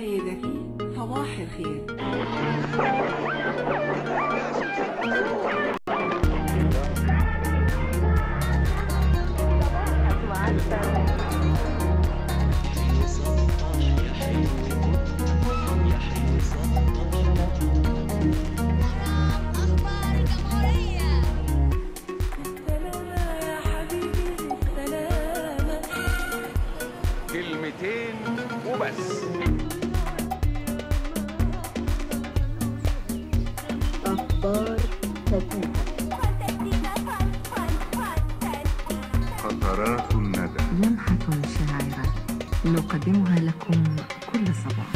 سيدتي صباح الخير أخبار الجمهورية سلامة يا حبيبي سلامة كلمتين وبس قطرات الندى لمحة شاعرة نقدمها لكم كل صباح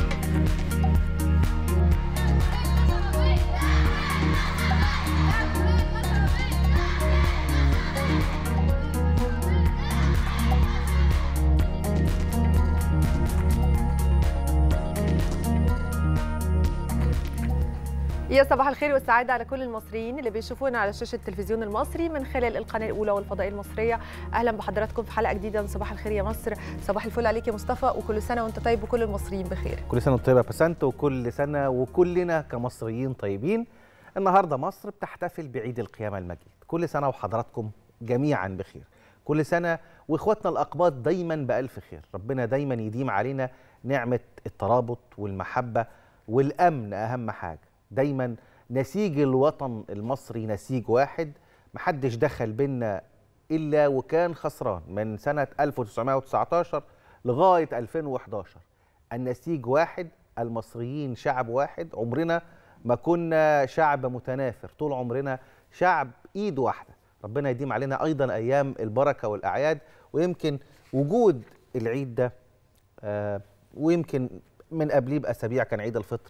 يا صباح الخير والسعادة على كل المصريين اللي بيشوفونا على شاشة التلفزيون المصري من خلال القناة الأولى والفضائية المصرية أهلا بحضراتكم في حلقة جديدة من صباح الخير يا مصر صباح الفل عليك يا مصطفى وكل سنة وأنت طيب وكل المصريين بخير كل سنه وانت طيبه يا بسنت وكل سنه وكلنا كمصريين طيبين النهارده مصر بتحتفل بعيد القيامه المجيد كل سنه وحضراتكم جميعا بخير كل سنه واخواتنا الاقباط دايما بالف خير ربنا دايما يديم علينا نعمه الترابط والمحبه والامن اهم حاجه دايما نسيج الوطن المصري نسيج واحد محدش دخل بينا الا وكان خسران من سنه 1919 لغايه 2011 النسيج واحد المصريين شعب واحد عمرنا ما كنا شعب متنافر طول عمرنا شعب ايد واحده ربنا يديم علينا ايضا ايام البركه والاعياد ويمكن وجود العيد ده آه، ويمكن من قبليه باسابيع كان عيد الفطر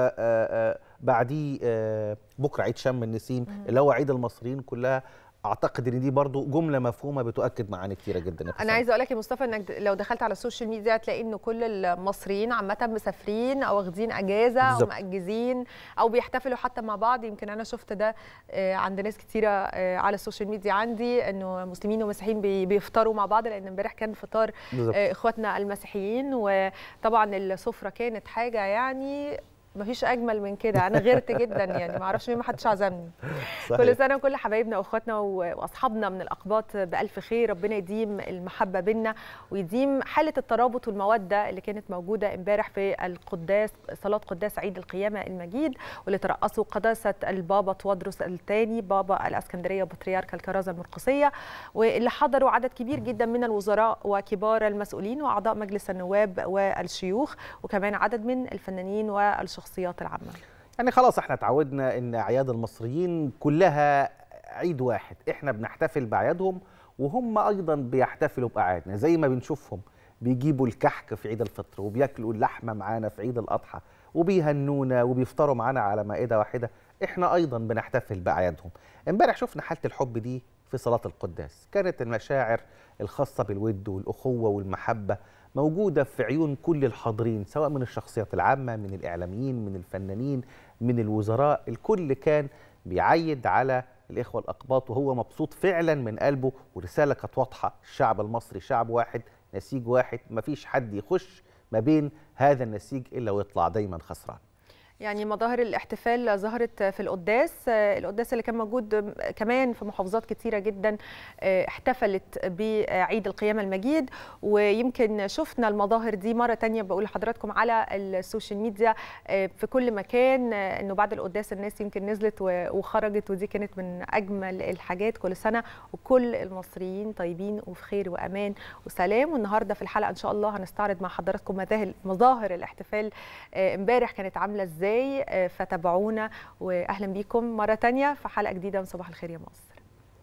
وبعديه بكره عيد شم النسيم اللي هو عيد المصريين كلها اعتقد ان دي برضو جمله مفهومه بتؤكد معاني كتيره جدا يا أنا بسنت. عايزة أقول لك يا مصطفى إنك لو دخلت على السوشيال ميديا هتلاقي إنه كل المصريين عامة مسافرين أو واخدين أجازة أو بالظبط. مأجزين أو بيحتفلوا حتى مع بعض يمكن أنا شفت ده آه، عند ناس كتيرة آه، على السوشيال ميديا عندي إنه مسلمين ومسيحيين بي- بيفطروا مع بعض لأن امبارح كان فطار بالظبط. آه، اخواتنا المسيحيين وطبعا السفره كانت حاجه يعني ما فيش اجمل من كده انا غيرت جدا يعني ما اعرفش ليه ما حدش عزمني صحيح. كل سنه وكل حبايبنا واخواتنا و- واصحابنا من الاقباط بالف خير ربنا يديم المحبه بينا ويديم حاله الترابط والموده اللي كانت موجوده امبارح في القداس صلاه قداس عيد القيامه المجيد واللي ترأسوا قداسه البابا توادرس الثاني بابا الاسكندريه بطريرك الكرازه المرقسيه واللي حضروا عدد كبير جدا من الوزراء وكبار المسؤولين واعضاء مجلس النواب والشيوخ وكمان عدد من الفنانين والشخصيات العامه يعني خلاص احنا اتعودنا ان اعياد المصريين كلها عيد واحد احنا بنحتفل باعيادهم وهم ايضا بيحتفلوا باعيادنا زي ما بنشوفهم بيجيبوا الكحك في عيد الفطر وبياكلوا اللحمه معانا في عيد الاضحى وبيهنونا وبيفطروا معانا على مائده واحده احنا ايضا بنحتفل باعيادهم امبارح شفنا حاله الحب دي في صلاه القداس كانت المشاعر الخاصه بالود والاخوه والمحبه موجوده في عيون كل الحاضرين سواء من الشخصيات العامه من الاعلاميين من الفنانين من الوزراء الكل كان بيعيد على الاخوه الاقباط وهو مبسوط فعلا من قلبه ورساله كانت واضحه الشعب المصري شعب واحد نسيج واحد مفيش حد يخش ما بين هذا النسيج الا ويطلع دايما خسران يعني مظاهر الاحتفال ظهرت في القداس آه، القداس اللي كان موجود كمان في محافظات كتيرة جدا آه، احتفلت بعيد القيامة المجيد ويمكن شفنا المظاهر دي مرة تانية بقول لحضراتكم على السوشيال ميديا آه، في كل مكان آه، انه بعد القداس الناس يمكن نزلت و- وخرجت ودي كانت من اجمل الحاجات كل سنة وكل المصريين طيبين وفي خير وامان وسلام والنهارده في الحلقة ان شاء الله هنستعرض مع حضراتكم مظاهر مظاهر الاحتفال آه، امبارح كانت عاملة ازاي آه، فتابعونا واهلا بيكم مرة تانية في حلقة جديدة من صباح الخير يا مصر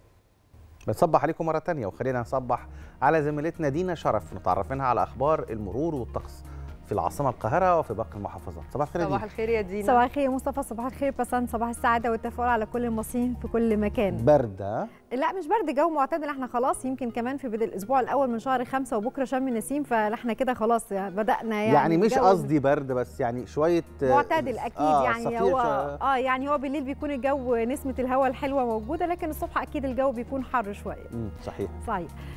بنصبح عليكم مرة تانية وخلينا نصبح على زميلتنا دينا شرف نتعرف منها على أخبار المرور والطقس في العاصمة القاهرة وفي باقي المحافظات صباح الخير يا صباح دينا الخير يا دينا صباح الخير يا مصطفى صباح الخير بسنت صباح السعاده والتفاؤل على كل المصريين في كل مكان باردة لا مش برد جو معتدل احنا خلاص يمكن كمان في بدء الاسبوع الاول من شهر خمسة وبكره شم النسيم فاحنا كده خلاص يعني بدانا يعني يعني, مش الجو قصدي برد بس يعني شوية آه، معتدل اكيد آه يعني صفير هو شوية. اه يعني هو بالليل بيكون الجو نسمه الهواء الحلوه موجوده لكن الصبح اكيد الجو بيكون حر شويه مم، صحيح صحيح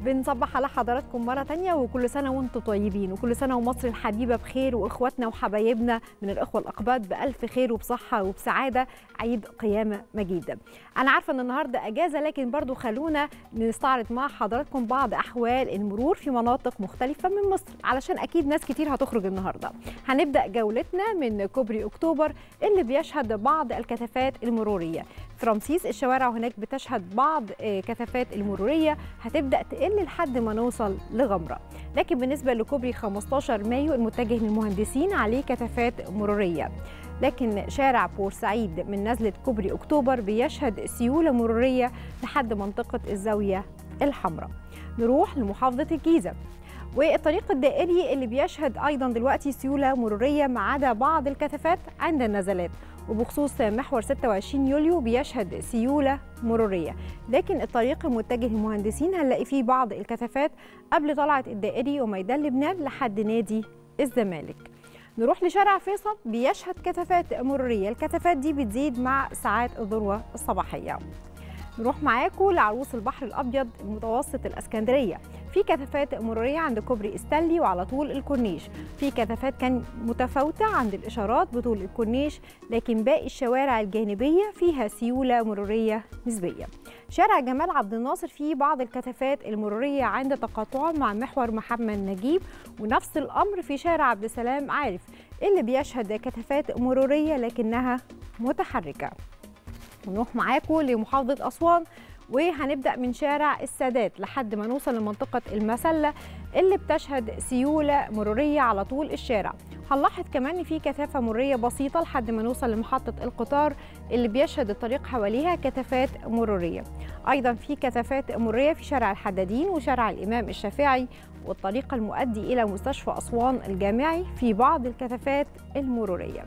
بنصبح على حضراتكم مرة تانية وكل سنة وانتم طيبين وكل سنة ومصر الحبيبة بخير وإخواتنا وحبايبنا من الإخوة الأقباط بألف خير وبصحة وبسعادة عيد قيامة مجيد أنا عارفة أن النهاردة أجازة لكن برضو خلونا نستعرض مع حضراتكم بعض أحوال المرور في مناطق مختلفة من مصر علشان أكيد ناس كتير هتخرج النهاردة هنبدأ جولتنا من كوبري أكتوبر اللي بيشهد بعض الكثافات المرورية في رمسيس الشوارع هناك بتشهد بعض آه، كثافات المرورية هتبدأ تقل لحد ما نوصل لغمرة لكن بالنسبة لكوبري 15 مايو المتجه للمهندسين عليه كثافات مرورية لكن شارع بورسعيد من نزلة كوبري أكتوبر بيشهد سيولة مرورية لحد منطقة الزاوية الحمراء نروح لمحافظة الجيزة والطريق الدائري اللي بيشهد أيضا دلوقتي سيولة مرورية ما عدا بعض الكثافات عند النزلات وبخصوص محور 26 يوليو بيشهد سيولة مرورية لكن الطريق المتجه للمهندسين هنلاقي فيه بعض الكثافات قبل طلعة الدائري وميدان لبنان لحد نادي الزمالك نروح لشارع فيصل بيشهد كثافات مرورية الكثافات دي بتزيد مع ساعات الذروة الصباحية نروح معاكم لعروس البحر الأبيض المتوسط الأسكندرية في كثافات مرورية عند كوبري استانلي وعلى طول الكورنيش في كثافات كان متفاوتة عند الإشارات بطول الكورنيش لكن باقي الشوارع الجانبية فيها سيولة مرورية نسبية شارع جمال عبد الناصر فيه بعض الكثافات المرورية عند تقاطعه مع محور محمد نجيب ونفس الأمر في شارع عبد السلام عارف اللي بيشهد كثافات مرورية لكنها متحركة ونروح معاكم لمحافظة أسوان وهنبدأ من شارع السادات لحد ما نوصل لمنطقة المسلة اللي بتشهد سيولة مرورية على طول الشارع هنلاحظ كمان إن في كثافة مرورية بسيطة لحد ما نوصل لمحطة القطار اللي بيشهد الطريق حواليها كثافات مرورية أيضا في كثافات مرورية في شارع الحدادين وشارع الإمام الشافعي والطريق المؤدي إلى مستشفى أسوان الجامعي في بعض الكثافات المرورية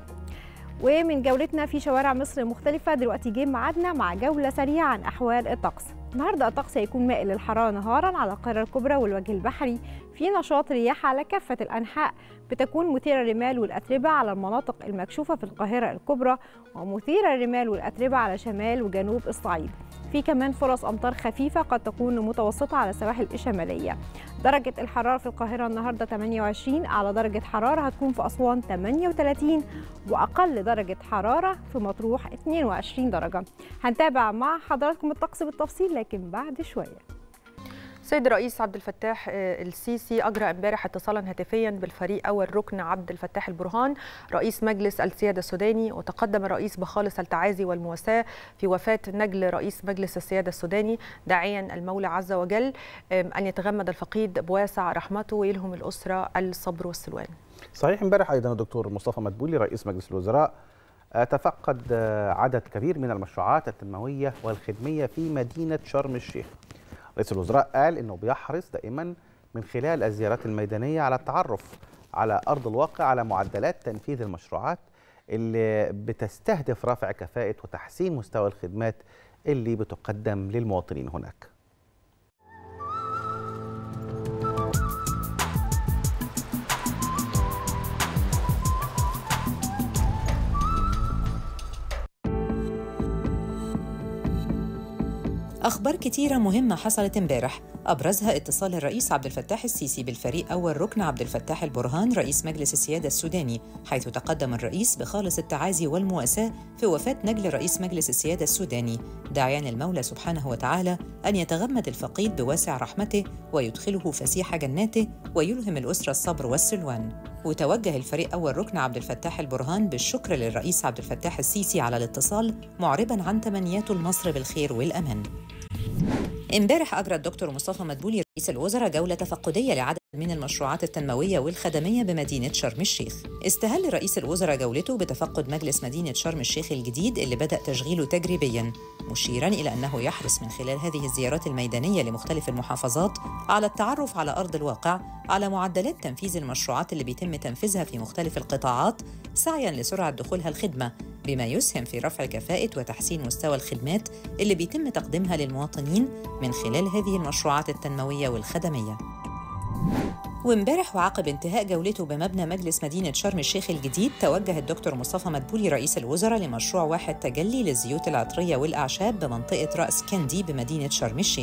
ومن جولتنا في شوارع مصر مختلفة دلوقتي جه ميعادنا مع جولة سريعة عن أحوال الطقس النهارده الطقس هيكون مائل للحرارة نهارا على القاهرة الكبرى والوجه البحري في نشاط رياح على كافة الأنحاء بتكون مثيرة الرمال والأتربة على المناطق المكشوفة في القاهرة الكبرى ومثيرة الرمال والأتربة على شمال وجنوب الصعيد في كمان فرص أمطار خفيفة قد تكون متوسطة على السواحل الشمالية درجة الحرارة في القاهرة النهاردة 28 أعلى درجة حرارة هتكون في أسوان 38 وأقل درجة حرارة في مطروح 22 درجة هنتابع مع حضراتكم الطقس بالتفصيل لكن بعد شوية سيد الرئيس عبد الفتاح آه، السيسي اجرى امبارح اتصالا هاتفيا بالفريق اول ركن عبد الفتاح البرهان رئيس مجلس السياده السوداني وتقدم الرئيس بخالص التعازي والمواساه في وفاه نجل رئيس مجلس السياده السوداني داعيا المولى عز وجل آم، ان يتغمد الفقيد بواسع رحمته ويلهم الاسره الصبر والسلوان. صحيح امبارح ايضا الدكتور مصطفى مدبولي رئيس مجلس الوزراء آه، تفقد آه، عدد كبير من المشروعات التنمويه والخدميه في مدينه شرم الشيخ. رئيس الوزراء قال انه بيحرص دائما من خلال الزيارات الميدانيه على التعرف على ارض الواقع على معدلات تنفيذ المشروعات اللي بتستهدف رفع كفاءه وتحسين مستوى الخدمات اللي بتقدم للمواطنين هناك. أخبار كتيرة مهمة حصلت امبارح أبرزها اتصال الرئيس عبد الفتاح السيسي بالفريق أول ركن عبد الفتاح البرهان رئيس مجلس السيادة السوداني حيث تقدم الرئيس بخالص التعازي والمواساة في وفاة نجل رئيس مجلس السيادة السوداني داعيا المولى سبحانه وتعالى أن يتغمد الفقيد بواسع رحمته ويدخله فسيح جناته ويلهم الأسرة الصبر والسلوان وتوجه الفريق أول ركن عبد الفتاح البرهان بالشكر للرئيس عبد الفتاح السيسي على الاتصال معربا عن تمنياته لمصر بالخير والأمان امبارح أجرى الدكتور مصطفى مدبولي رئيس الوزراء جولة تفقدية لعدد من المشروعات التنموية والخدمية بمدينة شرم الشيخ استهل رئيس الوزراء جولته بتفقد مجلس مدينة شرم الشيخ الجديد اللي بدأ تشغيله تجريبيا مشيرا إلى أنه يحرص من خلال هذه الزيارات الميدانية لمختلف المحافظات على التعرف على أرض الواقع على معدلات تنفيذ المشروعات اللي بيتم تنفيذها في مختلف القطاعات سعيا لسرعة دخولها الخدمة بما يسهم في رفع كفاءة وتحسين مستوى الخدمات اللي بيتم تقديمها للمواطنين من خلال هذه المشروعات التنموية والخدمية. وامبارح وعقب انتهاء جولته بمبنى مجلس مدينة شرم الشيخ الجديد توجه الدكتور مصطفى مدبولي رئيس الوزراء لمشروع واحد تجلي للزيوت العطرية والأعشاب بمنطقة رأس كندي بمدينة شرم الشيخ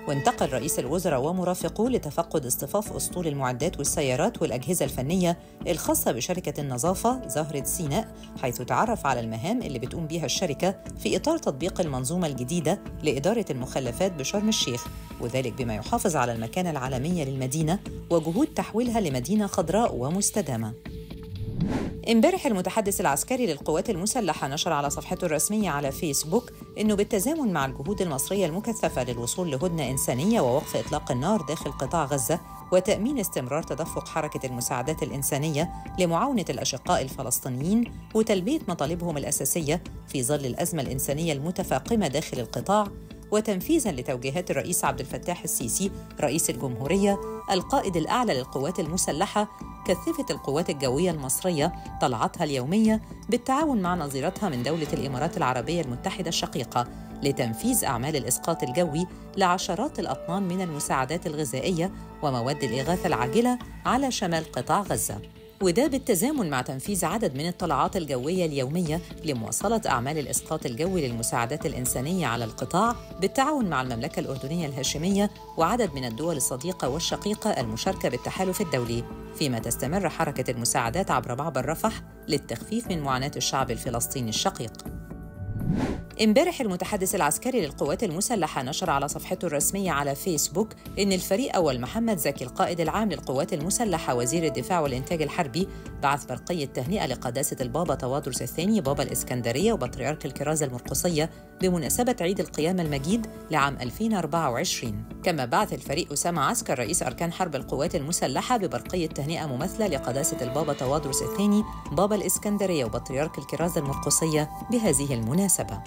وانتقل رئيس الوزراء ومرافقوه لتفقد اصطفاف أسطول المعدات والسيارات والأجهزة الفنية الخاصة بشركة النظافة زهرة سيناء حيث تعرف على المهام اللي بتقوم بها الشركة في إطار تطبيق المنظومة الجديدة لإدارة المخلفات بشرم الشيخ وذلك بما يحافظ على المكانة العالمية للمدينة وجهود تحويلها لمدينة خضراء ومستدامة امبارح المتحدث العسكري للقوات المسلحة نشر على صفحته الرسمية على فيسبوك أنه بالتزامن مع الجهود المصرية المكثفة للوصول لهدنة إنسانية ووقف إطلاق النار داخل قطاع غزة وتأمين استمرار تدفق حركة المساعدات الإنسانية لمعاونة الأشقاء الفلسطينيين وتلبية مطالبهم الأساسية في ظل الأزمة الإنسانية المتفاقمة داخل القطاع وتنفيذا لتوجيهات الرئيس عبد الفتاح السيسي رئيس الجمهورية القائد الأعلى للقوات المسلحة كثفت القوات الجوية المصرية طلعاتها اليومية بالتعاون مع نظيرتها من دولة الإمارات العربية المتحدة الشقيقة لتنفيذ أعمال الإسقاط الجوي لعشرات الأطنان من المساعدات الغذائية ومواد الإغاثة العاجلة على شمال قطاع غزة وده بالتزامن مع تنفيذ عدد من الطلعات الجوية اليومية لمواصلة أعمال الإسقاط الجوي للمساعدات الإنسانية على القطاع بالتعاون مع المملكة الأردنية الهاشمية وعدد من الدول الصديقة والشقيقة المشاركة بالتحالف الدولي فيما تستمر حركة المساعدات عبر معبر رفح للتخفيف من معاناة الشعب الفلسطيني الشقيق امبارح المتحدث العسكري للقوات المسلحة نشر على صفحته الرسمية على فيسبوك إن الفريق أول محمد زكي القائد العام للقوات المسلحة وزير الدفاع والإنتاج الحربي بعث برقية تهنئة لقداسة البابا توادرس الثاني بابا الإسكندرية وبطريرك الكرازة المرقصية بمناسبة عيد القيامة المجيد لعام 2024 كما بعث الفريق أسامة عسكر رئيس أركان حرب القوات المسلحة ببرقية تهنئة مماثلة لقداسة البابا توادرس الثاني بابا الإسكندرية وبطريرك الكرازة المرقصية بهذه المناسبة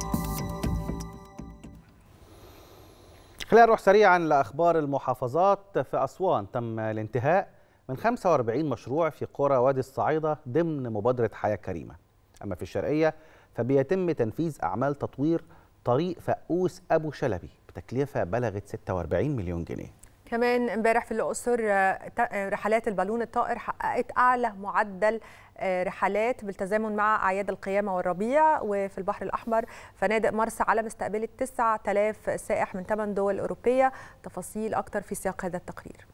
خلينا نروح سريعا لاخبار المحافظات في اسوان تم الانتهاء من 45 مشروع في قرى وادي الصعيده ضمن مبادره حياه كريمه اما في الشرقيه فبيتم تنفيذ اعمال تطوير طريق فقوس ابو شلبي بتكلفه بلغت 46 مليون جنيه كمان امبارح في الاقصر آه، ت- آه، رحلات البالون الطائر حققت اعلى معدل آه، رحلات بالتزامن مع اعياد القيامه والربيع وفي البحر الاحمر فنادق مرسى علم استقبلت 9000 سائح من 8 دول اوروبيه تفاصيل اكتر في سياق هذا التقرير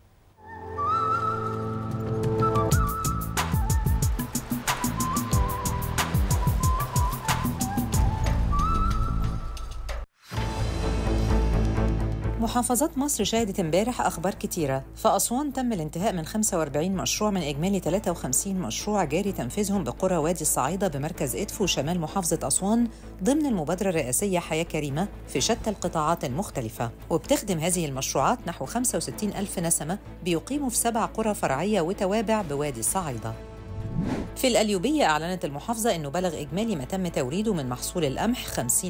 محافظات مصر شهدت امبارح أخبار كتيرة فأسوان تم الانتهاء من 45 مشروع من إجمالي 53 مشروع جاري تنفيذهم بقرى وادي الصعيدة بمركز إدفو شمال محافظة أسوان ضمن المبادرة الرئاسية حياة كريمة في شتى القطاعات المختلفة وبتخدم هذه المشروعات نحو 65 ألف نسمة بيقيموا في سبع قرى فرعية وتوابع بوادي الصعيدة في الأليوبية أعلنت المحافظة أنه بلغ إجمالي ما تم توريده من محصول القمح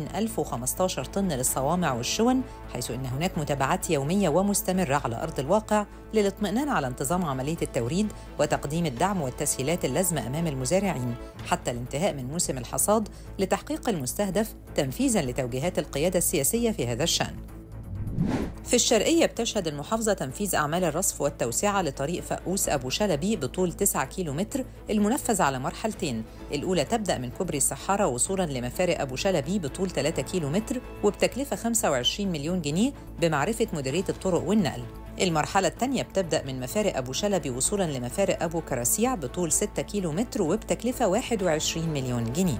50,015 طن للصوامع والشون حيث أن هناك متابعات يومية ومستمرة على أرض الواقع للاطمئنان على انتظام عملية التوريد وتقديم الدعم والتسهيلات اللازمة أمام المزارعين حتى الانتهاء من موسم الحصاد لتحقيق المستهدف تنفيذاً لتوجيهات القيادة السياسية في هذا الشأن في الشرقية بتشهد المحافظة تنفيذ أعمال الرصف والتوسعة لطريق فقوس أبو شلبي بطول 9 كيلومتر المنفذ على مرحلتين الأولى تبدأ من كوبري الصحارى وصولا لمفارق أبو شلبي بطول 3 كيلومتر وبتكلفة 25 مليون جنيه بمعرفة مديرية الطرق والنقل المرحلة الثانية بتبدأ من مفارق أبو شلبي وصولا لمفارق أبو كراسيع بطول 6 كيلومتر وبتكلفة 21 مليون جنيه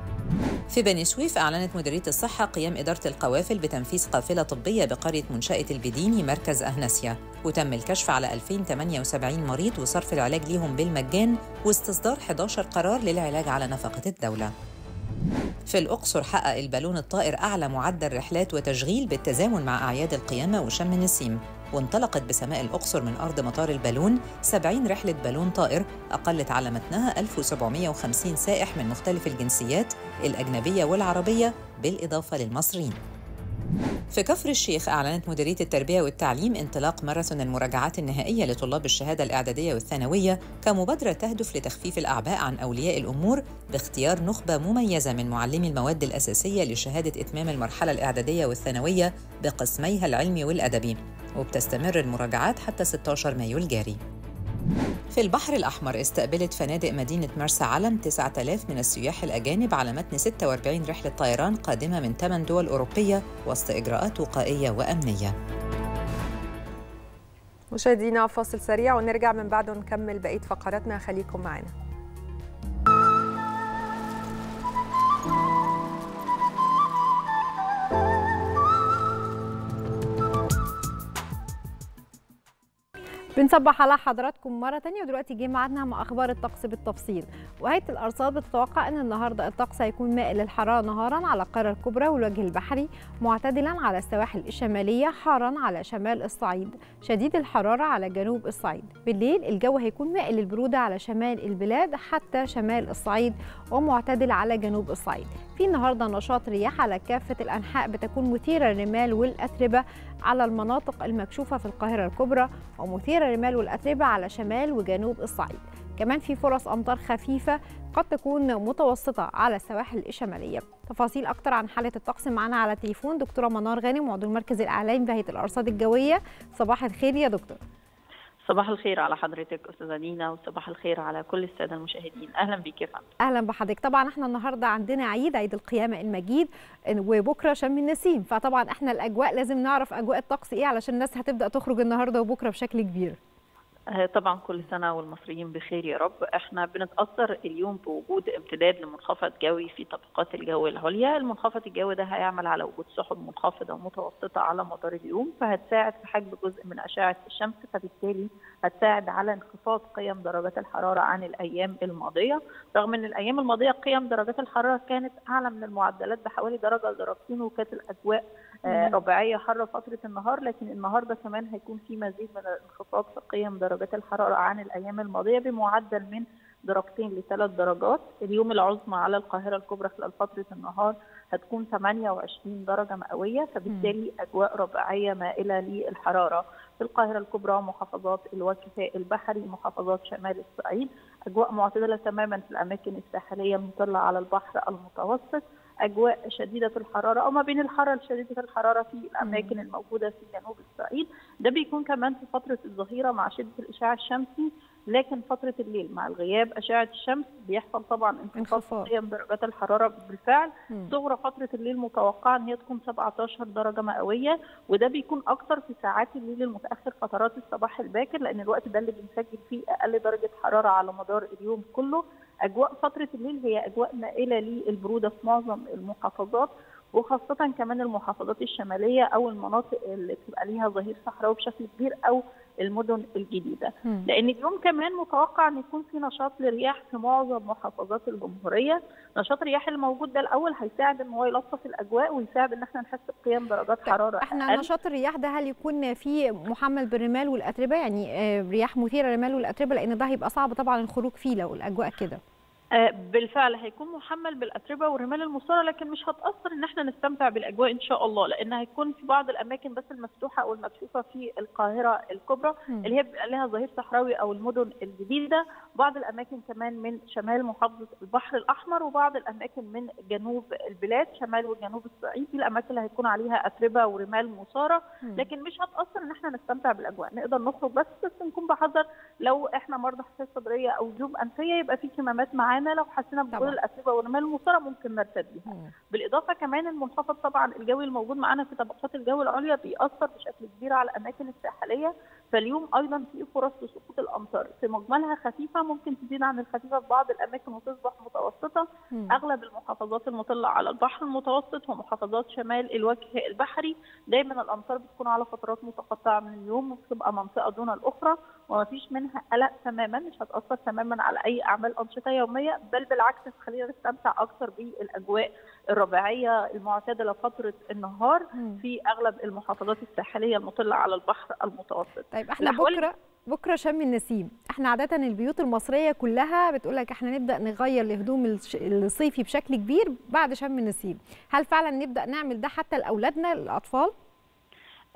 في بني سويف أعلنت مديرية الصحة قيام إدارة القوافل بتنفيذ قافلة طبية بقرية منشأة البديني مركز أهنسيا وتم الكشف على 2078 مريض وصرف العلاج ليهم بالمجان واستصدار 11 قرار للعلاج على نفقة الدولة في الأقصر حقق البالون الطائر أعلى معدل رحلات وتشغيل بالتزامن مع أعياد القيامة وشم النسيم وانطلقت بسماء الأقصر من أرض مطار البالون 70 رحلة بالون طائر أقلت على متنها 1750 سائح من مختلف الجنسيات الأجنبية والعربية بالإضافة للمصريين في كفر الشيخ أعلنت مديرية التربية والتعليم انطلاق ماراثون المراجعات النهائية لطلاب الشهادة الإعدادية والثانوية كمبادرة تهدف لتخفيف الأعباء عن أولياء الأمور باختيار نخبة مميزة من معلمي المواد الأساسية لشهادة إتمام المرحلة الإعدادية والثانوية بقسميها العلمي والأدبي وبتستمر المراجعات حتى 16 مايو الجاري في البحر الأحمر استقبلت فنادق مدينة مرسى علم 9000 من السياح الأجانب على متن 46 رحلة طيران قادمة من 8 دول أوروبية وسط إجراءات وقائية وأمنية مشاهدينا فاصل سريع ونرجع من بعده نكمل بقيه فقراتنا خليكم معنا بنصبح على حضراتكم مرة تانية ودلوقتي جه ميعادنا مع أخبار الطقس بالتفصيل وهيئة الأرصاد بتتوقع أن النهاردة الطقس هيكون مائل للحرارة نهارا على القارة الكبرى والوجه البحري معتدلا على السواحل الشمالية حارا على شمال الصعيد شديد الحرارة على جنوب الصعيد بالليل الجو هيكون مائل للبرودة على شمال البلاد حتى شمال الصعيد ومعتدل على جنوب الصعيد في النهاردة نشاط رياح على كافة الأنحاء بتكون مثيرة الرمال والأتربة على المناطق المكشوفة في القاهرة الكبرى ومثيرة الرمال والأتربة على شمال وجنوب الصعيد كمان في فرص أمطار خفيفة قد تكون متوسطة على السواحل الشمالية تفاصيل أكتر عن حالة الطقس معنا على التليفون دكتورة منار غانم عضو المركز الإعلامي بهيئة الأرصاد الجوية صباح الخير يا دكتور صباح الخير على حضرتك استاذه دينا وصباح الخير على كل الساده المشاهدين اهلا بيك يا فندم اهلا بحضرتك طبعا احنا النهارده عندنا عيد عيد القيامه المجيد وبكره شم النسيم فطبعا احنا الاجواء لازم نعرف اجواء الطقس ايه علشان الناس هتبدا تخرج النهارده وبكره بشكل كبير آه، طبعا كل سنة والمصريين بخير يا رب احنا بنتأثر اليوم بوجود امتداد لمنخفض جوي في طبقات الجو العليا المنخفض الجوي ده هيعمل على وجود سحب منخفضة ومتوسطة على مدار اليوم فهتساعد في حجب جزء من أشعة الشمس فبالتالي هتساعد على انخفاض قيم درجات الحرارة عن الأيام الماضية رغم أن الأيام الماضية قيم درجات الحرارة كانت أعلى من المعدلات بحوالي درجة لدرجتين وكانت الأجواء آه، رباعية حارة فترة النهار لكن النهاردة كمان هيكون في مزيد من الانخفاض في قيم درجات الحرارة عن الأيام الماضية بمعدل من درجتين لثلاث درجات اليوم العظمى على القاهرة الكبرى خلال فترة النهار هتكون 28 درجة مئوية فبالتالي أجواء رباعية مائلة للحرارة في القاهرة الكبرى محافظات الوجه البحري محافظات شمال الصعيد أجواء معتدلة تماما في الأماكن الساحلية المطلة على البحر المتوسط اجواء شديده الحراره او ما بين الحراره شديده الحراره في الاماكن الموجوده في جنوب الصعيد ده بيكون كمان في فتره الظهيره مع شده الاشعاع الشمسي لكن فتره الليل مع الغياب اشعه الشمس بيحصل طبعا انخفاض انخفاض. في قيم درجات الحراره بالفعل مم. صغرى فتره الليل متوقعه ان هي تكون 17 درجه مئويه وده بيكون اكتر في ساعات الليل المتاخر فترات الصباح الباكر لان الوقت ده اللي بنسجل فيه اقل درجه حراره على مدار اليوم كله اجواء فتره الليل هي اجواء مائله للبروده في معظم المحافظات وخاصة كمان المحافظات الشمالية أو المناطق اللي بتبقى ليها ظهير صحراوي بشكل كبير أو المدن الجديدة مم. لأن اليوم كمان متوقع أن يكون في نشاط للرياح في معظم محافظات الجمهورية نشاط الرياح الموجود ده الأول هيساعد أن هو يلطف الأجواء ويساعد أن احنا نحس بقيم درجات حرارة احنا أقل. نشاط الرياح ده هل يكون فيه محمل بالرمال والاتربه يعني آه، رياح مثيره للرمال والاتربه لان ده هيبقى صعب طبعا الخروج فيه لو الاجواء كده آه، بالفعل هيكون محمل بالاتربه والرمال المثاره لكن مش هتاثر ان احنا نستمتع بالاجواء ان شاء الله لان هيكون في بعض الاماكن بس المفتوحه او المكشوفه في القاهره الكبرى مم. اللي هي بيبقى لها ظهير صحراوي او المدن الجديده بعض الاماكن كمان من شمال محافظه البحر الاحمر وبعض الاماكن من جنوب البلاد شمال وجنوب الصعيد دي الاماكن اللي هيكون عليها اتربه ورمال مثاره مم. لكن مش هتاثر ان احنا نستمتع بالاجواء نقدر نخرج بس بس نكون بحذر لو احنا مرضى حساسيه صدريه او جيوب انفيه يبقى في كمامات معانا لو حسينا بوجود طبعا. الاتربه والرمال المثاره ممكن نرتد بيها مم. بالاضافه كمان المنخفض طبعا الجوي الموجود معانا في طبقات الجو العليا بيأثر بشكل كبير على الاماكن الساحليه فاليوم ايضا في فرص لسقوط الامطار في مجملها خفيفه ممكن تزيد عن الخفيفه في بعض الاماكن وتصبح متوسطه مم. اغلب المحافظات المطله على البحر المتوسط ومحافظات شمال الوجه البحري دايما الامطار بتكون على فترات متقطعه من اليوم وبتبقى منطقه دون الاخرى وما فيش منها قلق تماما مش هتاثر تماما على اي اعمال انشطه يوميه بل بالعكس تخلينا نستمتع اكثر بالاجواء الرباعيه المعتدله فتره النهار مم. في اغلب المحافظات الساحليه المطله على البحر المتوسط طيب احنا الأحوال- بكره بكره شم النسيم احنا عاده البيوت المصريه كلها بتقول لك احنا نبدا نغير الهدوم الش- الصيفي بشكل كبير بعد شم النسيم هل فعلا نبدا نعمل ده حتى لاولادنا الاطفال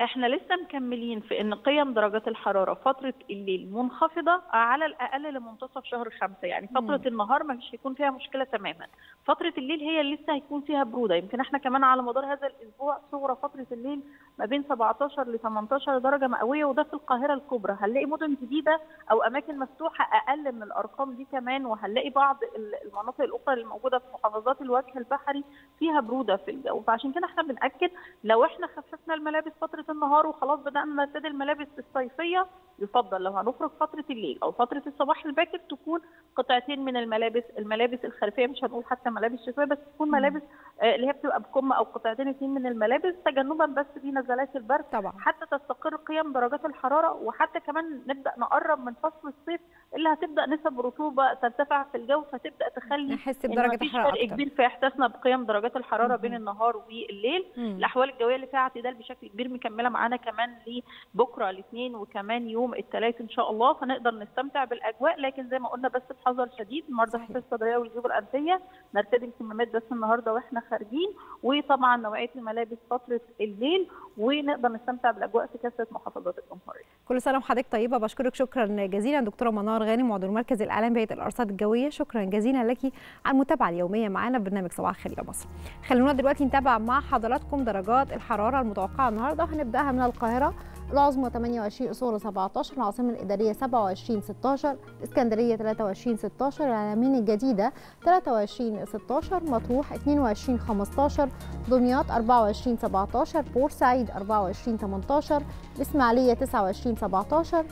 احنا لسه مكملين في ان قيم درجات الحراره فتره الليل منخفضه على الاقل لمنتصف شهر خمسه يعني فتره مم. النهار ما مش هيكون فيها مشكله تماما فتره الليل هي اللي لسه هيكون فيها بروده يمكن احنا كمان على مدار هذا الاسبوع صغرى فتره الليل ما بين 17 ل 18 درجه مئويه وده في القاهره الكبرى هنلاقي مدن جديده او اماكن مفتوحه اقل من الارقام دي كمان وهنلاقي بعض ال- المناطق الاخرى اللي موجوده في محافظات الوجه البحري فيها بروده في الجو فعشان كده احنا بناكد لو احنا خففنا الملابس فتره النهار وخلاص بدانا نرتدي الملابس الصيفيه يفضل لو هنخرج فتره الليل او فتره الصباح الباكر تكون قطعتين من الملابس الملابس الخريفيه مش هنقول حتى ملابس شتويه بس تكون ملابس آه، اللي هي بتبقى بكم او قطعتين اثنين من الملابس تجنبا بس لنزلات البرد طبعا حتى تستقر قيم درجات الحراره وحتى كمان نبدا نقرب من فصل الصيف اللي هتبدا نسب رطوبه ترتفع في الجو فتبدا تخلي نحس إن بدرجه مفيش الحراره فرق اكتر كبير في احساسنا بقيم درجات الحراره مهم. بين النهار والليل مم. الاحوال الجويه اللي فيها اعتدال بشكل كبير مكمله معانا كمان لبكره الاثنين وكمان يوم الثلاث ان شاء الله فنقدر نستمتع بالاجواء لكن زي ما قلنا بس بحذر شديد مرضى صحيح. الحساسيه الصدريه والجيوب الانفيه نرتدي الكمامات بس النهارده واحنا خارجين وطبعا نوعيه الملابس فتره الليل ونقدر نستمتع بالاجواء في كافه محافظات الجمهوريه كل سنه وحضرتك طيبه بشكرك شكرا جزيلا دكتوره منار غانم عضو المركز الاعلامي بهيئه الارصاد الجويه شكرا جزيلا لك على المتابعه اليوميه معنا في برنامج صباح الخير يا مصر خلونا دلوقتي نتابع مع حضراتكم درجات الحراره المتوقعه النهارده هنبداها من القاهره العظمى 28 اصول 17 العاصمه الاداريه 27 16 اسكندريه 23 16 العلمين الجديده 23 16 مطروح 22 15 دمياط 24 17 بورسعيد 24 18 الإسماعيلية 29 17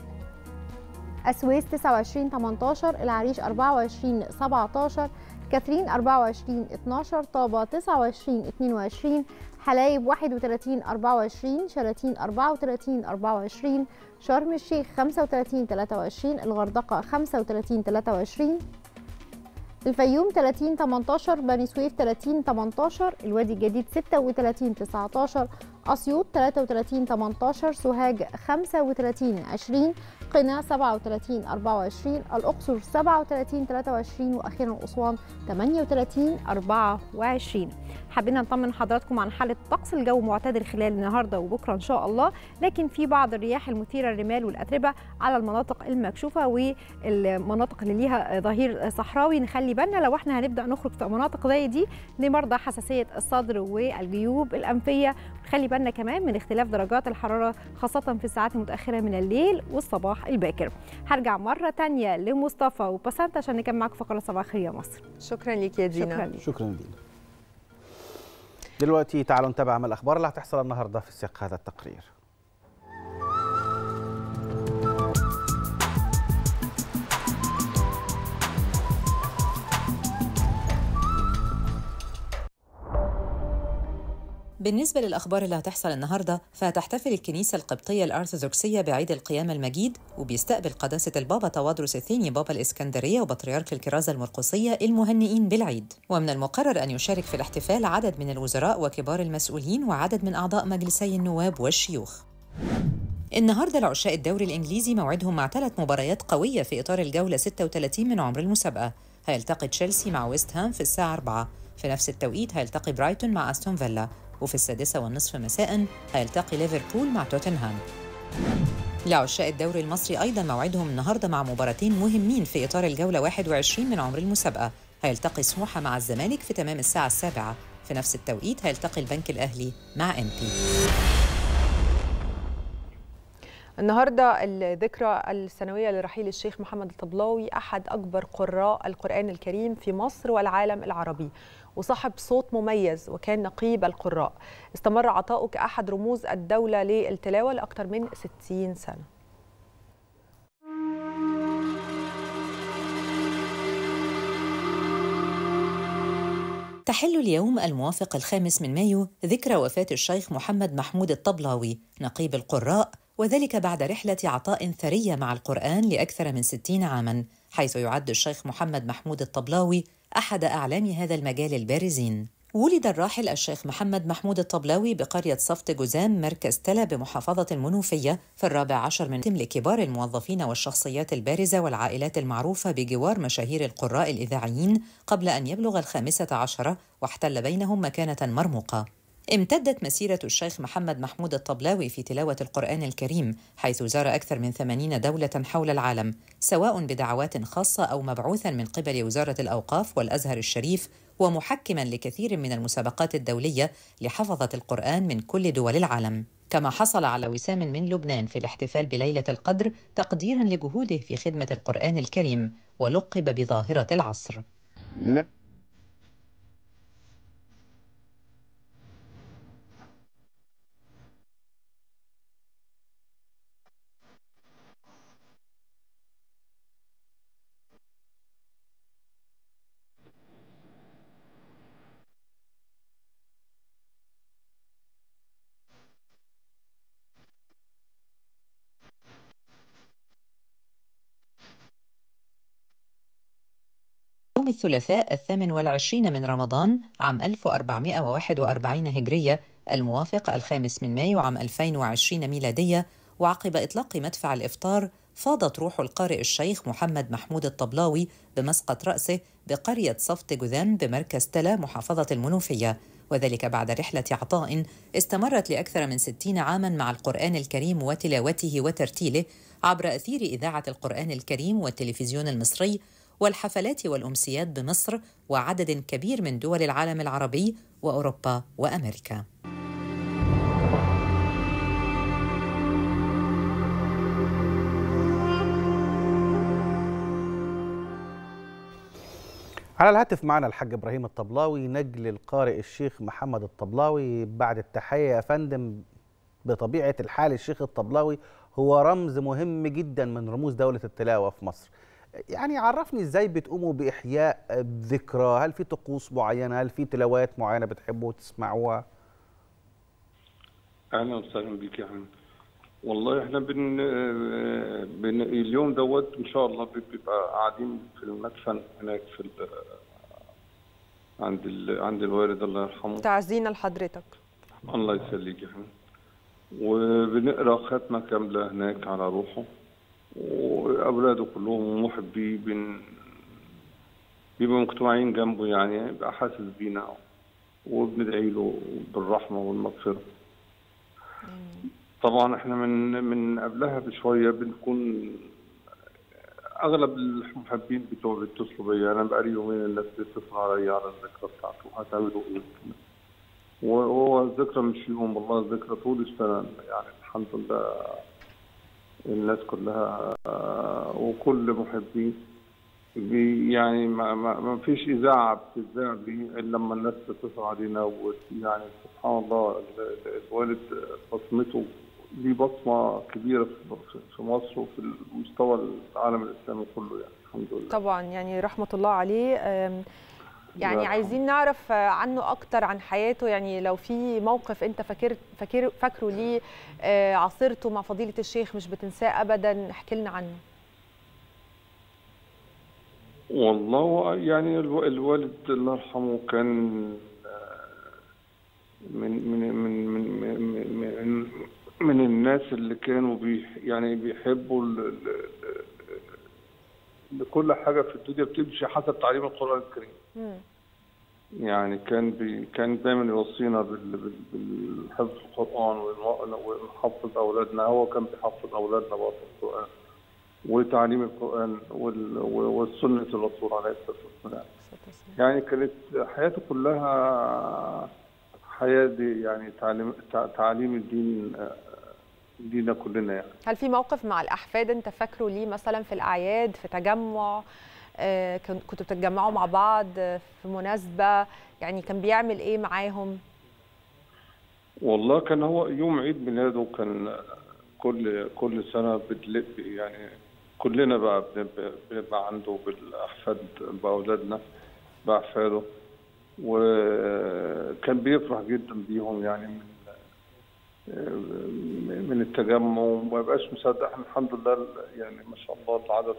السويس 29 18 العريش 24 17 كاترين 24 12 طابة 29 22 حلايب 31 24 شلاتين 34 24 شرم الشيخ 35 23 الغردقة 35 23 الفيوم 30 18 بني سويف 30 18 الوادي الجديد 36 19 أسيوط 33 18 سوهاج 35 20 قنا 37 24 الأقصر 37 23 وأخيرا أسوان 38 24 حبينا نطمن حضراتكم عن حالة طقس الجو معتدل خلال النهارده وبكره إن شاء الله لكن في بعض الرياح المثيرة الرمال والأتربة على المناطق المكشوفة والمناطق اللي ليها ظهير صحراوي نخلي بالنا لو احنا هنبدأ نخرج في مناطق زي دي لمرضى حساسية الصدر والجيوب الأنفية نخلي بالنا كمان من اختلاف درجات الحرارة خاصة في الساعات المتأخرة من الليل والصباح الباكر هرجع مرة تانية لمصطفى وبسنت عشان نكمل معاكم فقرة صباح الخير يا مصر شكرا ليك يا دينا شكرا لك شكرا لينا دلوقتي تعالوا نتابع ما الاخبار اللي هتحصل النهارده في سياق هذا التقرير بالنسبة للأخبار اللي هتحصل النهاردة فهتحتفل الكنيسة القبطية الأرثوذكسية بعيد القيامة المجيد وبيستقبل قداسة البابا توادرس الثاني بابا الإسكندرية وبطريرك الكرازة المرقسية المهنئين بالعيد ومن المقرر أن يشارك في الاحتفال عدد من الوزراء وكبار المسؤولين وعدد من أعضاء مجلسي النواب والشيوخ النهارده العشاء الدوري الانجليزي موعدهم مع ثلاث مباريات قويه في اطار الجوله 36 من عمر المسابقه هيلتقي تشيلسي مع ويست هام في الساعه 4 في نفس التوقيت هيلتقي برايتون مع استون فيلا وفي السادسه والنصف مساء هيلتقي ليفربول مع توتنهام لعشاق الدوري المصري ايضا موعدهم النهارده مع مباراتين مهمين في اطار الجوله 21 من عمر المسابقه هيلتقي سموحه مع الزمالك في تمام الساعه السابعه في نفس التوقيت هيلتقي البنك الاهلي مع ام بي النهارده الذكرى السنويه لرحيل الشيخ محمد الطبلاوي احد اكبر قراء القران الكريم في مصر والعالم العربي وصاحب صوت مميز وكان نقيب القراء استمر عطاؤه كأحد رموز الدولة للتلاوة لأكثر من 60 سنة تحل اليوم الموافق الخامس من مايو ذكرى وفاة الشيخ محمد محمود الطبلاوي نقيب القراء وذلك بعد رحلة عطاء ثرية مع القرآن لأكثر من ستين عاماً حيث يعد الشيخ محمد محمود الطبلاوي أحد أعلام هذا المجال البارزين ولد الراحل الشيخ محمد محمود الطبلاوي بقرية صفت جزام مركز تلا بمحافظة المنوفية في الرابع عشر من لكبار الموظفين والشخصيات البارزة والعائلات المعروفة بجوار مشاهير القراء الإذاعيين قبل أن يبلغ الخامسة عشرة واحتل بينهم مكانة مرموقة امتدت مسيرة الشيخ محمد محمود الطبلاوي في تلاوة القرآن الكريم حيث زار أكثر من 80 دولة حول العالم سواء بدعوات خاصة أو مبعوثا من قبل وزارة الأوقاف والأزهر الشريف ومحكما لكثير من المسابقات الدولية لحفظة القرآن من كل دول العالم كما حصل على وسام من لبنان في الاحتفال بليلة القدر تقديرا لجهوده في خدمة القرآن الكريم ولقب بظاهرة العصر لا يوم الثلاثاء الثامن والعشرين من رمضان عام 1441 هجرية الموافق الخامس من مايو عام 2020 ميلادية وعقب إطلاق مدفع الإفطار فاضت روح القارئ الشيخ محمد محمود الطبلاوي بمسقط رأسه بقرية صفت جذام بمركز تلا محافظة المنوفية وذلك بعد رحلة عطاء استمرت لأكثر من ستين عاما مع القرآن الكريم وتلاوته وترتيله عبر أثير إذاعة القرآن الكريم والتلفزيون المصري والحفلات والأمسيات بمصر وعدد كبير من دول العالم العربي وأوروبا وأمريكا على الهاتف معنا الحاج ابراهيم الطبلاوي نجل القارئ الشيخ محمد الطبلاوي بعد التحيه يا فندم بطبيعه الحال الشيخ الطبلاوي هو رمز مهم جدا من رموز دوله التلاوه في مصر يعني عرفني ازاي بتقوموا باحياء ذكرى هل في طقوس معينه هل في تلاوات معينه بتحبوا تسمعوها اهلا وسهلا بيك يا حبيبي والله احنا بن... بن اليوم دوت ان شاء الله بيبقى قاعدين في المدفن هناك في ال... عند ال... عند الوالد الله يرحمه تعزينا لحضرتك الله يسليك يا حبيبي وبنقرا ختمه كامله هناك على روحه واولاده كلهم محبي بن بيبقوا مجتمعين جنبه يعني بيبقى حاسس بينا وبندعي له بالرحمه والمغفره طبعا احنا من من قبلها بشويه بنكون اغلب المحبين بتوع بيتصلوا بيا انا بقالي يومين الناس بتتصل عليا على الذكرى بتاعته هتعملوا ايه وهو الذكرى مش يوم والله الذكرى طول السنه يعني الحمد لله الناس كلها وكل محبين بي يعني ما, ما, ما فيش اذاعه بتذاع بيه الا لما الناس تتصل علينا ويعني سبحان الله الوالد بصمته دي بصمه كبيره في مصر وفي مستوى العالم الاسلامي كله يعني الحمد لله طبعا يعني رحمه الله عليه يعني عايزين نعرف عنه اكتر عن حياته يعني لو في موقف انت فاكر فاكر فاكره ليه عاصرته مع فضيله الشيخ مش بتنساه ابدا احكي لنا عنه والله يعني الوالد الله يرحمه كان من من من من من, من الناس اللي كانوا بي يعني بيحبوا لكل حاجه في الدنيا بتمشي حسب تعليم القران الكريم. م. يعني كان بي كان دايما يوصينا بالحفظ القران ونحفظ اولادنا هو كان بيحفظ اولادنا برضه القران وتعليم القران والسنه الرسول عليه الصلاه والسلام. يعني كانت حياته كلها حياه دي يعني تعليم تعليم الدين لينا كلنا يعني. هل في موقف مع الاحفاد انت فاكره ليه مثلا في الاعياد في تجمع آه كنتوا بتتجمعوا مع بعض في مناسبه يعني كان بيعمل ايه معاهم والله كان هو يوم عيد ميلاده كان كل كل سنه بتلب يعني كلنا بقى بنبقى عنده بالاحفاد باولادنا باحفاده وكان بيفرح جدا بيهم يعني من من التجمع وما بقاش مصدق احنا الحمد لله يعني ما شاء الله العدد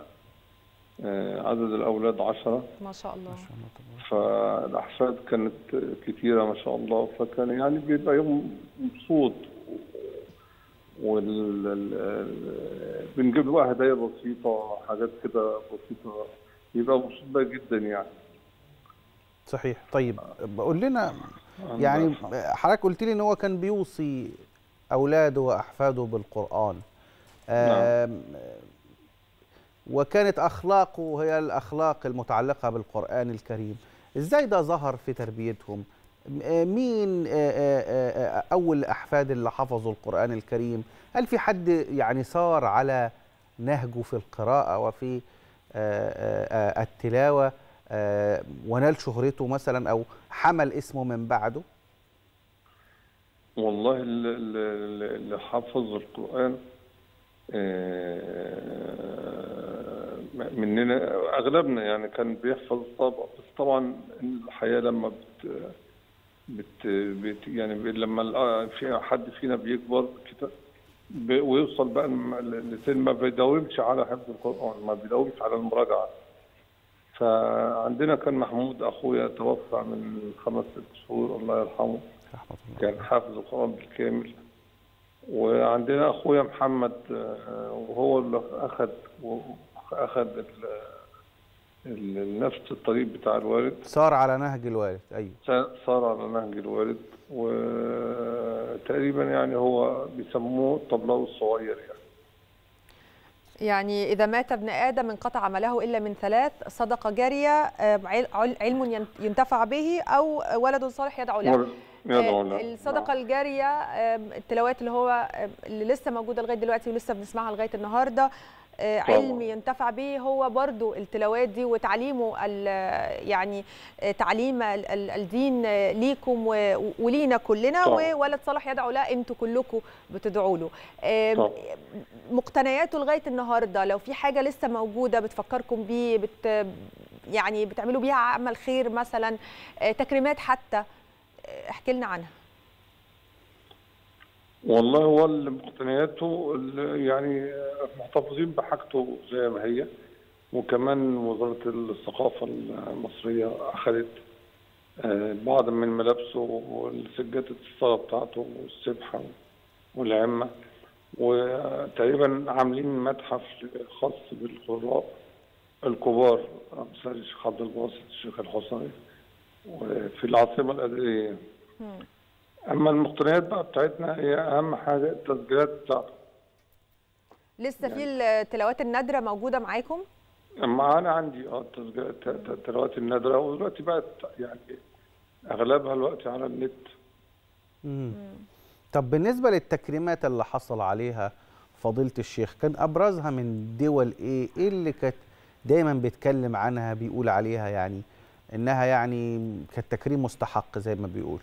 عدد الاولاد عشرة ما شاء الله فالاحفاد كانت كتيره ما شاء الله فكان يعني بيبقى يوم مبسوط وال بنجيب له هدايا بسيطه حاجات كده بسيطه يبقى مبسوط بيها جدا يعني صحيح طيب بقول لنا الله يعني يرحمه. حضرتك قلت لي ان هو كان بيوصي اولاده واحفاده بالقران آم، وكانت اخلاقه هي الاخلاق المتعلقه بالقران الكريم ازاي ده ظهر في تربيتهم م- آه، مين آه، آه، آه، اول الاحفاد اللي حفظوا القران الكريم هل في حد يعني صار على نهجه في القراءه وفي آه، آه، آه، التلاوه آه، ونال شهرته مثلا او حمل اسمه من بعده والله ال- ال- ال- اللي حافظ القرآن آه، مننا أغلبنا يعني كان بيحفظ طبعا بس طبعا الحياة لما بت بت بت يعني ب- لما ال- في حد فينا بيكبر كده ب- ويوصل بقى الم- لسن ما بيداومش على حفظ القرآن ما بيداومش على المراجعة فعندنا كان محمود أخويا توفى من خمس ست شهور الله يرحمه رحمه الله كان حافظ القرآن بالكامل وعندنا أخويا محمد آه، وهو اللي أخذ أخذ ال- ال- نفس الطريق بتاع الوالد صار على نهج الوالد ايوه صار على نهج الوالد وتقريبا يعني هو بيسموه الطبلاوي الصغير يعني يعني إذا مات ابن آدم انقطع عمله إلا من ثلاث صدقة جارية آه، عل- عل- علم ين- ينتفع به أو ولد صالح يدعو له يدعو آه، له الصدقة الجارية آه، التلاوات اللي هو آه، اللي لسه موجودة لغاية دلوقتي ولسه بنسمعها لغاية النهاردة آه، طبعاً. علم ينتفع به هو برضو التلاوات دي وتعليمه ال- يعني آه، تعليم ال- ال- الدين آه، ليكم و- ولينا كلنا طبعاً. وولد صالح يدعو له انتوا كلكم بتدعوا له آم، طبعاً. مقتنياته لغايه النهارده لو في حاجه لسه موجوده بتفكركم بيه بت يعني بتعملوا بيها عمل خير مثلا آه، تكريمات حتى آه، احكي لنا عنها والله هو اللي مقتنياته اللي يعني محتفظين بحاجته زي ما هي وكمان وزارة الثقافة المصرية أخذت آه، بعض من ملابسه والسجادة الصلاة بتاعته والسبحة والعمة وتقريبا عاملين متحف خاص بالقراء الكبار أمثال الشيخ عبد الباسط الشيخ الحصري وفي العاصمة الأدارية أما المقتنيات بقى بتاعتنا هي أهم حاجة التسجيلات بتاعته لسه في التلاوات النادره موجوده معاكم أما أنا عندي اه تسجيلات ت- ت- تلاوات النادرة ودلوقتي بقت يعني أغلبها الوقت على النت مم. طب بالنسبه للتكريمات اللي حصل عليها فضيله الشيخ كان ابرزها من دول ايه ايه اللي كانت دايما بيتكلم عنها بيقول عليها يعني انها يعني كانت تكريم مستحق زي ما بيقولوا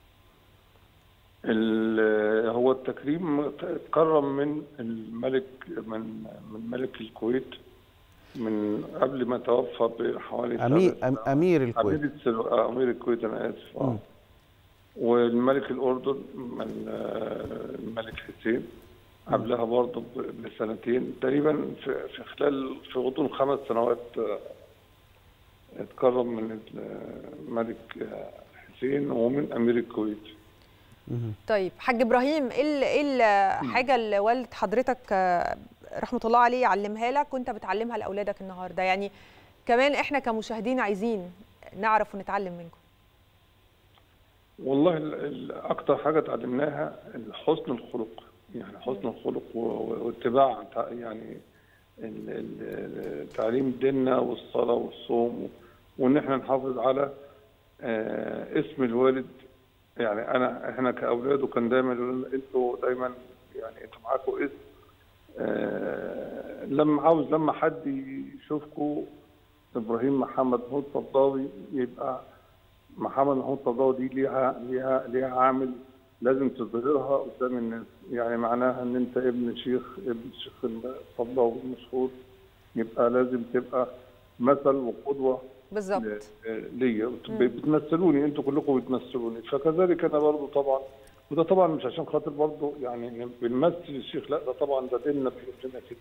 ال- هو التكريم اتكرم من الملك من من ملك الكويت من قبل ما توفى بحوالي امير ثلاث أم امير الكويت امير السلو... آه، امير الكويت انا اسف مم. اه والملك الاردن من آه، الملك حسين قبلها برضه ب- بسنتين تقريبا في, في خلال في غضون خمس سنوات آه، اتكرم من الملك آه، حسين ومن امير الكويت مم. طيب حاج ابراهيم ايه ال- ايه الحاجه اللي والد حضرتك آه، رحمه الله عليه علمها لك وانت بتعلمها لاولادك النهارده يعني كمان احنا كمشاهدين عايزين نعرف ونتعلم منكم والله ال- ال- اكتر حاجه اتعلمناها حسن الخلق يعني حسن الخلق و- و- واتباع تع- يعني ال- ال- تعليم ديننا والصلاه والصوم وان احنا نحافظ على آه، اسم الوالد يعني انا احنا كاولاده كان دايما يقولوا لنا انتوا دايما يعني انتوا معاكم اسم آه، لما عاوز لما حد يشوفكم ابراهيم محمد محمود صداوي يبقى محمد محمود صداوي دي ليها ليها ليها عامل لازم تظهرها قدام الناس يعني معناها ان انت ابن شيخ ابن الشيخ الصداوي المشهور يبقى لازم تبقى مثل وقدوه بالظبط ليا بتمثلوني انتوا كلكم بتمثلوني فكذلك انا برضو طبعا وده طبعا مش عشان خاطر برضو يعني بنمثل الشيخ لا ده طبعا ده ديننا بيقول لنا كده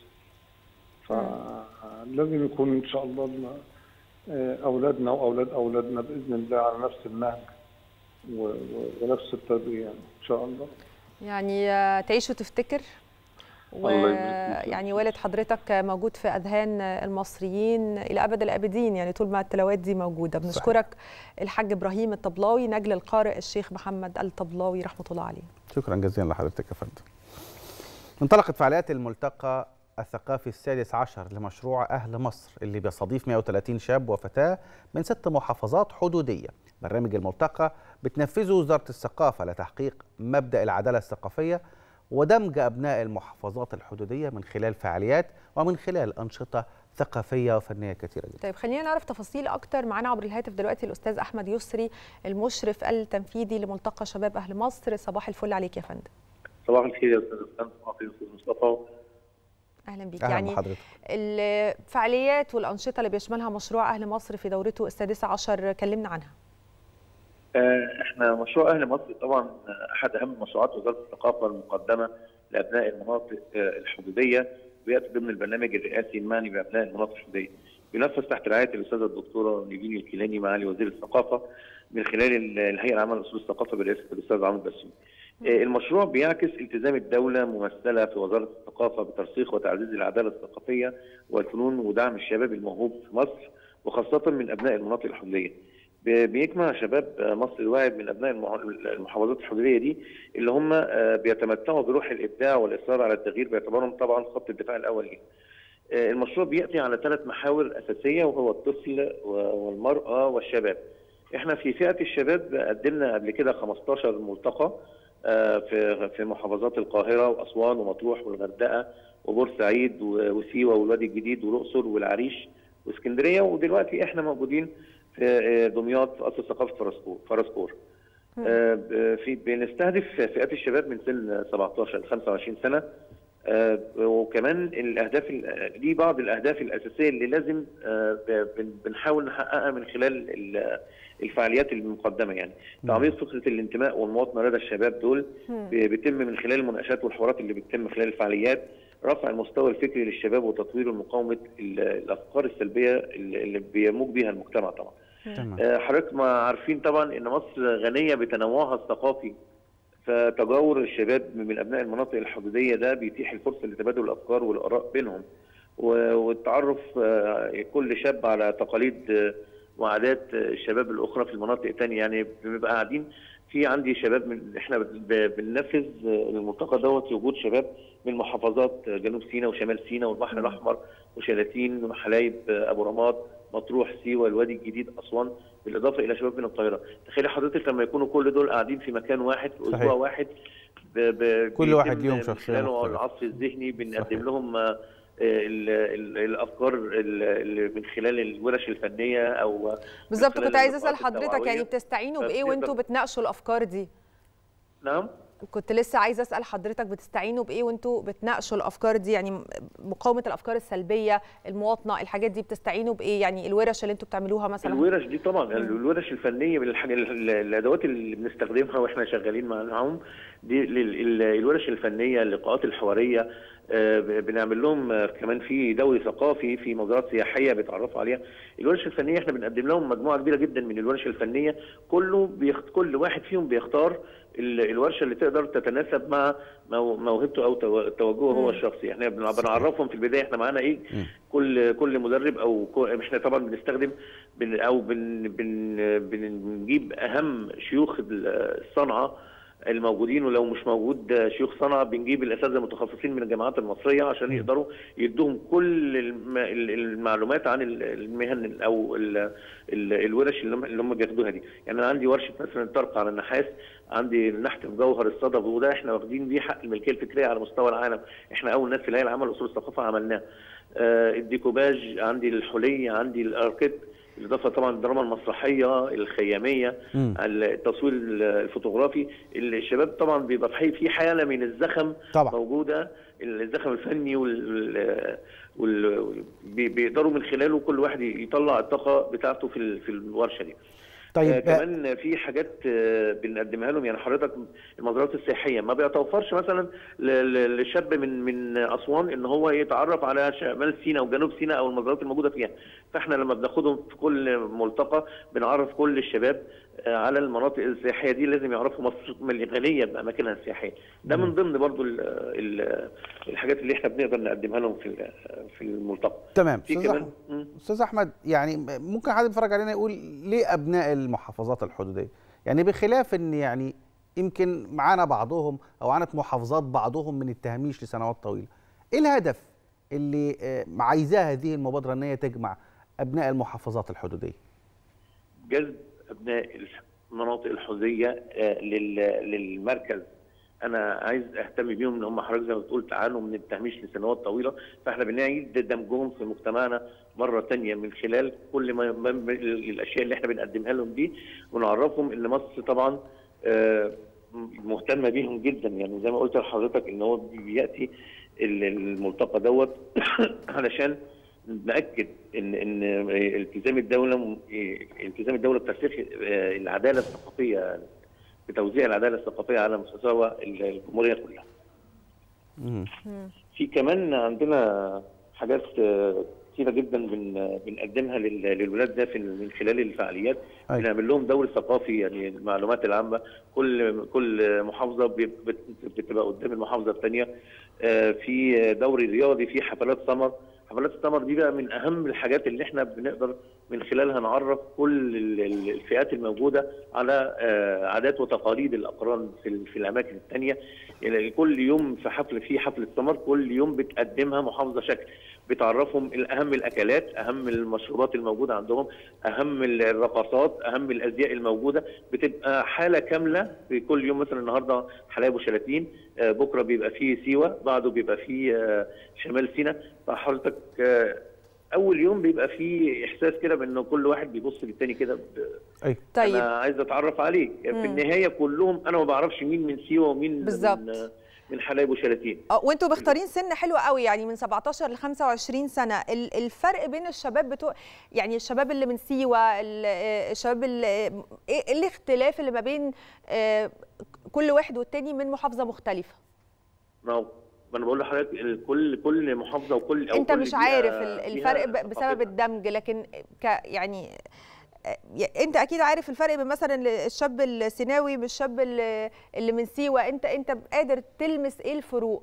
فلازم يكون ان شاء الله ال- آه، اولادنا واولاد اولادنا باذن الله على نفس النهج و- و- ونفس التربيه يعني ان شاء الله يعني آه، تعيش وتفتكر الله يبارك فيك. ويعني والد حضرتك موجود في اذهان المصريين الى ابد الابدين يعني طول ما التلاوات دي موجوده بنشكرك الحاج ابراهيم الطبلاوي نجل القارئ الشيخ محمد الطبلاوي رحمه الله عليه شكرا جزيلا لحضرتك يا فندم انطلقت فعاليات الملتقى الثقافي السادس عشر لمشروع أهل مصر اللي بيستضيف 130 شاب وفتاة من ست محافظات حدودية برنامج الملتقى بتنفذه وزارة الثقافة لتحقيق مبدأ العدالة الثقافية ودمج أبناء المحافظات الحدودية من خلال فعاليات ومن خلال أنشطة ثقافية وفنية كثيرة جدا طيب خلينا نعرف تفاصيل اكتر معانا عبر الهاتف دلوقتي الاستاذ احمد يسري المشرف التنفيذي لملتقى شباب اهل مصر صباح الفل عليك يا فندم صباح الخير يا استاذ اسلام صباح الخير يا استاذ مصطفى اهلا بيك أهلا يعني بحضرتك الفعاليات والانشطه اللي بيشملها مشروع اهل مصر في دورته السادسه عشر كلمنا عنها آه، احنا مشروع اهل مصر طبعا احد اهم مشروعات وزاره الثقافه المقدمه لابناء المناطق آه، الحدوديه وياتي ضمن البرنامج الرئاسي المعني بابناء المناطق الحدوديه. بينفذ تحت رعايه الاستاذه الدكتوره نيفين الكيلاني معالي وزير الثقافه من خلال ال- الهيئه العامه لاصول الثقافه برئاسه الاستاذ عمرو بسيوني. آه، المشروع بيعكس التزام الدوله ممثله في وزاره الثقافه بترسيخ وتعزيز العداله الثقافيه والفنون ودعم الشباب الموهوب في مصر وخاصه من ابناء المناطق الحدوديه. بي- بيجمع شباب آه، مصر الواعد من ابناء المح- المحافظات الحدوديه دي اللي هم آه، بيتمتعوا بروح الابداع والاصرار على التغيير باعتبارهم طبعا خط الدفاع الاول ليهم. آه، المشروع بياتي على ثلاث محاور اساسيه وهو الطفل و- والمراه والشباب. احنا في فئه الشباب قدمنا قبل كده 15 ملتقى آه، في في محافظات القاهره واسوان ومطروح والغردقه وبورسعيد و- وسيوه والوادي الجديد والاقصر والعريش واسكندريه ودلوقتي احنا موجودين في آه، دمياط في قصر ثقافه فرسكور فرسكور آه، ب- في بنستهدف فئات الشباب من سن 17 ل 25 سنه آه، وكمان الاهداف ال- دي بعض الاهداف الاساسيه اللي لازم آه، ب- بن- بنحاول نحققها من خلال ال- الفعاليات المقدمه يعني تعميق فكره الانتماء والمواطنه لدى الشباب دول ب- بيتم من خلال المناقشات والحوارات اللي بتتم خلال الفعاليات رفع المستوى الفكري للشباب وتطوير ومقاومه ال- الافكار السلبيه اللي اللي بيموج بها المجتمع طبعا تمام آه، حضرتك ما عارفين طبعا ان مصر غنيه بتنوعها الثقافي فتجاور الشباب من ابناء المناطق الحدوديه ده بيتيح الفرصه لتبادل الافكار والاراء بينهم و- والتعرف آه، كل شاب على تقاليد آه، وعادات آه، الشباب الاخرى في المناطق الثانيه يعني بنبقى قاعدين في عندي شباب من احنا ب- بننفذ آه، الملتقى دوت وجود شباب من محافظات آه، جنوب سيناء وشمال سيناء والبحر الاحمر وشلاتين وحلايب آه، ابو رماد مطروح سيوه الوادي الجديد اسوان بالاضافه الى شباب من القاهره تخيلي حضرتك لما يكونوا كل دول قاعدين في مكان واحد في اسبوع صحيح. واحد ب ب كل واحد بيتم ليهم من شخصية خلاله مختلفة. العصف الذهني بنقدم صحيح. لهم آه، ال- ال- الافكار ال- اللي من خلال الورش الفنيه او بالظبط خلال كنت عايزه اسال اللقاءات حضرتك يعني التوعوية. بتستعينوا بايه فبنقدر- وانتوا بتناقشوا الافكار دي نعم كنت لسه عايزه اسال حضرتك بتستعينوا بايه وانتوا بتناقشوا الافكار دي يعني م- مقاومه الافكار السلبيه المواطنه الحاجات دي بتستعينوا بايه يعني الورش اللي انتوا بتعملوها مثلا الورش دي طبعا الورش الفنيه من الحاجة ال- الادوات اللي بنستخدمها واحنا شغالين معاهم دي ال- ال- الورش الفنيه اللقاءات الحواريه آه، ب- بنعمل لهم آه، كمان في دوري ثقافي في موضوعات سياحيه بيتعرفوا عليها الورش الفنيه احنا بنقدم لهم مجموعه كبيره جدا من الورش الفنيه كله بيخت... كل واحد فيهم بيختار ال- الورشه اللي تقدر تتناسب مع مو- موهبته او تو- توجهه هو الشخصي احنا بن- بنعرفهم في البدايه احنا معانا ايه كل كل مدرب او كو- احنا طبعا بنستخدم بن او بن بن بنجيب اهم شيوخ الصنعه الموجودين ولو مش موجود شيوخ صنعه بنجيب الاساتذه المتخصصين من الجامعات المصريه عشان يقدروا يدوهم كل الم- المعلومات عن المهن او ال- ال- الورش اللي هم اللي هم بياخدوها دي يعني انا عندي ورشه مثلا الطرق على النحاس عندي النحت في جوهر الصدف وده احنا واخدين بيه حق الملكيه الفكريه على مستوى العالم احنا اول ناس في الهيئه العامه لاصول الثقافه عملناه آه، الديكوباج عندي الحلي عندي الاركيد بالاضافه طبعا الدراما المسرحيه الخياميه مم. التصوير الفوتوغرافي الشباب طبعا بيبقى في في حاله من الزخم طبعا. موجوده الزخم الفني وال, وال... بي- بيقدروا من خلاله كل واحد يطلع الطاقه بتاعته في ال- في الورشه دي طيب آه آه، كمان في حاجات آه بنقدمها لهم يعني حضرتك المزارات السياحيه ما بيتوفرش مثلا ل- ل- لشاب من من اسوان ان هو يتعرف على شمال سيناء وجنوب سيناء او المزارات الموجوده فيها فاحنا لما بناخدهم في كل ملتقى بنعرف كل الشباب آه، على المناطق السياحيه دي لازم يعرفوا مصر من غنيه باماكنها السياحيه ده من ضمن برضو ال ال الحاجات اللي احنا بنقدر نقدمها لهم في ال- في الملتقى تمام في استاذ كمان احمد مم. استاذ احمد يعني ممكن حد يتفرج علينا يقول ليه ابناء المحافظات الحدوديه يعني بخلاف ان يعني يمكن معانا بعضهم او عانت محافظات بعضهم من التهميش لسنوات طويله ايه الهدف اللي آه، عايزاه هذه المبادره ان هي تجمع ابناء المحافظات الحدوديه جذب ابناء المناطق الحدوديه آه، لل- للمركز انا عايز اهتم بيهم ان هم حضرتك زي ما بتقول تعانوا من التهميش لسنوات طويله فاحنا بنعيد دمجهم في مجتمعنا مره تانية من خلال كل ما ما- ما- الاشياء اللي احنا بنقدمها لهم دي ونعرفهم ان مصر طبعا آه، مهتمه بيهم جدا يعني زي ما قلت لحضرتك ان هو بياتي ال- الملتقى دوت علشان ناكد ان ان التزام الدوله التزام الدوله بترسيخ آه، العداله الثقافيه بتوزيع العداله الثقافيه على مستوى الجمهوريه كلها. في كمان عندنا حاجات آه، كتيره جدا بن بنقدمها لل- للولاد ده في من خلال الفعاليات أيوة. بنعمل لهم دوري ثقافي يعني المعلومات العامه كل كل محافظه بت- بت- بتبقى قدام المحافظه الثانيه في دوري رياضي في حفلات سمر حفلات السمر دي بقى من اهم الحاجات اللي احنا بنقدر من خلالها نعرف كل ال- ال- الفئات الموجوده على آه، عادات وتقاليد الاقران في ال- في الاماكن الثانيه يعني كل يوم في حفل في حفله سمر كل يوم بتقدمها محافظه شكل بتعرفهم اهم الاكلات اهم المشروبات الموجوده عندهم اهم الرقصات اهم الازياء الموجوده بتبقى حاله كامله في كل يوم مثلا النهارده حلايب وشلاتين آه، بكره بيبقى فيه سيوه بعده بيبقى فيه آه، شمال سيناء فحضرتك آه، اول يوم بيبقى فيه احساس كده بانه كل واحد بيبص للتاني كده ب- ايوه طيب انا عايز اتعرف عليه في مم. النهايه كلهم انا ما بعرفش مين من سيوه ومين بالظبط. من من حلايب وشلاتين اه وانتوا مختارين سن حلو قوي يعني من 17 ل 25 سنه ال- الفرق بين الشباب بتوع يعني الشباب اللي من سيوه ال- آه، الشباب اللي ايه إيه الاختلاف اللي ما بين آه، كل واحد والتاني من محافظه مختلفه ما هو ما انا بقول لحضرتك ال- كل كل محافظه وكل أو انت كل مش بيئة عارف ال- فيها الفرق ب- بسبب ثقافتها. الدمج لكن ك يعني آه، انت اكيد عارف الفرق بين مثلا الشاب السيناوي بالشاب اللي اللي من سيوه انت انت قادر تلمس ايه الفروق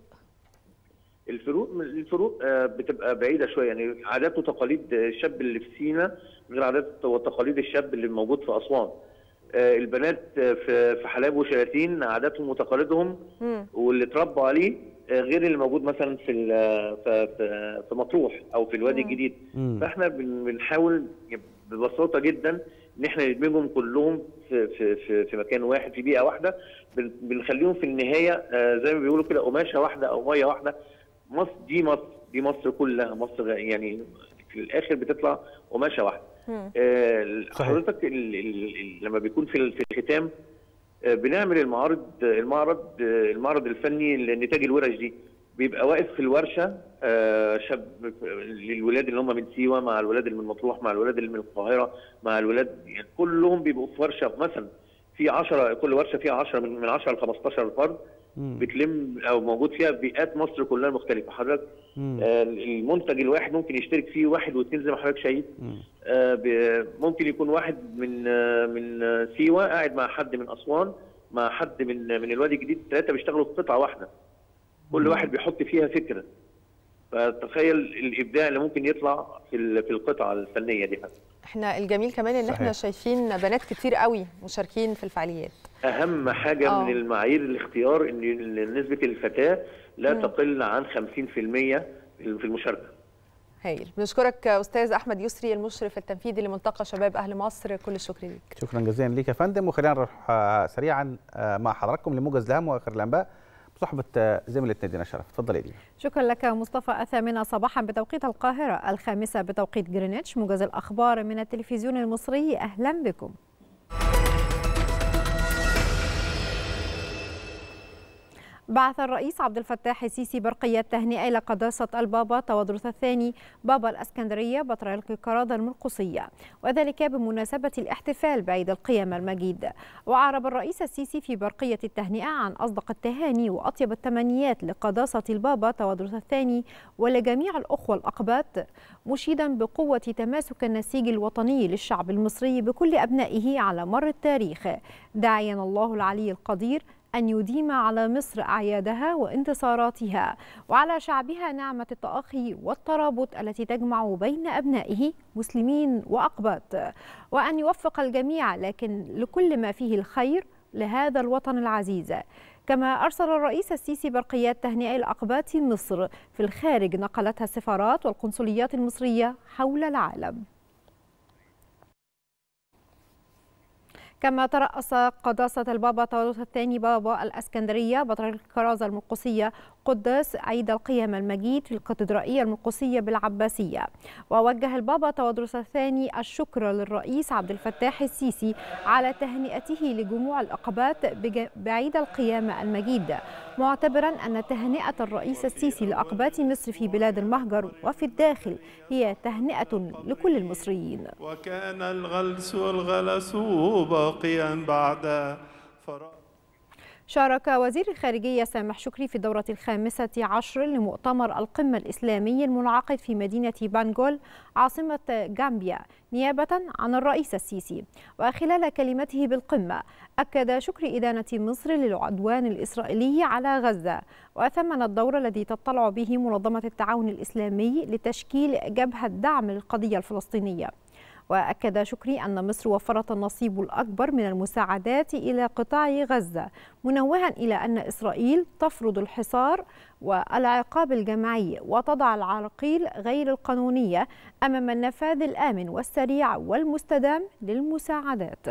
الفروق الفروق آه، بتبقى بعيده شويه يعني عادات وتقاليد الشاب اللي في سينا غير عادات وتقاليد الشاب اللي موجود في اسوان آه، البنات آه، في في حلايب وشلاتين عاداتهم وتقاليدهم مم. واللي اتربوا عليه آه، غير اللي موجود مثلا في ال- في في- في مطروح او في الوادي مم. الجديد مم. فاحنا بن- بنحاول ببساطه جدا ان احنا ندمجهم كلهم في في في, في مكان واحد في بيئه واحده بن- بنخليهم في النهايه آه، زي ما بيقولوا كده قماشه واحده او ميه واحده مصر دي مصر دي مصر كلها مصر يعني في الاخر بتطلع قماشه واحده مم. آه، صحيح. حضرتك ال- ال- ال- لما بيكون في ال- في الختام آه، بنعمل المعارض المعرض آه، المعرض الفني لنتاج الورش دي بيبقى واقف في الورشه آه، شاب للولاد اللي هم من سيوه مع الولاد اللي من مطروح مع الولاد اللي من القاهره مع الولاد يعني كلهم بيبقوا في ورشه مثلا في 10 كل ورشه فيها 10 من من 10 ل 15 فرد مم. بتلم او موجود فيها بيئات مصر كلها مختلفه حضرتك مم. آه، المنتج الواحد ممكن يشترك فيه واحد واثنين زي ما حضرتك شايف مم. آه، ب- ممكن يكون واحد من آه، من آه، سيوه قاعد مع حد من اسوان مع حد من من الوادي الجديد ثلاثه بيشتغلوا في قطعه واحده كل واحد بيحط فيها فكره فتخيل الابداع اللي ممكن يطلع في ال- في القطعه الفنيه دي احنا الجميل كمان ان احنا صحيح. شايفين بنات كتير قوي مشاركين في الفعاليات اهم حاجه آه. من المعايير الاختيار ان نسبه الفتاه لا مم. تقل عن 50% في المشاركه هايل بنشكرك استاذ احمد يسري المشرف التنفيذي لملتقى شباب اهل مصر كل الشكر ليك شكرا جزيلا ليك يا فندم وخلينا نروح آه، سريعا آه، مع حضراتكم لموجز الاهم واخر الانباء بصحبه آه، زميلتنا دينا شرف اتفضل يا دينا شكرا لك مصطفى الثامنة صباحا بتوقيت القاهرة الخامسة بتوقيت جرينتش موجز الأخبار من التلفزيون المصري أهلا بكم بعث الرئيس عبد الفتاح السيسي برقية تهنئة إلى قداسة البابا تودرس الثاني بابا الأسكندرية بطريرك القرادة المرقصية وذلك بمناسبة الاحتفال بعيد القيامة المجيد وأعرب الرئيس السيسي في برقية التهنئة عن أصدق التهاني وأطيب التمنيات لقداسة البابا تودرس الثاني ولجميع الأخوة الأقباط مشيدا بقوة تماسك النسيج الوطني للشعب المصري بكل أبنائه على مر التاريخ داعيا الله العلي القدير أن يديم على مصر أعيادها وانتصاراتها وعلى شعبها نعمة التأخي والترابط التي تجمع بين أبنائه مسلمين وأقباط وأن يوفق الجميع لكن لكل ما فيه الخير لهذا الوطن العزيز كما أرسل الرئيس السيسي برقيات تهنئة الأقباط مصر في الخارج نقلتها السفارات والقنصليات المصرية حول العالم كما ترأس قداسة البابا تودروس الثاني بابا الأسكندرية بطريرك الكرازة المرقسية قداس عيد القيامة المجيد في الكاتدرائية المرقسية بالعباسية ووجه البابا تودروس الثاني الشكر للرئيس عبد الفتاح السيسي على تهنئته لجموع الأقباط بج- بعيد القيامة المجيد معتبرا أن تهنئة الرئيس السيسي لأقباط مصر في بلاد المهجر وفي الداخل هي تهنئة لكل المصريين وكان الغلس والغلس باقيا بعد فراغ شارك وزير الخارجية سامح شكري في الدورة الخامسة عشر لمؤتمر القمة الإسلامي المنعقد في مدينة بانجول عاصمة جامبيا نيابة عن الرئيس السيسي وخلال كلمته بالقمة أكد شكري إدانة مصر للعدوان الإسرائيلي على غزة وثمن الدور الذي تطلع به منظمة التعاون الإسلامي لتشكيل جبهة دعم للقضية الفلسطينية وأكد شكري أن مصر وفرت النصيب الأكبر من المساعدات إلى قطاع غزة منوها إلى أن إسرائيل تفرض الحصار والعقاب الجماعي وتضع العراقيل غير القانونية أمام النفاذ الآمن والسريع والمستدام للمساعدات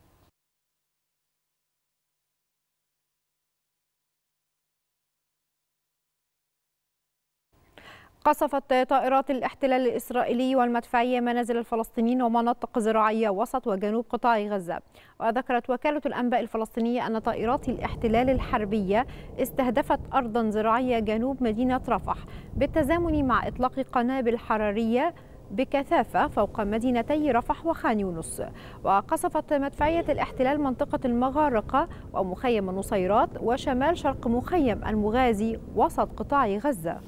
قصفت طائرات الاحتلال الإسرائيلي والمدفعية منازل الفلسطينيين ومناطق زراعية وسط وجنوب قطاع غزة وذكرت وكالة الأنباء الفلسطينية أن طائرات الاحتلال الحربية استهدفت أرضا زراعية جنوب مدينة رفح بالتزامن مع إطلاق قنابل حرارية بكثافة فوق مدينتي رفح وخان يونس وقصفت مدفعية الاحتلال منطقة المغارقة ومخيم النصيرات وشمال شرق مخيم المغازي وسط قطاع غزة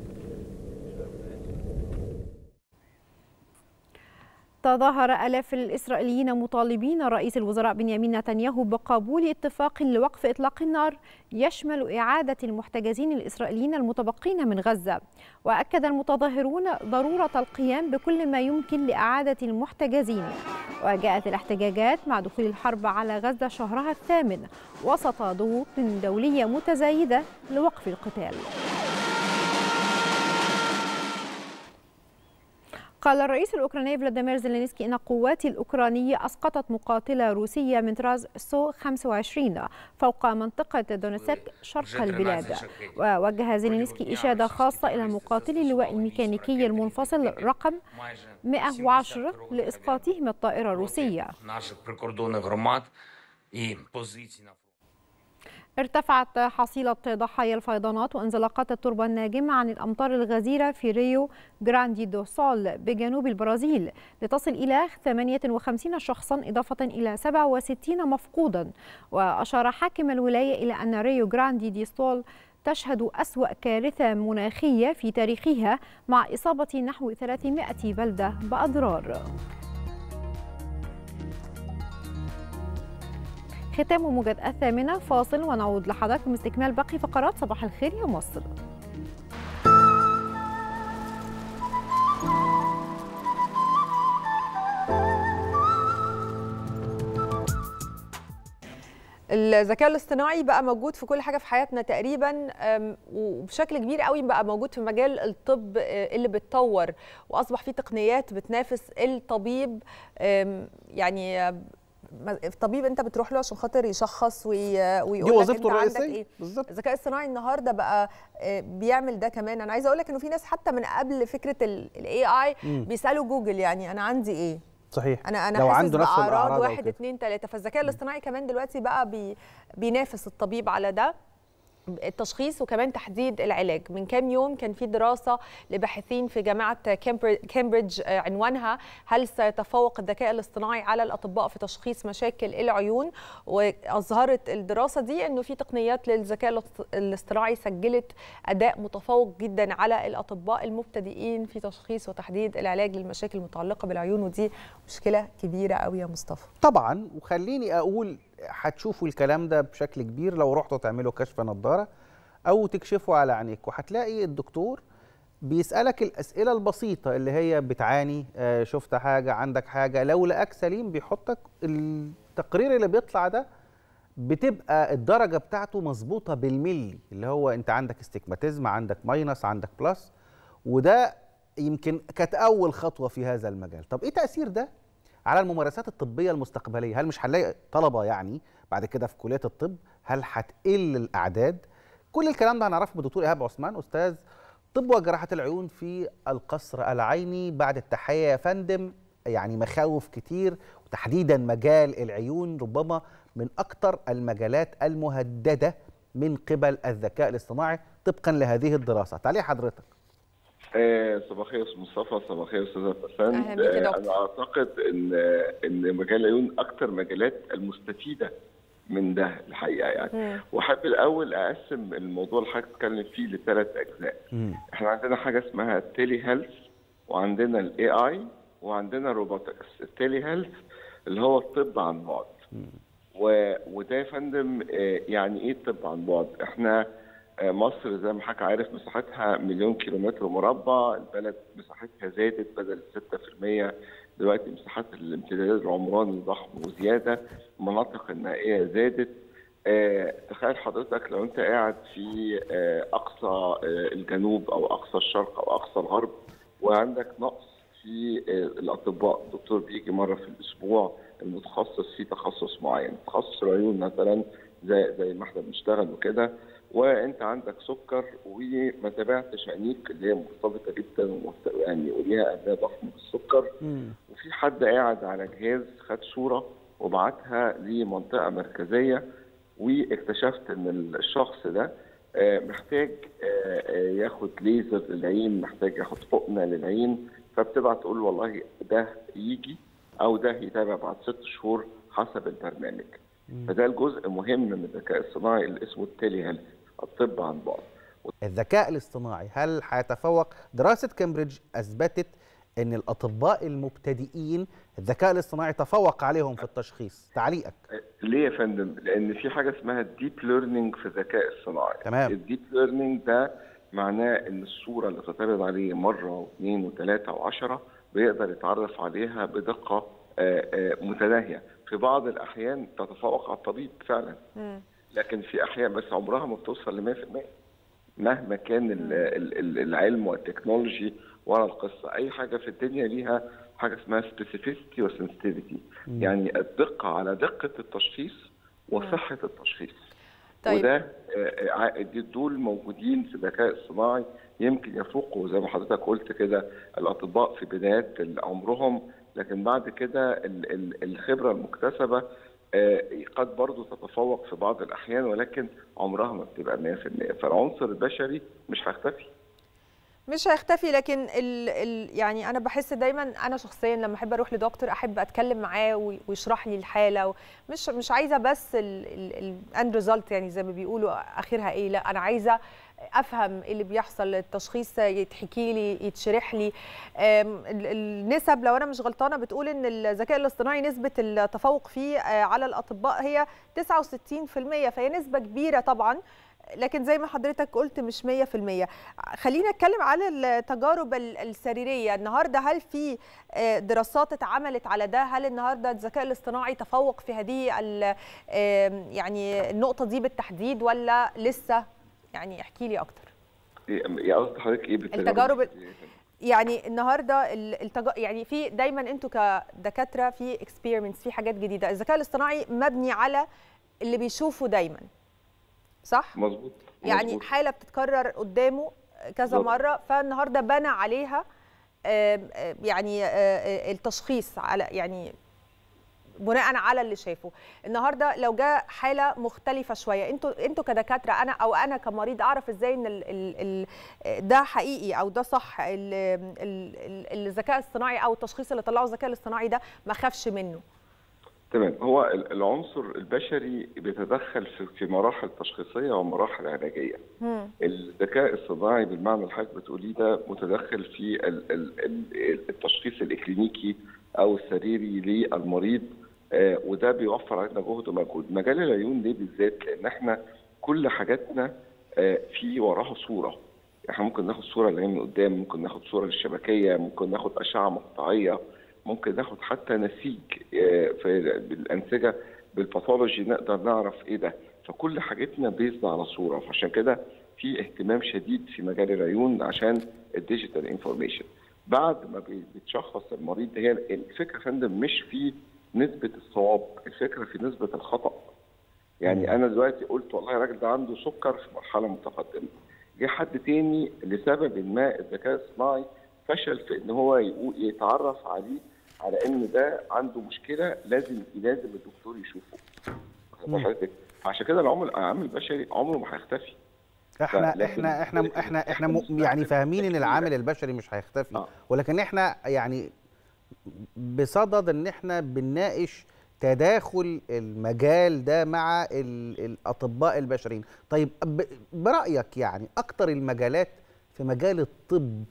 تظاهر آلاف الإسرائيليين مطالبين رئيس الوزراء بنيامين نتنياهو بقبول اتفاق لوقف إطلاق النار يشمل إعادة المحتجزين الإسرائيليين المتبقين من غزة وأكد المتظاهرون ضرورة القيام بكل ما يمكن لإعادة المحتجزين وجاءت الاحتجاجات مع دخول الحرب على غزة شهرها الثامن وسط ضغوط دولية متزايدة لوقف القتال قال الرئيس الأوكراني فلاديمير زيلينسكي أن القوات الأوكرانية أسقطت مقاتلة روسية من طراز سو 25 فوق منطقة دونيتسك شرق البلاد ووجه زيلينسكي إشادة خاصة إلى مقاتلي اللواء الميكانيكي المنفصل رقم 110 لإسقاطهم الطائرة الروسية наших прикордонних громад і позицій на ارتفعت حصيلة ضحايا الفيضانات وانزلاقات التربة الناجمة عن الأمطار الغزيرة في ريو جراندي دو سول بجنوب البرازيل لتصل إلى 58 شخصا إضافة إلى 67 مفقودا وأشار حاكم الولاية إلى أن ريو جراندي دي سول تشهد أسوأ كارثة مناخية في تاريخها مع إصابة نحو 300 بلدة بأضرار ختام موجة الثامنة فاصل ونعود لحضراتكم استكمال باقي فقرات صباح الخير يا مصر الذكاء الاصطناعي بقى موجود في كل حاجه في حياتنا تقريبا أم، وبشكل كبير قوي بقى موجود في مجال الطب آه، اللي بتطور واصبح في تقنيات بتنافس الطبيب أم، يعني آه، ما- الطبيب انت بتروح له عشان خاطر يشخص وي- ويقول لك وظيفته انت عندك الرئيسية. ايه بالظبط الذكاء الصناعي النهارده بقى آه، بيعمل ده كمان انا عايزه اقول لك انه في ناس حتى من قبل فكره الاي اي مم. بيسالوا جوجل يعني انا عندي ايه صحيح انا انا لو حاسس عنده نفس باعراض الأعراض أو واحد كده. اتنين تلاته فالذكاء الاصطناعي كمان دلوقتي بقى بي بينافس الطبيب على ده التشخيص وكمان تحديد العلاج من كام يوم كان في دراسة لباحثين في جامعة كامبر- كامبريدج آه، عنوانها هل سيتفوق الذكاء الاصطناعي على الأطباء في تشخيص مشاكل العيون وأظهرت الدراسة دي أنه في تقنيات للذكاء الاصط- الاصطناعي سجلت أداء متفوق جدا على الأطباء المبتدئين في تشخيص وتحديد العلاج للمشاكل المتعلقة بالعيون ودي مشكلة كبيرة قوي يا مصطفى طبعا وخليني اقول هتشوفوا الكلام ده بشكل كبير لو رحتوا تعملوا كشف نظاره او تكشفوا على عينيك وهتلاقي الدكتور بيسالك الاسئله البسيطه اللي هي بتعاني آه، شفت حاجه عندك حاجه لو لقاك سليم بيحطك التقرير اللي بيطلع ده بتبقى الدرجه بتاعته مظبوطه بالملي اللي هو انت عندك استجماتيزم عندك ماينس عندك بلس وده يمكن كانت اول خطوه في هذا المجال طب ايه تاثير ده على الممارسات الطبيه المستقبليه هل مش هنلاقي طلبه يعني بعد كده في كليه الطب هل هتقل الاعداد كل الكلام ده هنعرفه من الدكتور ايهاب عثمان استاذ طب وجراحه العيون في القصر العيني بعد التحيه يا فندم يعني مخاوف كتير وتحديدا مجال العيون ربما من اكثر المجالات المهدده من قبل الذكاء الاصطناعي طبقا لهذه الدراسه تعليق حضرتك آه، صباح الخير يا استاذ مصطفى صباح الخير يا استاذ حسام أهلا بيك يا آه، دكتور. انا اعتقد ان ان مجال العيون اكثر مجالات المستفيده من ده الحقيقه يعني واحب الاول اقسم الموضوع اللي حضرتك بتتكلم فيه لثلاث اجزاء احنا عندنا حاجه اسمها التيلي هيلث وعندنا الاي اي وعندنا الروبوتكس التيلي هيلث اللي هو الطب عن بعد و... وده يا فندم آه، يعني ايه الطب عن بعد احنا آه، مصر زي ما حضرتك عارف مساحتها مليون كيلومتر مربع البلد مساحتها زادت بدل 6% دلوقتي مساحات الامتداد العمراني ضخم وزياده المناطق النائيه زادت آه، تخيل حضرتك لو انت قاعد في آه، اقصى آه، الجنوب او اقصى الشرق او اقصى الغرب وعندك نقص في آه، الاطباء الدكتور بيجي مره في الاسبوع المتخصص في تخصص معين تخصص العيون مثلا زي زي ما احنا بنشتغل وكده وانت عندك سكر وما تابعتش عينيك اللي هي مرتبطه جدا ومرت- يعني وليها اداه ضخمه بالسكر وفي حد قاعد على جهاز خد صوره وبعتها لمنطقه مركزيه واكتشفت ان الشخص ده آه، محتاج آه، آه، ياخد ليزر للعين محتاج ياخد حقنه للعين فبتبعت تقول له والله ده يجي او ده يتابع بعد ست شهور حسب البرنامج فده الجزء مهم من الذكاء الصناعي اللي اسمه التيلي هيلث الطب عن بعد الذكاء الاصطناعي هل هيتفوق دراسة كامبريدج أثبتت أن الأطباء المبتدئين الذكاء الاصطناعي تفوق عليهم في التشخيص تعليقك ليه يا فندم؟ لأن في حاجة اسمها الديب ليرنينج في الذكاء الصناعي. تمام. الديب ليرنينج ده معناه إن الصورة اللي تتعرض عليه مرة واثنين وثلاثة وعشرة بيقدر يتعرف عليها بدقة آه، آه، متناهية. في بعض الأحيان تتفوق على الطبيب فعلا. لكن في أحيان بس عمرها ما بتوصل ل 100%. مهما كان ال- ال- ال- العلم والتكنولوجي ورا القصه اي حاجه في الدنيا ليها حاجه اسمها سبيسيفيستي وسنسيتيفيتي يعني الدقه على دقه التشخيص وصحه التشخيص طيب. وده آه، آه، دي- دول موجودين في الذكاء الصناعي يمكن يفوقوا زي ما حضرتك قلت كده الاطباء في بدايات عمرهم لكن بعد كده ال- ال- الخبره المكتسبه آه، قد برضو تتفوق في بعض الأحيان ولكن عمرها ما بتبقى 100% فالعنصر البشري مش هيختفي مش هيختفي لكن ال ال يعني انا بحس دايما انا شخصيا لما احب اروح لدكتور احب اتكلم معاه وي- ويشرح لي الحاله مش مش عايزه بس الاند ريزلت يعني زي ما بيقولوا اخرها ايه لا انا عايزه افهم ايه اللي بيحصل التشخيص يتحكي لي يتشرح لي أم، ال- النسب لو انا مش غلطانه بتقول ان الذكاء الاصطناعي نسبه التفوق فيه آه، على الاطباء هي 69% فهي نسبه كبيره طبعا لكن زي ما حضرتك قلت مش 100% خلينا نتكلم على التجارب ال- السريريه النهارده هل في آه، دراسات اتعملت على ده هل النهارده الذكاء الاصطناعي تفوق في هذه ال- آم، يعني النقطه دي بالتحديد ولا لسه يعني احكي لي اكتر يا قصد حضرتك ايه بالتجارب التجارب ال- يعني النهارده ال- التج... يعني في دايما انتوا كدكاتره في اكسبيرمنتس في حاجات جديده الذكاء الاصطناعي مبني على اللي بيشوفه دايما صح مظبوط يعني مظبوط. حاله بتتكرر قدامه كذا بالظبط. مره فالنهارده بنى عليها آم، آم، يعني آه، آه، التشخيص على يعني بناء على اللي شافه النهارده لو جاء حاله مختلفه شويه انتوا انتوا كدكاتره انا او انا كمريض اعرف ازاي ان ال ال ال ده حقيقي او ده صح ال- ال- ال- الذكاء الصناعي او التشخيص اللي طلعه الذكاء الاصطناعي ده ما خافش منه تمام هو ال- العنصر البشري بيتدخل في في مراحل تشخيصيه ومراحل علاجيه الذكاء الصناعي بالمعنى اللي حضرتك بتقوليه ده متدخل في ال- ال- ال- التشخيص الاكلينيكي او السريري للمريض آه، وده بيوفر علينا جهد ومجهود مجال العيون ليه بالذات لان احنا كل حاجاتنا آه، في وراها صوره احنا ممكن ناخد صوره للعين من قدام ممكن ناخد صوره للشبكيه ممكن ناخد اشعه مقطعيه ممكن ناخد حتى نسيج آه، في بالانسجه بالباثولوجي نقدر نعرف ايه ده فكل حاجتنا بيزد على صوره فعشان كده في اهتمام شديد في مجال العيون عشان الديجيتال انفورميشن بعد ما بي- بيتشخص المريض هي الفكره يا فندم مش في نسبه الصواب الفكره في نسبه الخطا يعني انا دلوقتي قلت والله الراجل ده عنده سكر في مرحله متقدمه جه حد تاني لسبب ما الذكاء الصناعي فشل في ان هو يقو- يتعرف عليه على ان ده عنده مشكله لازم لازم الدكتور يشوفه واخد بال حضرتك؟ عشان كده العامل العامل البشري عمره ما هيختفي احنا فلكن- احنا احنا احنا احنا م- يعني فاهمين ان العامل البشري مش هيختفي ولكن احنا يعني بصدد ان احنا بنناقش تداخل المجال ده مع ال- الاطباء البشريين طيب ب- برايك يعني اكتر المجالات في مجال الطب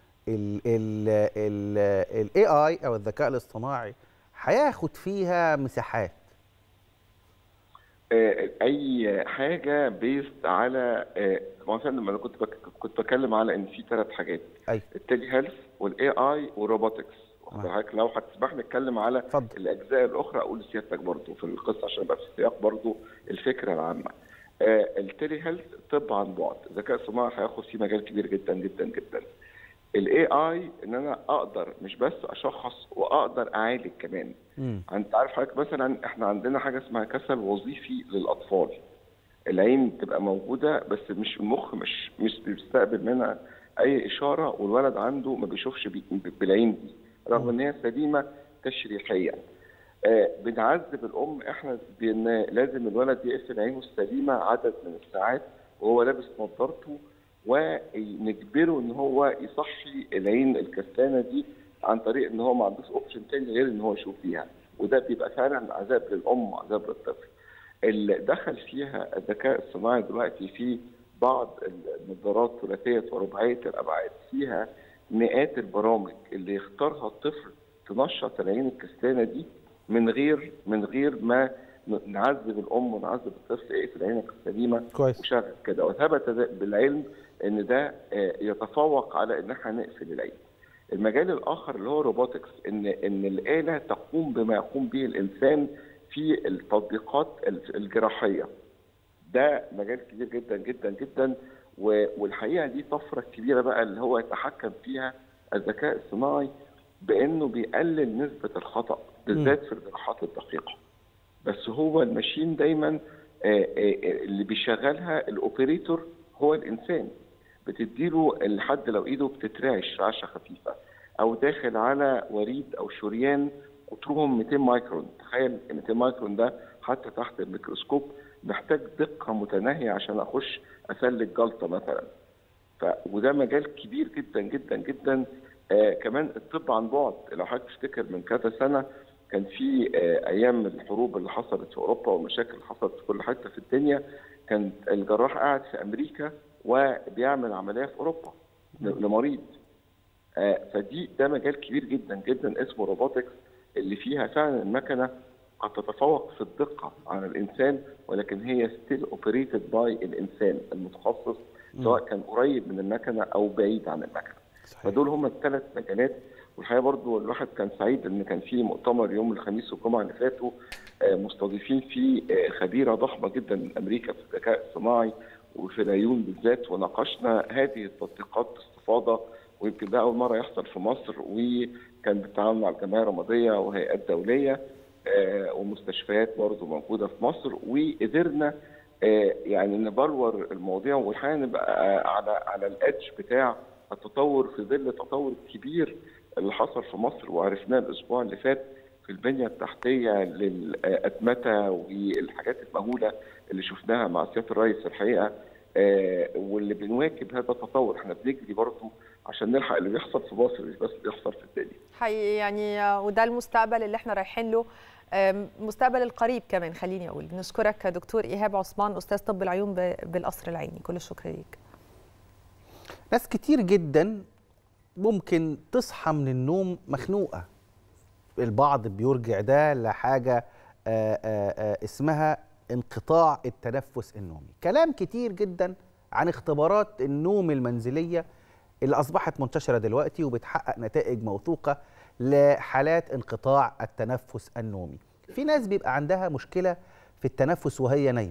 الاي اي او الذكاء الاصطناعي هياخد فيها مساحات آه، اي حاجه بيست على آه، ما هو فندم انا كنت بك... كنت بتكلم على ان في ثلاث حاجات أي. التيلي هيلث والاي اي والروبوتكس واخد بالك؟ لو هتسمح لي اتكلم على فضل. الاجزاء الاخرى اقول لسيادتك برضو في القصه عشان ابقى في سياق برضو الفكره العامه آه، التيلي هيلث طب عن بعد الذكاء الصناعي هياخد فيه مجال كبير جدا جدا جدا الاي اي ان انا اقدر مش بس اشخص واقدر اعالج كمان انت عارف حضرتك مثلا احنا عندنا حاجه اسمها كسل وظيفي للاطفال العين بتبقى موجوده بس مش المخ مش مش بيستقبل منها اي اشاره والولد عنده ما بيشوفش بي- بالعين دي رغم ان هي سليمه تشريحيا آه بنعذب الام احنا بان لازم الولد يقفل عينه السليمه عدد من الساعات وهو لابس نظارته ونجبره ان هو يصحي العين الكسلانه دي عن طريق ان هو ما عندوش اوبشن تاني غير ان هو يشوف بيها وده بيبقى فعلا عذاب للام وعذاب للطفل. اللي دخل فيها الذكاء الصناعي دلوقتي في بعض النظارات ثلاثيه ورباعيه الابعاد فيها مئات البرامج اللي يختارها الطفل تنشط العين الكسلانه دي من غير من غير ما نعذب الام ونعذب الطفل اقفل عينك السليمه كويس. وشغل كده وثبت ده بالعلم ان ده آه، يتفوق على ان احنا نقفل العين. المجال الاخر اللي هو روبوتكس ان ان الاله تقوم بما يقوم به الانسان في التطبيقات الجراحيه. ده مجال كبير جدا جدا جدا و- والحقيقه دي طفره كبيره بقى اللي هو يتحكم فيها الذكاء الصناعي بانه بيقلل نسبه الخطا بالذات في الجراحات الدقيقه. بس هو الماشين دايما آه، آه، اللي بيشغلها الاوبريتور هو الانسان بتديله الحد لو ايده بتترعش رعشه خفيفه او داخل على وريد او شريان قطرهم 200 مايكرون تخيل 200 مايكرون ده حتى تحت الميكروسكوب محتاج دقه متناهيه عشان اخش اسلك جلطه مثلا ف وده مجال كبير جدا جدا جدا آه كمان الطب عن بعد لو حضرتك تفتكر من كذا سنه كان في آه ايام الحروب اللي حصلت في اوروبا والمشاكل اللي حصلت في كل حته في الدنيا كان الجراح قاعد في امريكا وبيعمل عمليه في اوروبا لمريض آه فدي ده مجال كبير جدا جدا اسمه روبوتكس اللي فيها فعلا المكنه قد تتفوق في الدقه عن الانسان ولكن هي ستيل اوبريتد باي الانسان المتخصص سواء كان قريب من المكنه او بعيد عن المكنه صحيح. فدول هم الثلاث مجالات والحقيقه برضو الواحد كان سعيد ان كان في مؤتمر يوم الخميس والجمعه اللي فاتوا مستضيفين فيه خبيره ضخمه جدا من امريكا في الذكاء الصناعي وفي العيون بالذات وناقشنا هذه التطبيقات باستفاضه ويمكن ده اول مره يحصل في مصر وكان بالتعاون مع الجمعيه الرماديه وهيئات دوليه ومستشفيات برضو موجوده في مصر وقدرنا يعني نبلور المواضيع والحقيقه نبقى على على الادج بتاع التطور في ظل التطور الكبير اللي حصل في مصر وعرفناه الاسبوع اللي فات في البنيه التحتيه للاتمته والحاجات المهوله اللي شفناها مع سياده الرئيس الحقيقه آه، واللي بنواكب هذا التطور احنا بنجري برضه عشان نلحق اللي بيحصل في مصر مش بس بيحصل في الدنيا حقيقي يعني آه، وده المستقبل اللي احنا رايحين له آم، مستقبل القريب كمان خليني اقول بنشكرك دكتور ايهاب عثمان استاذ طب العيون ب- بالقصر العيني كل الشكر ليك ناس كتير جدا ممكن تصحى من النوم مخنوقه البعض بيرجع ده لحاجه آه، آه، آه، اسمها انقطاع التنفس النومي كلام كتير جدا عن اختبارات النوم المنزليه اللي اصبحت منتشره دلوقتي وبتحقق نتائج موثوقه لحالات انقطاع التنفس النومي في ناس بيبقى عندها مشكله في التنفس وهي نايمه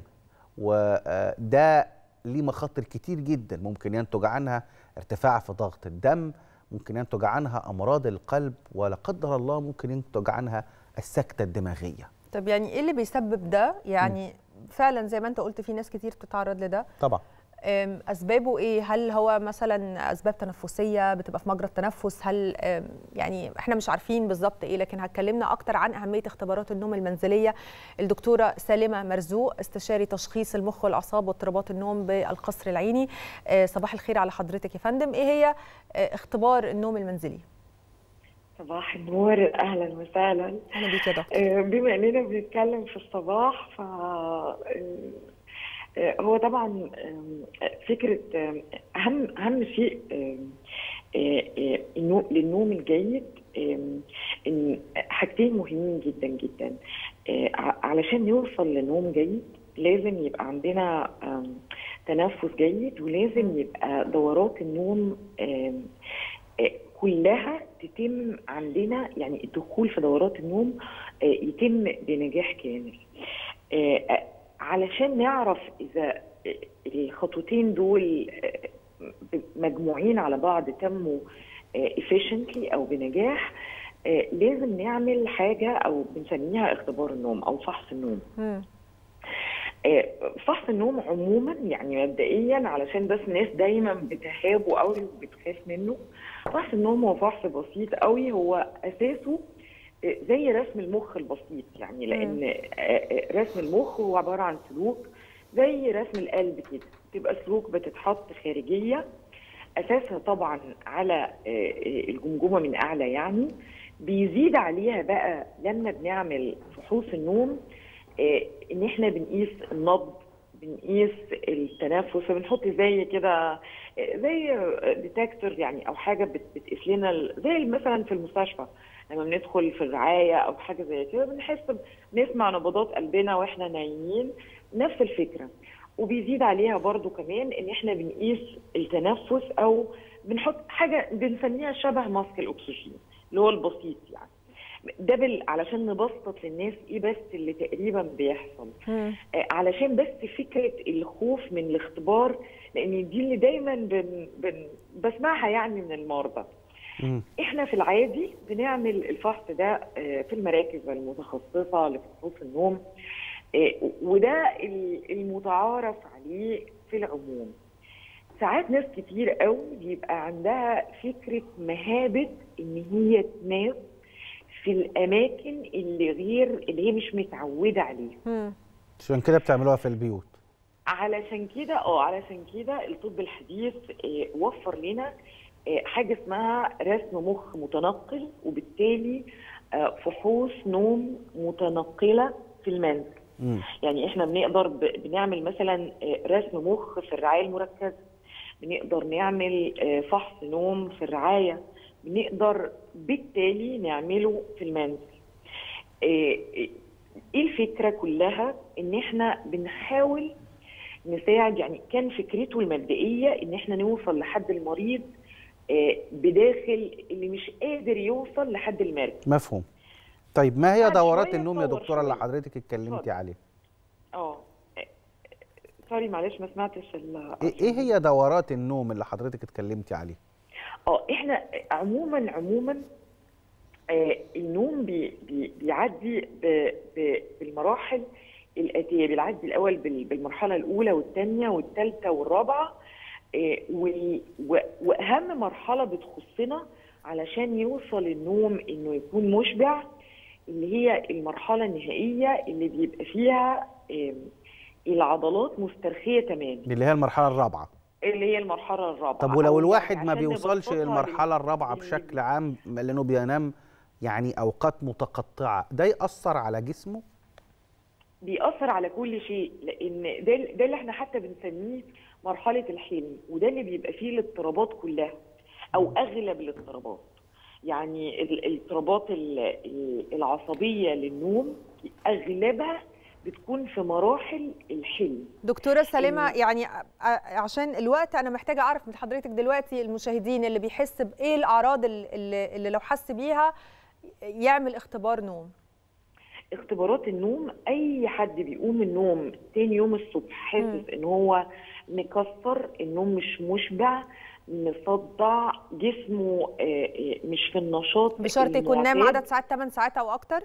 وده ليه مخاطر كتير جدا ممكن ينتج عنها ارتفاع في ضغط الدم ممكن ينتج عنها امراض القلب ولا قدر الله ممكن ينتج عنها السكته الدماغيه طب يعني ايه اللي بيسبب ده يعني فعلا زي ما انت قلت في ناس كتير بتتعرض لده طبعا أم، اسبابه ايه هل هو مثلا اسباب تنفسيه بتبقى في مجرى التنفس هل أم، يعني احنا مش عارفين بالظبط ايه لكن هتكلمنا اكتر عن اهميه اختبارات النوم المنزليه الدكتوره سالمه مرزوق استشاري تشخيص المخ والاعصاب واضطرابات النوم بالقصر العيني أه، صباح الخير على حضرتك يا فندم ايه هي أه، اختبار النوم المنزلي صباح النور اهلا وسهلا اهلا بيك يا دكتور آه، بما اننا بنتكلم في الصباح ف آه، آه، هو طبعا آه، فكره آه، اهم اهم شيء آه، آه، آه، النوم- للنوم الجيد آه، ان حاجتين مهمين جدا جدا آه، ع- علشان نوصل لنوم جيد لازم يبقى عندنا آم، تنفس جيد ولازم يبقى دورات النوم آم، آه، كلها تتم عندنا يعني الدخول في دورات النوم آه، يتم بنجاح كامل آه، آه، علشان نعرف اذا آه، الخطوتين دول آه، مجموعين على بعض تموا efficiently او بنجاح آه، لازم نعمل حاجه او بنسميها اختبار النوم او فحص النوم آه، فحص النوم عموما يعني مبدئيا علشان بس ناس دايما بتهابه قوي وبتخاف منه فحص النوم هو فحص بسيط قوي هو اساسه آه، زي رسم المخ البسيط يعني لان آه، آه، رسم المخ هو عباره عن سلوك زي رسم القلب كده تبقى سلوك بتتحط خارجيه اساسها طبعا على آه، آه، الجمجمه من اعلى يعني بيزيد عليها بقى لما بنعمل فحوص النوم آه، ان احنا بنقيس النبض بنقيس التنفس فبنحط زي كده آه، زي ديتكتور يعني او حاجه بت- بتقيس لنا ال- زي مثلا في المستشفى لما بندخل في الرعايه او حاجه زي كده بنحس ب- نسمع نبضات قلبنا واحنا نايمين نفس الفكره وبيزيد عليها برضو كمان ان احنا بنقيس التنفس او بنحط حاجه بنسميها شبه ماسك الاكسجين اللي هو البسيط يعني ده بال... علشان نبسط للناس ايه بس اللي تقريبا بيحصل آه، علشان بس فكره الخوف من الاختبار لان دي اللي دايما بن... بن... بسمعها يعني من المرضى احنا في العادي بنعمل الفحص ده آه، في المراكز المتخصصه لفحوص النوم آه، وده ال- المتعارف عليه في العموم ساعات ناس كتير قوي بيبقى عندها فكره مهابه ان هي تنام في الاماكن اللي غير اللي هي مش متعوده عليها عشان كده بتعملوها في البيوت علشان كده اه علشان كده الطب الحديث آه، وفر لنا آه، حاجه اسمها رسم مخ متنقل وبالتالي آه، فحوص نوم متنقله في المنزل مم. يعني احنا بنقدر ب- بنعمل مثلا آه، رسم مخ في الرعايه المركزه بنقدر نعمل آه، فحص نوم في الرعايه بنقدر بالتالي نعمله في المنزل آه، آه، ايه الفكره كلها ان احنا بنحاول نساعد يعني كان فكرته المبدئيه ان احنا نوصل لحد المريض آه، بداخل اللي مش قادر يوصل لحد المركز مفهوم طيب ما هي بعد دورات شوية النوم يا اتطور دكتوره اللي شوية. حضرتك اتكلمتي اتفضل. عليها اه سوري معلش ما سمعتش ال- ايه إيه هي دورات النوم اللي حضرتك اتكلمتي عليها اه احنا عموما عموما آه النوم بي بي بيعدي ب- ب- بالمراحل الاتيه بيعدي الاول بال- بالمرحله الاولى والثانيه والثالثه والرابعه آه وال- و- واهم مرحله بتخصنا علشان يوصل النوم انه يكون مشبع اللي هي المرحله النهائيه اللي بيبقى فيها آم، العضلات مسترخيه تماما اللي هي المرحله الرابعه اللي هي المرحله الرابعه طب ولو أو الواحد يعني ما عشان بيوصلش نبسطها للمرحله الرابعه بشكل عام لانه بينام يعني اوقات متقطعه ده ياثر على جسمه بيأثر على كل شيء لأن ده ده اللي احنا حتى بنسميه مرحلة الحلم وده اللي بيبقى فيه الاضطرابات كلها أو أغلب الاضطرابات يعني ال- الاضطرابات ال- ال- العصبية للنوم أغلبها بتكون في مراحل الحلم دكتورة سليمة إن- يعني ع- عشان الوقت أنا محتاجة أعرف من حضرتك دلوقتي المشاهدين اللي بيحس بإيه الأعراض ال- اللي, اللي لو حس بيها يعمل اختبار نوم اختبارات النوم اي حد بيقوم من النوم تاني يوم الصبح حاسس ان هو مكسر النوم مش مشبع مصدع جسمه آه، آه، مش في النشاط بشرط يكون نام المعتاد. عدد ساعات 8 ساعات أو أكتر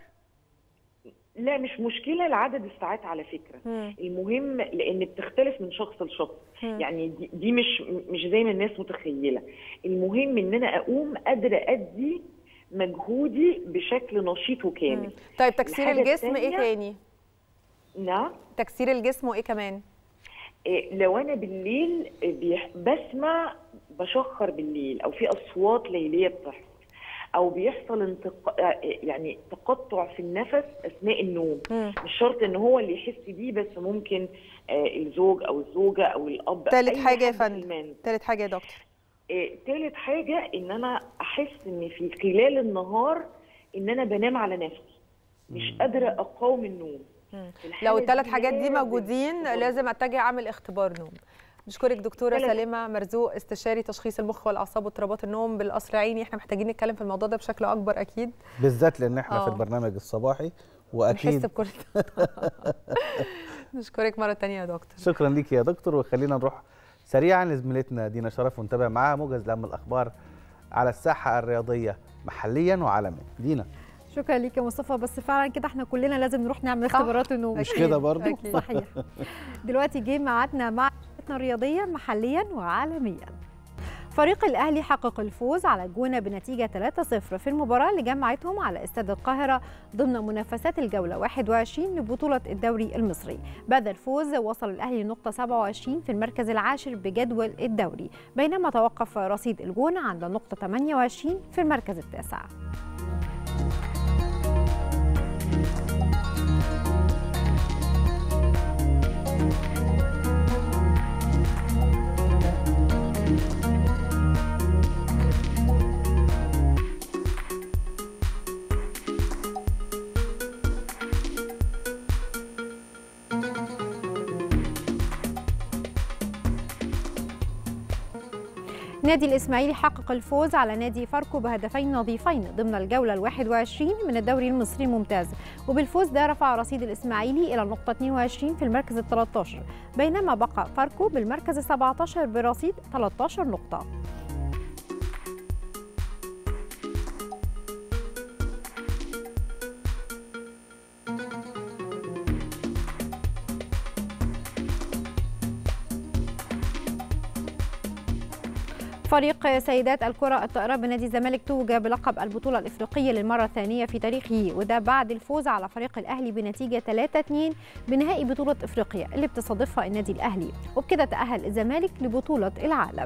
لا مش مشكله لعدد الساعات على فكره مم. المهم لان بتختلف من شخص لشخص مم. يعني دي, دي مش مش زي ما الناس متخيله المهم ان انا اقوم قادره ادي مجهودي بشكل نشيط وكامل طيب تكسير الحاجة الجسم إيه التانية- تاني؟ نعم تكسير الجسم وإيه كمان؟ إيه، لو انا بالليل بيح- بسمع بشخر بالليل او في اصوات ليليه بتحصل او بيحصل انتق... يعني تقطع في النفس اثناء النوم مم. مش شرط ان هو اللي يحس بيه بس ممكن آه، الزوج او الزوجه او الاب تالت أي حاجة يا حد في فندم المنزل. تالت حاجة يا دكتور آه، تالت حاجه ان انا احس ان في خلال النهار ان انا بنام على نفسي مش قادره اقاوم النوم في الحالة لو الثلاث دي حاجات دي لازم موجودين لازم اتجه اعمل اختبار نوم بشكرك دكتوره ثلاث- سليمه مرزوق استشاري تشخيص المخ والاعصاب واضطرابات النوم بالقصر العيني احنا محتاجين نتكلم في الموضوع ده بشكل اكبر اكيد بالذات لان احنا في آه. البرنامج الصباحي نحس واكيد بكل نشكرك مره تانية يا دكتور شكرا ليك يا دكتور وخلينا نروح سريعا لزميلتنا دينا شرف ونتابع معاها موجز لاهم الاخبار على الساحه الرياضيه محليا وعالميا دينا شكرا ليك يا مصطفى بس فعلا كده احنا كلنا لازم نروح نعمل اختبارات النوم مش كده برضو؟ أكيد. صحيح دلوقتي جه ميعادنا مع حلقتنا الرياضيه محليا وعالميا فريق الاهلي حقق الفوز على الجونه بنتيجه 3-0 في المباراه اللي جمعتهم على استاد القاهره ضمن منافسات الجوله 21 لبطوله الدوري المصري بعد الفوز وصل الاهلي لنقطه 27 في المركز العاشر بجدول الدوري بينما توقف رصيد الجونه عند نقطه 28 في المركز التاسع نادي الإسماعيلي حقق الفوز على نادي فاركو بهدفين نظيفين ضمن الجولة الواحد وعشرين من الدوري المصري الممتاز وبالفوز ده رفع رصيد الإسماعيلي إلى النقطة 22 في المركز ال 13 بينما بقى فاركو بالمركز ال 17 برصيد 13 نقطة فريق سيدات الكرة الطائرة بنادي الزمالك توج بلقب البطولة الإفريقية للمرة الثانية في تاريخه وده بعد الفوز على فريق الأهلي بنتيجة 3-2 بنهائي بطولة إفريقيا اللي بتستضيفها النادي الأهلي وبكده تأهل الزمالك لبطولة العالم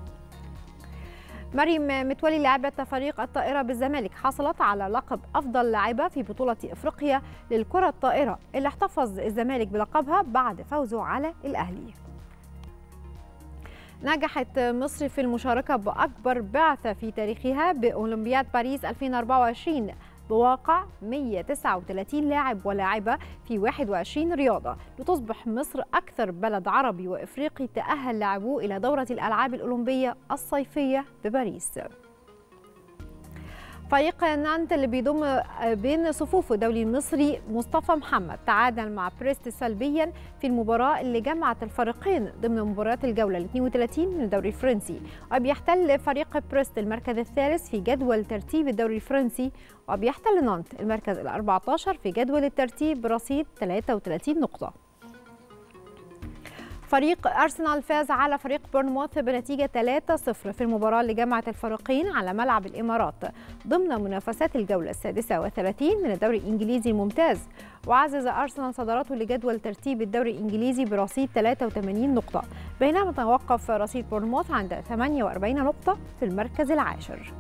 مريم متولي لاعبة فريق الطائرة بالزمالك حصلت على لقب أفضل لاعبة في بطولة إفريقيا للكرة الطائرة اللي احتفظ الزمالك بلقبها بعد فوزه على الأهلي نجحت مصر في المشاركة بأكبر بعثة في تاريخها بأولمبياد باريس 2024 بواقع 139 لاعب ولاعبة في 21 رياضة لتصبح مصر أكثر بلد عربي وإفريقي تأهل لاعبوه إلى دورة الألعاب الأولمبية الصيفية بباريس فريق نانت اللي بيضم بين صفوف الدولي المصري مصطفى محمد تعادل مع بريست سلبيا في المباراة اللي جمعت الفريقين ضمن مباريات الجولة ال 32 من الدوري الفرنسي وبيحتل فريق بريست المركز الثالث في جدول ترتيب الدوري الفرنسي وبيحتل نانت المركز ال 14 في جدول الترتيب برصيد 33 نقطة فريق أرسنال فاز على فريق بورنموث بنتيجة 3-0 في المباراة اللي جمعت الفريقين على ملعب الإمارات ضمن منافسات الجولة السادسة والثلاثين من الدوري الإنجليزي الممتاز وعزز أرسنال صدارته لجدول ترتيب الدوري الإنجليزي برصيد 83 نقطة بينما توقف رصيد بورنموث عند 48 نقطة في المركز العاشر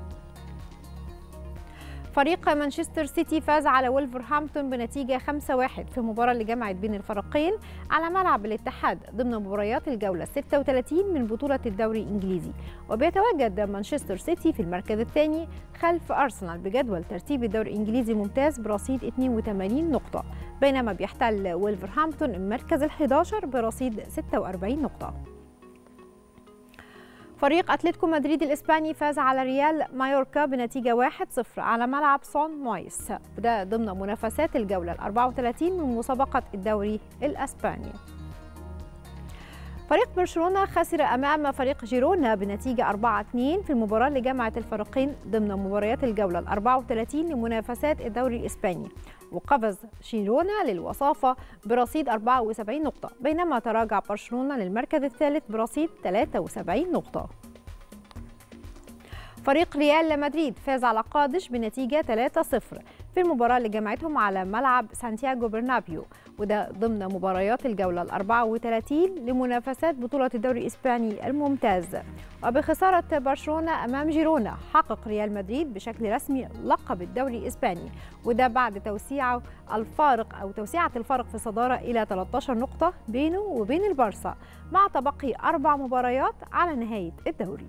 فريق مانشستر سيتي فاز على ولفرهامبتون بنتيجة 5-1 في المباراة اللي جمعت بين الفريقين على ملعب الاتحاد ضمن مباريات الجولة 36 من بطولة الدوري الإنجليزي وبيتواجد مانشستر سيتي في المركز الثاني خلف أرسنال بجدول ترتيب الدوري الإنجليزي الممتاز برصيد 82 نقطة بينما بيحتل ولفرهامبتون المركز ال11 برصيد 46 نقطة فريق أتلتيكو مدريد الإسباني فاز على ريال مايوركا بنتيجة 1-0 على ملعب سون مويس وده ضمن منافسات الجولة ال 34 من مسابقة الدوري الأسباني فريق برشلونة خسر أمام فريق جيرونا بنتيجة 4-2 في المباراة اللي جمعت الفريقين ضمن مباريات الجولة ال 34 لمنافسات الدوري الإسباني وقفز جيرونا للوصافة برصيد 74 نقطة بينما تراجع برشلونة للمركز الثالث برصيد 73 نقطة فريق ريال مدريد فاز على قادش بنتيجة 3-0 في المباراة اللي جمعتهم على ملعب سانتياغو برنابيو وده ضمن مباريات الجولة ال 34 لمنافسات بطولة الدوري الإسباني الممتاز وبخسارة برشلونة أمام جيرونا حقق ريال مدريد بشكل رسمي لقب الدوري الإسباني وده بعد توسيع الفارق أو توسيعة الفارق في الصدارة إلى 13 نقطة بينه وبين البارسا مع تبقي أربع مباريات على نهاية الدوري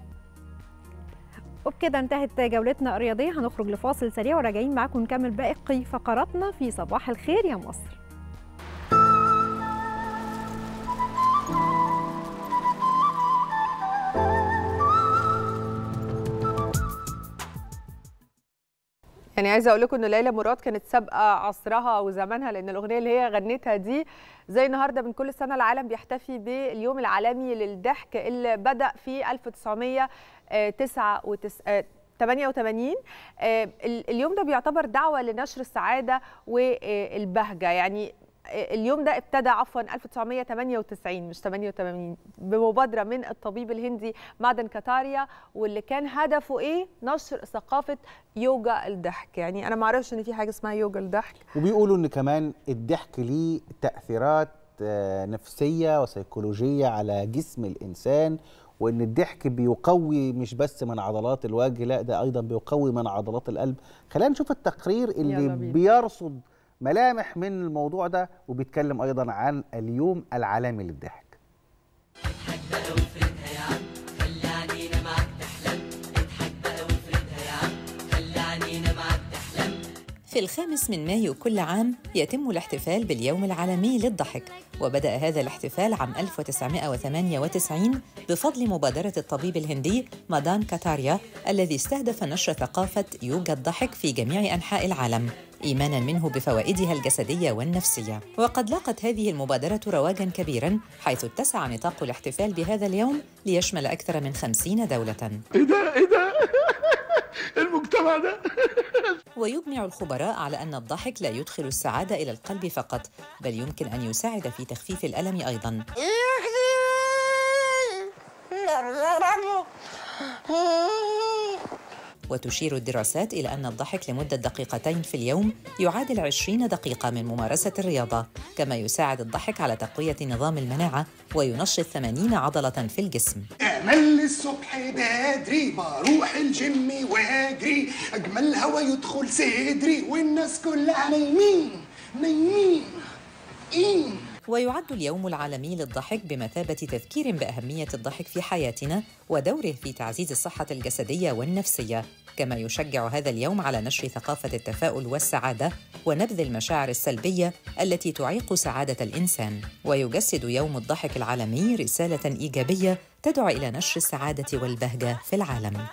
وبكده انتهت جولتنا الرياضية هنخرج لفاصل سريع وراجعين معاكم نكمل باقي فقراتنا في صباح الخير يا مصر يعني عايزه اقول لكم ان ليلى مراد كانت سابقه عصرها وزمانها لان الاغنيه اللي هي غنتها دي زي النهارده من كل سنه العالم بيحتفي باليوم العالمي للضحك اللي بدا في 1988 اليوم ده بيعتبر دعوه لنشر السعاده والبهجه يعني اليوم ده ابتدى عفوا 1998 مش 88 بمبادره من الطبيب الهندي معدن كاتاريا واللي كان هدفه ايه نشر ثقافه يوجا الضحك يعني انا ما اعرفش ان في حاجه اسمها يوجا الضحك وبيقولوا ان كمان الضحك ليه تاثيرات نفسيه وسيكولوجيه على جسم الانسان وان الضحك بيقوي مش بس من عضلات الوجه لا ده ايضا بيقوي من عضلات القلب خلينا نشوف التقرير اللي بيرصد ملامح من الموضوع ده وبيتكلم ايضا عن اليوم العالمي للضحك اضحك بقى وافردها يا عم خلي عينينا معاك تحلم اضحك بقى وافردها يا عم خلي عينينا معاك تحلم في الخامس من مايو كل عام يتم الاحتفال باليوم العالمي للضحك وبدأ هذا الاحتفال عام 1998 بفضل مبادرة الطبيب الهندي مادان كاتاريا الذي استهدف نشر ثقافة يوجا الضحك في جميع أنحاء العالم إيمانا منه بفوائدها الجسدية والنفسية وقد لاقت هذه المبادرة رواجا كبيرا حيث اتسع نطاق الاحتفال بهذا اليوم ليشمل أكثر من خمسين دولة ايه ده ايه ده المجتمع ده ويجمع الخبراء على أن الضحك لا يدخل السعادة إلى القلب فقط بل يمكن أن يساعد في تخفيف الألم أيضا وتشير الدراسات إلى أن الضحك لمدة دقيقتين في اليوم يعادل 20 دقيقة من ممارسة الرياضة كما يساعد الضحك على تقوية نظام المناعة وينشط 80 عضلة في الجسم امل الصبح بدري بروح الجيم واجري اجمل هوا يدخل صدري والناس كلها نايمين نايمين إيه. ويعد اليوم العالمي للضحك بمثابة تذكير بأهمية الضحك في حياتنا ودوره في تعزيز الصحة الجسدية والنفسية، كما يشجع هذا اليوم على نشر ثقافة التفاؤل والسعادة ونبذ المشاعر السلبية التي تعيق سعادة الإنسان، ويجسد يوم الضحك العالمي رسالة إيجابية تدعو إلى نشر السعادة والبهجة في العالم.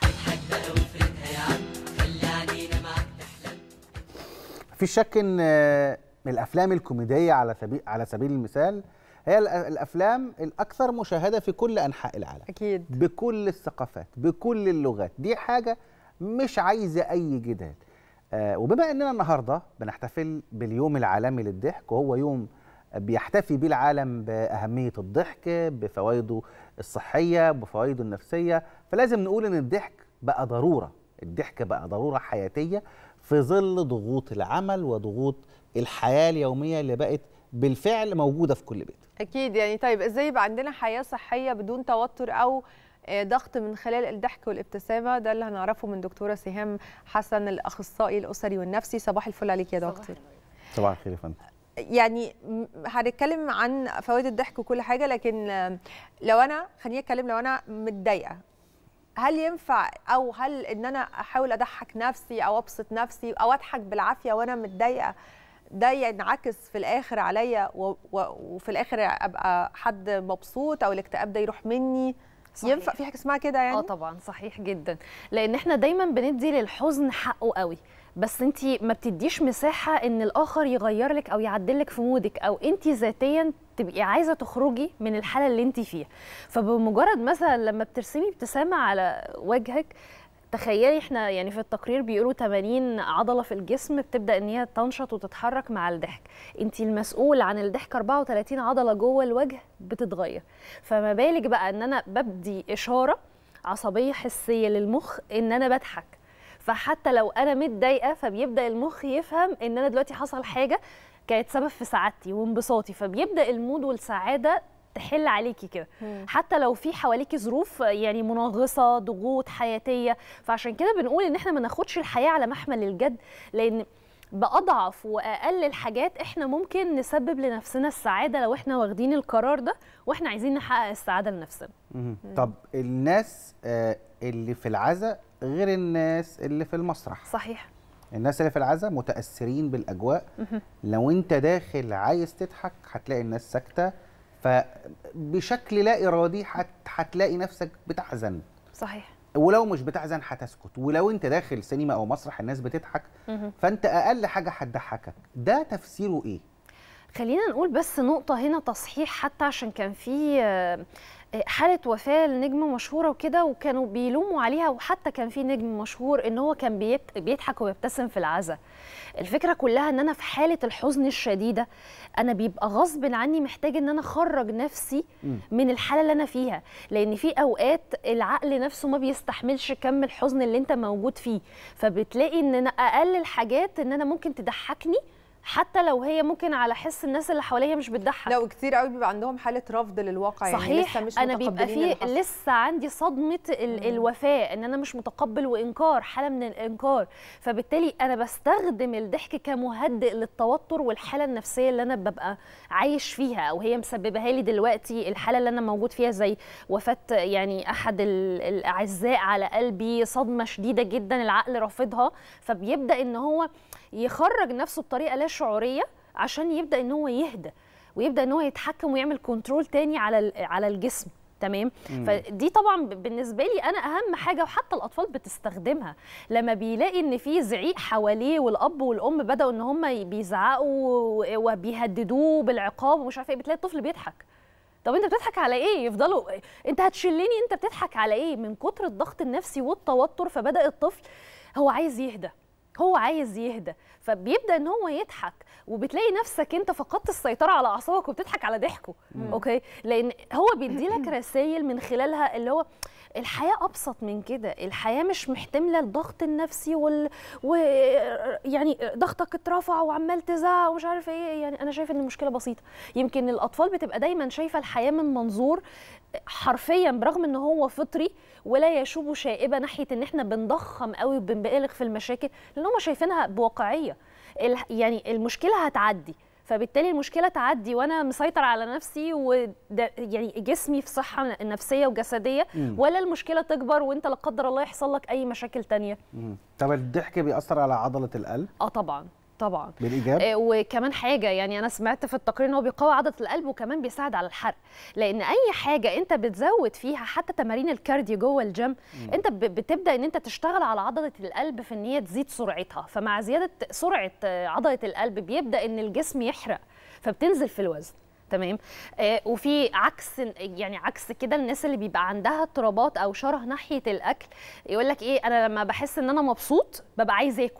في شك ان من الافلام الكوميديه على سبيل على سبيل المثال هي الافلام الاكثر مشاهده في كل انحاء العالم اكيد بكل الثقافات بكل اللغات دي حاجه مش عايزه اي جدال آه وبما اننا النهارده بنحتفل باليوم العالمي للضحك وهو يوم بيحتفي بيه العالم باهميه الضحك بفوائده الصحيه بفوائده النفسيه فلازم نقول ان الضحك بقى ضروره الضحك بقى ضروره حياتيه في ظل ضغوط العمل وضغوط الحياه اليوميه اللي بقت بالفعل موجوده في كل بيت اكيد يعني طيب ازاي يبقى عندنا حياه صحيه بدون توتر او آه، ضغط من خلال الضحك والابتسامه ده اللي هنعرفه من دكتوره سهام حسن الاخصائي الاسري والنفسي صباح الفل عليك يا دكتور صباح الخير يا فندم يعني م- هنتكلم عن فوائد الضحك وكل حاجه لكن آه، لو انا خليني اتكلم لو انا متضايقه هل ينفع او هل ان انا احاول اضحك نفسي او ابسط نفسي او اضحك بالعافيه وانا متضايقه ده ينعكس في الاخر عليا و- و- وفي الاخر ابقى حد مبسوط او الاكتئاب ده يروح مني صحيح. ينفع في حاجه اسمها كده يعني اه طبعا صحيح جدا لان احنا دايما بندي للحزن حقه قوي بس انت ما بتديش مساحه ان الاخر يغير لك او يعدل لك في مودك او انت ذاتيا تبقي عايزه تخرجي من الحاله اللي انت فيها فبمجرد مثلا لما بترسمي ابتسامه على وجهك تخيلي احنا يعني في التقرير بيقولوا 80 عضله في الجسم بتبدا ان هي تنشط وتتحرك مع الضحك انت المسؤول عن الضحك 34 عضله جوه الوجه بتتغير فما بالك بقى ان انا ببدي اشاره عصبيه حسيه للمخ ان انا بضحك فحتى لو انا متضايقه فبيبدا المخ يفهم ان انا دلوقتي حصل حاجه كانت سبب في سعادتي وانبساطي فبيبدا المود والسعاده تحل عليكي كده حتى لو في حواليكي ظروف يعني منغصه ضغوط حياتيه فعشان كده بنقول ان احنا ما ناخدش الحياه على محمل الجد لان باضعف واقل الحاجات احنا ممكن نسبب لنفسنا السعاده لو احنا واخدين القرار ده واحنا عايزين نحقق السعاده لنفسنا مهم. طب الناس آه، اللي في العزاء غير الناس اللي في المسرح صحيح الناس اللي في العزاء متاثرين بالاجواء مهم. لو انت داخل عايز تضحك هتلاقي الناس ساكته فبشكل لا ارادي هت- هتلاقي نفسك بتحزن صحيح ولو مش بتحزن هتسكت ولو انت داخل سينما او مسرح الناس بتضحك مهم. فانت اقل حاجه هتضحكك ده تفسيره ايه خلينا نقول بس نقطة هنا تصحيح حتى عشان كان في آه، آه، حالة وفاة لنجمة مشهورة وكده وكانوا بيلوموا عليها وحتى كان في نجم مشهور ان هو كان بيت- بيضحك وبيبتسم في العزاء الفكرة كلها ان انا في حالة الحزن الشديدة انا بيبقى غصب عني محتاج ان انا اخرج نفسي من الحالة اللي انا فيها لان في اوقات العقل نفسه ما بيستحملش كم الحزن اللي انت موجود فيه فبتلاقي ان أنا اقل الحاجات ان انا ممكن تضحكني حتى لو هي ممكن على حس الناس اللي حواليا مش بتضحك لو كتير قوي بيبقى عندهم حاله رفض للواقع يعني صحيح لسه مش انا بيبقى متقبلين اللي فيه حصل. لسه عندي صدمه ال الوفاه ان انا مش متقبل وانكار حاله من الانكار فبالتالي انا بستخدم الضحك كمهدئ للتوتر والحاله النفسيه اللي انا ببقى عايش فيها او هي مسببها لي دلوقتي الحاله اللي انا موجود فيها زي وفاه يعني احد ال- الاعزاء على قلبي صدمه شديده جدا العقل رافضها فبيبدا ان هو يخرج نفسه بطريقه لا شعوريه عشان يبدا ان هو يهدى ويبدا ان هو يتحكم ويعمل كنترول تاني على ال- على الجسم تمام مم. فدي طبعا ب- بالنسبه لي انا اهم حاجه وحتى الاطفال بتستخدمها لما بيلاقي ان في زعيق حواليه والاب والام بداوا ان هم بيزعقوا وبيهددوه بالعقاب ومش عارفه ايه بتلاقي الطفل بيضحك طب انت بتضحك على ايه يفضلوا انت هتشلني انت بتضحك على ايه من كتر الضغط النفسي والتوتر فبدا الطفل هو عايز يهدى هو عايز يهدى فبيبدا ان هو يضحك وبتلاقي نفسك انت فقدت السيطره على اعصابك وبتضحك على ضحكه مم. اوكي لان هو بيدي لك رسائل من خلالها اللي هو الحياه ابسط من كده الحياه مش محتمله الضغط النفسي وال و يعني ضغطك اترفع وعمال تزعق ومش عارف ايه يعني انا شايفه ان المشكله بسيطه يمكن الاطفال بتبقى دايما شايفه الحياه من منظور حرفيا برغم ان هو فطري ولا يشوب شائبه ناحيه ان احنا بنضخم قوي وبنبالغ في المشاكل لان هم شايفينها بواقعيه ال- يعني المشكله هتعدي فبالتالي المشكله تعدي وانا مسيطر على نفسي وده يعني جسمي في صحه نفسيه وجسديه مم. ولا المشكله تكبر وانت لا قدر الله يحصل لك اي مشاكل تانية مم. طب الضحك بيأثر على عضله القلب اه طبعا طبعا بالايجاب آه، وكمان حاجه يعني انا سمعت في التقرير ان هو بيقوي عضله القلب وكمان بيساعد على الحرق لان اي حاجه انت بتزود فيها حتى تمارين الكارديو جوه الجيم انت ب- بتبدا ان انت تشتغل على عضله القلب في ان هي تزيد سرعتها فمع زياده سرعه آه، عضله القلب بيبدا ان الجسم يحرق فبتنزل في الوزن تمام آه وفي عكس يعني عكس كده الناس اللي بيبقى عندها اضطرابات او شره ناحيه الاكل يقول لك ايه انا لما بحس ان انا مبسوط ببقى عايز اكل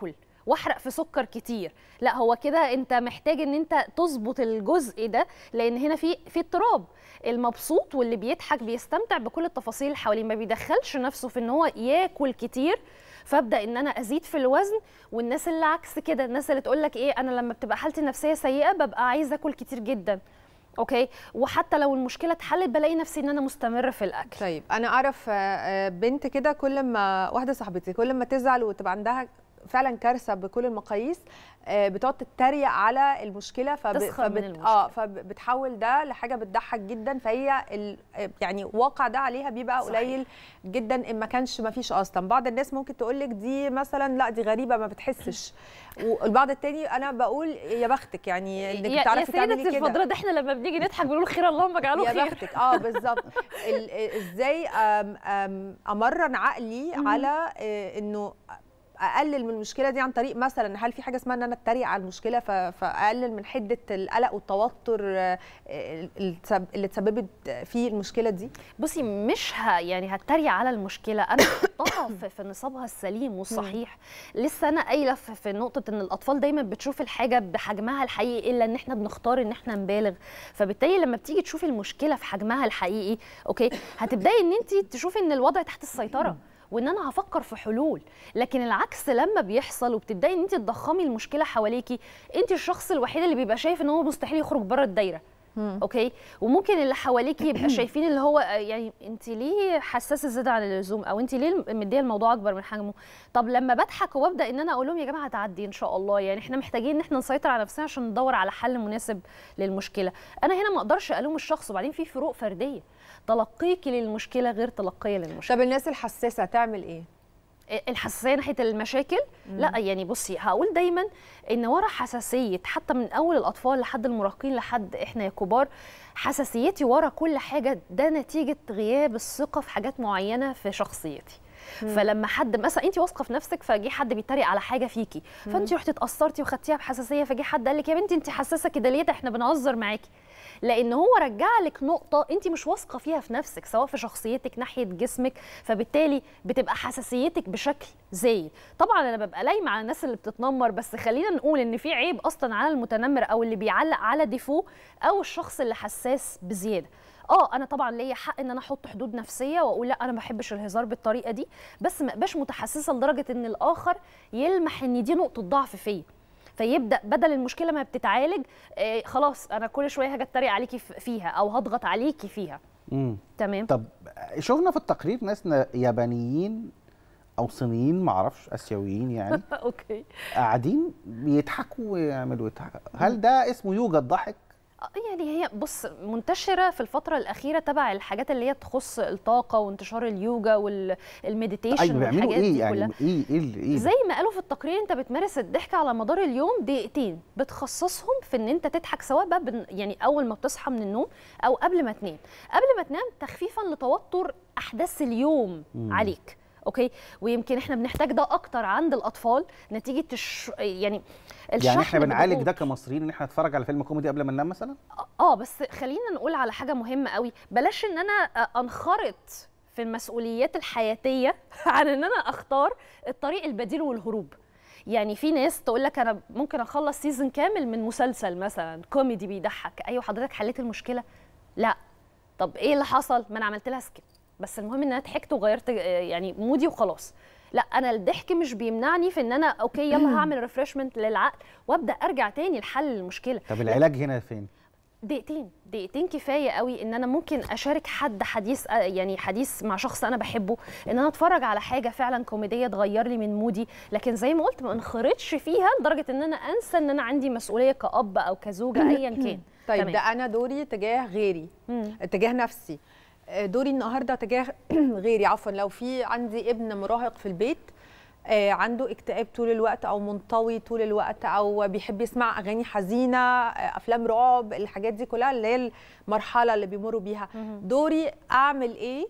واحرق في سكر كتير لا هو كده انت محتاج ان انت تظبط الجزء ده لان هنا في في اضطراب المبسوط واللي بيضحك بيستمتع بكل التفاصيل اللي حواليه ما بيدخلش نفسه في ان هو ياكل كتير فابدا ان انا ازيد في الوزن والناس اللي عكس كده الناس اللي تقول لك ايه انا لما بتبقى حالتي النفسيه سيئه ببقى عايزه اكل كتير جدا اوكي وحتى لو المشكله اتحلت بلاقي نفسي ان انا مستمره في الاكل طيب انا اعرف آه، آه، بنت كده كل ما واحده صاحبتي كل ما تزعل وتبقى عندها فعلا كارثه بكل المقاييس آه، بتقعد تتريق على المشكله فب... تسخر من فبت... المشكلة. اه فبتحول ده لحاجه بتضحك جدا فهي ال... آه، يعني واقع ده عليها بيبقى صحيح. قليل جدا ان ما كانش ما فيش اصلا بعض الناس ممكن تقول لك دي مثلا لا دي غريبه ما بتحسش والبعض التاني انا بقول يا بختك يعني انك يا يا بتعرفي تعملي سيدة كده الفضيله ده احنا لما بنيجي نضحك بنقول خير اللهم اجعله يا خير بختك اه بالظبط ال- ازاي أم- أم- امرن عقلي على آه، انه اقلل من المشكله دي عن طريق مثلا هل في حاجه اسمها ان انا اتريق على المشكله ف- فاقلل من حده القلق والتوتر آه، اللي تسب- اللي تسببت في المشكله دي بصي مش ه... يعني هتريق على المشكله انا بحطها في, في نصابها السليم والصحيح لسه انا قايله في, في نقطه ان الاطفال دايما بتشوف الحاجه بحجمها الحقيقي الا ان احنا بنختار ان احنا نبالغ فبالتالي لما بتيجي تشوفي المشكله في حجمها الحقيقي اوكي هتبداي ان انت تشوفي ان الوضع تحت السيطره وان انا هفكر في حلول لكن العكس لما بيحصل وبتبداي ان انت تضخمي المشكله حواليكي انت الشخص الوحيد اللي بيبقى شايف ان هو مستحيل يخرج بره الدايره اوكي وممكن اللي حواليكي يبقى شايفين اللي هو آه، يعني انت ليه حساسه زياده عن اللزوم او انت ليه مديه الموضوع اكبر من حجمه طب لما بضحك وببدا ان انا اقول لهم يا جماعه هتعدي ان شاء الله يعني احنا محتاجين ان احنا نسيطر على نفسنا عشان ندور على حل مناسب للمشكله انا هنا ما اقدرش الوم الشخص وبعدين في فروق فرديه تلقيكي للمشكله غير تلقيه للمشكله طب الناس الحساسه تعمل ايه الحساسيه ناحيه المشاكل لا يعني بصي هقول دايما ان ورا حساسيه حتى من اول الاطفال لحد المراهقين لحد احنا يا كبار حساسيتي ورا كل حاجه ده نتيجه غياب الثقه في حاجات معينه في شخصيتي مم. فلما حد مثلا انت واثقه في نفسك فجي حد بيتريق على حاجه فيكي فانت رحتي اتاثرتي وخدتيها بحساسيه فجي حد قال لك يا بنتي انت حساسه كده ليه ده احنا بنهزر معاكي لان هو رجع لك نقطه انت مش واثقه فيها في نفسك سواء في شخصيتك ناحيه جسمك فبالتالي بتبقى حساسيتك بشكل زايد طبعا انا ببقى لايمه على الناس اللي بتتنمر بس خلينا نقول ان في عيب اصلا على المتنمر او اللي بيعلق على ديفو او الشخص اللي حساس بزياده اه انا طبعا ليا حق ان انا احط حدود نفسيه واقول لا انا ما بحبش الهزار بالطريقه دي بس ما ابقاش متحسسه لدرجه ان الاخر يلمح ان دي نقطه ضعف فيا فيبدا بدل المشكله ما بتتعالج آه خلاص انا كل شويه هاجي اتريق عليكي ف- فيها او هضغط عليكي فيها مم. تمام طب شفنا في التقرير ناس ن- يابانيين او صينيين معرفش اسيويين يعني اوكي قاعدين بيضحكوا ويعملوا يضحك هل ده اسمه يوجد ضحك آه، يعني هي بص منتشره في الفتره الاخيره تبع الحاجات اللي هي تخص الطاقه وانتشار اليوجا والميديتيشن ايوه بيعملوا والحاجات ايه دي يعني كلها ايه ايه اللي- ايه زي ما قالوا في التقرير انت بتمارس الضحك على مدار اليوم دقيقتين بتخصصهم في ان انت تضحك سواء بقى بن يعني اول ما بتصحى من النوم او قبل ما تنام قبل ما تنام تخفيفا لتوتر احداث اليوم مم. عليك اوكي ويمكن احنا بنحتاج ده اكتر عند الاطفال نتيجه الش... يعني الشحن يعني احنا بنعالج بالضغوط. ده كمصريين ان احنا نتفرج على فيلم كوميدي قبل ما ننام مثلا اه بس خلينا نقول على حاجه مهمه قوي بلاش ان انا آه، انخرط في المسؤوليات الحياتيه عن ان انا اختار الطريق البديل والهروب يعني في ناس تقول لك انا ممكن اخلص سيزون كامل من مسلسل مثلا كوميدي بيضحك ايوه حضرتك حليت المشكله لا طب ايه اللي حصل ما انا عملت لها سكيب بس المهم ان انا ضحكت وغيرت آه، يعني مودي وخلاص لا انا الضحك مش بيمنعني في ان انا اوكي يلا هعمل ريفرشمنت للعقل وابدا ارجع تاني لحل المشكله طب العلاج هنا فين دقيقتين دقيقتين كفايه قوي ان انا ممكن اشارك حد حديث آه، يعني حديث مع شخص انا بحبه ان انا اتفرج على حاجه فعلا كوميديه تغير لي من مودي لكن زي ما قلت ما انخرطش فيها لدرجه ان انا انسى ان انا عندي مسؤوليه كاب او كزوجه ايا كان طيب تمام. ده انا دوري تجاه غيري تجاه نفسي آه، دوري النهارده تجاه غيري عفوا لو في عندي ابن مراهق في البيت آه، عنده اكتئاب طول الوقت او منطوي طول الوقت او بيحب يسمع اغاني حزينه آه، افلام رعب الحاجات دي كلها اللي هي المرحله اللي بيمروا بيها دوري اعمل ايه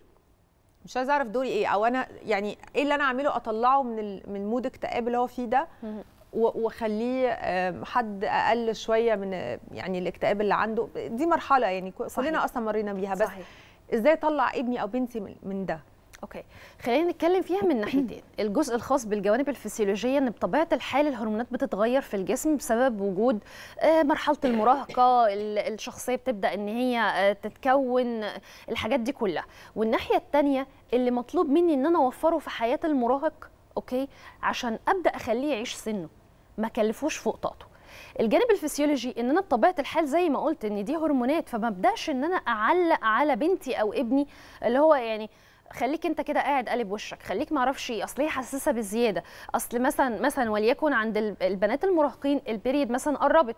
مش عايزه اعرف دوري ايه او انا يعني ايه اللي انا اعمله اطلعه من ال- من مود اكتئاب اللي هو فيه ده و- واخليه آم، حد اقل شويه من آه، يعني الاكتئاب اللي عنده دي مرحله يعني ك- صحيح. كلنا اصلا مرينا بيها بس صحيح. ازاي اطلع ابني او بنتي من- من ده اوكي خلينا نتكلم فيها من ناحيتين الجزء الخاص بالجوانب الفسيولوجيه ان بطبيعه الحال الهرمونات بتتغير في الجسم بسبب وجود آه، مرحله المراهقه ال- الشخصيه بتبدا ان هي آه، تتكون آه، الحاجات دي كلها والناحيه الثانيه اللي مطلوب مني ان انا اوفره في حياه المراهق اوكي عشان ابدا اخليه يعيش سنه ما كلفوش فوق طاقته الجانب الفسيولوجي ان انا بطبيعه الحال زي ما قلت ان دي هرمونات فما ابداش ان انا اعلق على بنتي او ابني اللي هو يعني خليك انت كده قاعد قلب وشك خليك ما اعرفش ايه اصل هي حساسه بزياده اصل مثلا مثلا وليكن عند ال- البنات المراهقين البيريد مثلا قربت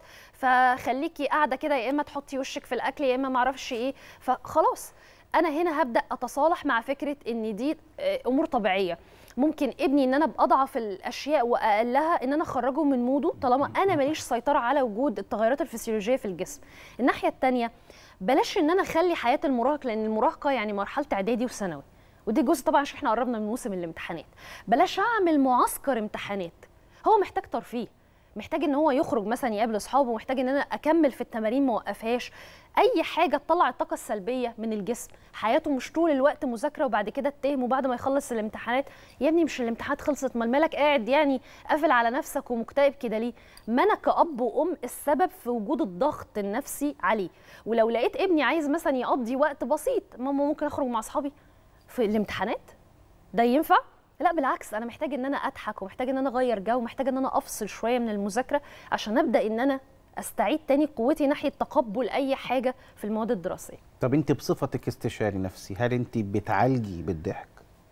فخليكي قاعده كده يا اما تحطي وشك في الاكل يا اما ما اعرفش ايه فخلاص انا هنا هبدا اتصالح مع فكره ان دي آه، امور طبيعيه ممكن ابني ان انا باضعف الاشياء واقلها ان انا اخرجه من موده طالما انا ماليش سيطره على وجود التغيرات الفسيولوجيه في الجسم الناحيه الثانيه بلاش ان انا اخلي حياه المراهق لان المراهقه يعني مرحله اعدادي وثانوي ودي جزء طبعا عشان احنا قربنا من موسم الامتحانات بلاش اعمل معسكر امتحانات هو محتاج ترفيه محتاج ان هو يخرج مثلا يقابل اصحابه محتاج ان انا اكمل في التمارين ما اوقفهاش اي حاجه تطلع الطاقه السلبيه من الجسم حياته مش طول الوقت مذاكره وبعد كده اتهم وبعد ما يخلص الامتحانات يا ابني مش الامتحانات خلصت ما مالك قاعد يعني قافل على نفسك ومكتئب كده ليه ما انا كاب وام السبب في وجود الضغط النفسي عليه ولو لقيت ابني عايز مثلا يقضي وقت بسيط ماما ممكن اخرج مع اصحابي في الامتحانات ده ينفع لا بالعكس انا محتاج ان انا اضحك ومحتاج ان انا اغير جو ومحتاج ان انا افصل شويه من المذاكره عشان ابدا ان انا استعيد تاني قوتي ناحيه تقبل اي حاجه في المواد الدراسيه طب انت بصفتك استشاري نفسي هل انت بتعالجي بالضحك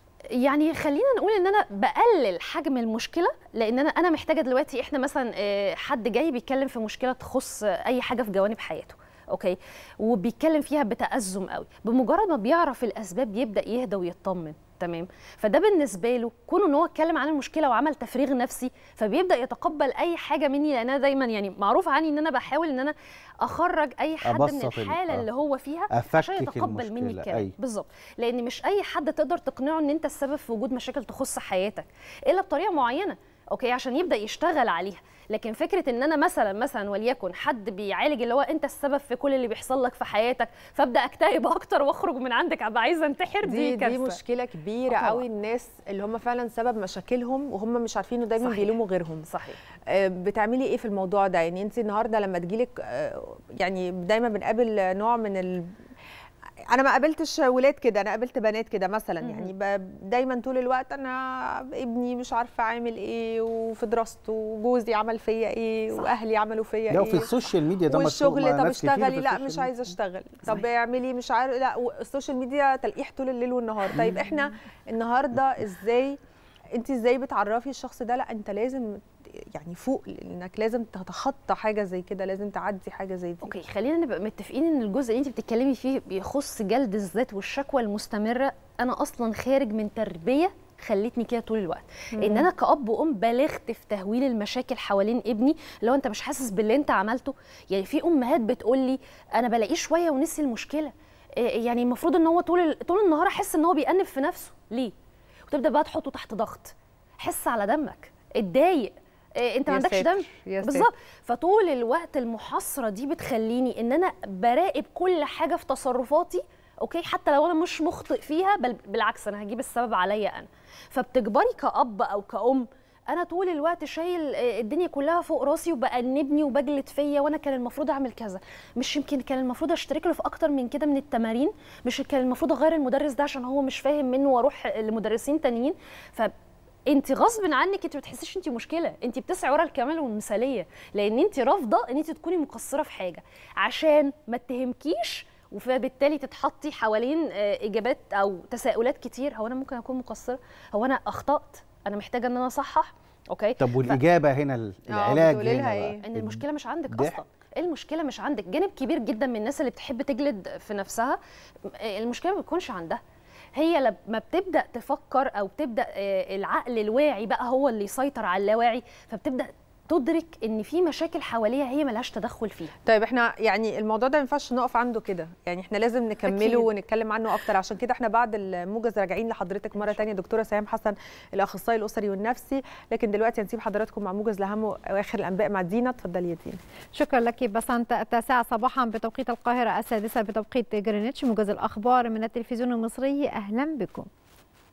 يعني خلينا نقول ان انا بقلل حجم المشكله لان انا انا محتاجه دلوقتي احنا مثلا آه، حد جاي بيتكلم في مشكله تخص آه، اي حاجه في جوانب حياته اوكي وبيتكلم فيها بتأزم قوي بمجرد ما بيعرف الاسباب بيبدا يهدى ويطمن تمام فده بالنسبه له كونه ان هو اتكلم عن المشكله وعمل تفريغ نفسي فبيبدا يتقبل اي حاجه مني لان انا دايما يعني معروف عني ان انا بحاول ان انا اخرج اي حد من أبسط ال- الحاله آه. اللي هو فيها عشان أفكك يتقبل مني المشكلة، الكلام أيوة. بالظبط لان مش اي حد تقدر تقنعه ان انت السبب في وجود مشاكل تخص حياتك الا بطريقه معينه اوكي عشان يبدا يشتغل عليها لكن فكره ان انا مثلا مثلا وليكن حد بيعالج اللي هو انت السبب في كل اللي بيحصل لك في حياتك فابدا اكتئب اكتر واخرج من عندك ابقى عايزه انتحر دي, دي دي كارثة. مشكله كبيره آه طبعاً. قوي الناس اللي هم فعلا سبب مشاكلهم وهم مش عارفين انه دايما صحيح. بيلوموا غيرهم صحيح آه، بتعملي ايه في الموضوع ده يعني انت النهارده لما تجيلك آه، يعني دايما بنقابل نوع من ال انا ما قابلتش ولاد كده انا قابلت بنات كده مثلا يعني ب- دايما طول الوقت انا ابني مش عارفه عامل ايه وفي دراسته وجوزي عمل فيا ايه واهلي عملوا فيا ايه لا وفي السوشيال ميديا ده مشهور والشغل مع طب ناس كتير في اشتغلي لا السوشيال مش ميديا. عايزه اشتغل طب اعملي مش عارف لا السوشيال ميديا تلقيح طول الليل والنهار طيب احنا النهارده ازاي انت ازاي بتعرفي الشخص ده لا انت لازم يعني فوق انك لازم تتخطى حاجه زي كده لازم تعدي حاجه زي دي اوكي خلينا نبقى متفقين ان الجزء اللي انت بتتكلمي فيه بيخص جلد الذات والشكوى المستمره انا اصلا خارج من تربيه خلتني كده طول الوقت مم. ان انا كاب وام بلغت في تهويل المشاكل حوالين ابني لو انت مش حاسس باللي انت عملته يعني في امهات بتقول لي انا بلاقيه شويه ونسي المشكله إيه يعني المفروض ان هو طول ال- طول النهار احس ان هو بيأنب في نفسه ليه وتبدا بقى تحطه تحت ضغط حس على دمك اتضايق إيه انت ما يا عندكش ساتر، دم يا ساتر. بالظبط فطول الوقت المحاصره دي بتخليني ان انا براقب كل حاجه في تصرفاتي اوكي حتى لو انا مش مخطئ فيها بل بالعكس انا هجيب السبب عليا انا فبتجبري كأب او كأم انا طول الوقت شايل آه، الدنيا كلها فوق راسي وبأنبني وبجلد فيا وانا كان المفروض اعمل كذا مش يمكن كان المفروض اشترك له في اكتر من كده من التمارين مش كان المفروض اغير المدرس ده عشان هو مش فاهم منه واروح لمدرسين تانيين ف انت غصب عنك انت ما بتحسيش انت مشكله انت بتسعي ورا الكمال والمثاليه لان انت رافضه ان انت تكوني مقصره في حاجه عشان ما اتهمكيش وفبالتالي تتحطي حوالين آه، اجابات او تساؤلات كتير هو انا ممكن اكون مقصره هو انا اخطات انا محتاجه ان انا اصحح اوكي طب ف- والاجابه هنا ال- العلاج بتقولي لها هنا إيه؟ بقى. ان المشكله مش عندك الضحك. اصلا المشكله مش عندك جانب كبير جدا من الناس اللي بتحب تجلد في نفسها المشكله ما بتكونش عندها هي لما بتبدا تفكر او بتبدا آه، العقل الواعي بقى هو اللي يسيطر على اللاواعي فبتبدا تدرك ان في مشاكل حواليها هي ملهاش تدخل فيها طيب احنا يعني الموضوع ده ما ينفعش نقف عنده كده يعني احنا لازم نكمله أكيد. ونتكلم عنه اكتر عشان كده احنا بعد الموجز راجعين لحضرتك مره تانية دكتوره سهام حسن الاخصائي الاسري والنفسي لكن دلوقتي هنسيب حضراتكم مع موجز لاهم واخر الانباء مع دينا اتفضلي يا دينا شكرا لك بسنت التاسعة صباحا بتوقيت القاهرة السادسة بتوقيت جرينتش موجز الأخبار من التلفزيون المصري أهلا بكم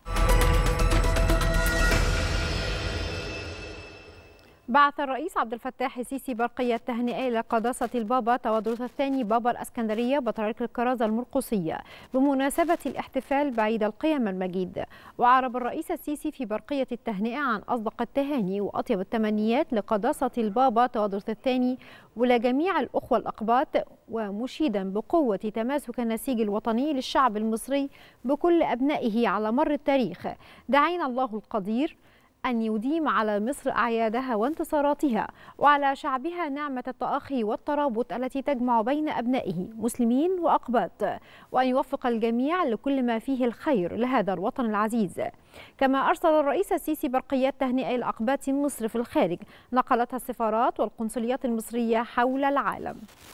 بعث الرئيس عبد الفتاح السيسي برقية تهنئة إلى قداسة البابا تودرس الثاني بابا الأسكندرية بطريق الكرازة المرقصية بمناسبة الاحتفال بعيد القيم المجيد وعرب الرئيس السيسي في برقية التهنئة عن أصدق التهاني وأطيب التمنيات لقداسة البابا تودرس الثاني ولجميع الأخوة الأقباط ومشيدا بقوة تماسك النسيج الوطني للشعب المصري بكل أبنائه على مر التاريخ دعينا الله القدير أن يديم على مصر أعيادها وانتصاراتها وعلى شعبها نعمة التآخي والترابط التي تجمع بين أبنائه مسلمين وأقباط وأن يوفق الجميع لكل ما فيه الخير لهذا الوطن العزيز كما أرسل الرئيس السيسي برقيات تهنئة لأقباط مصر في الخارج نقلتها السفارات والقنصليات المصرية حول العالم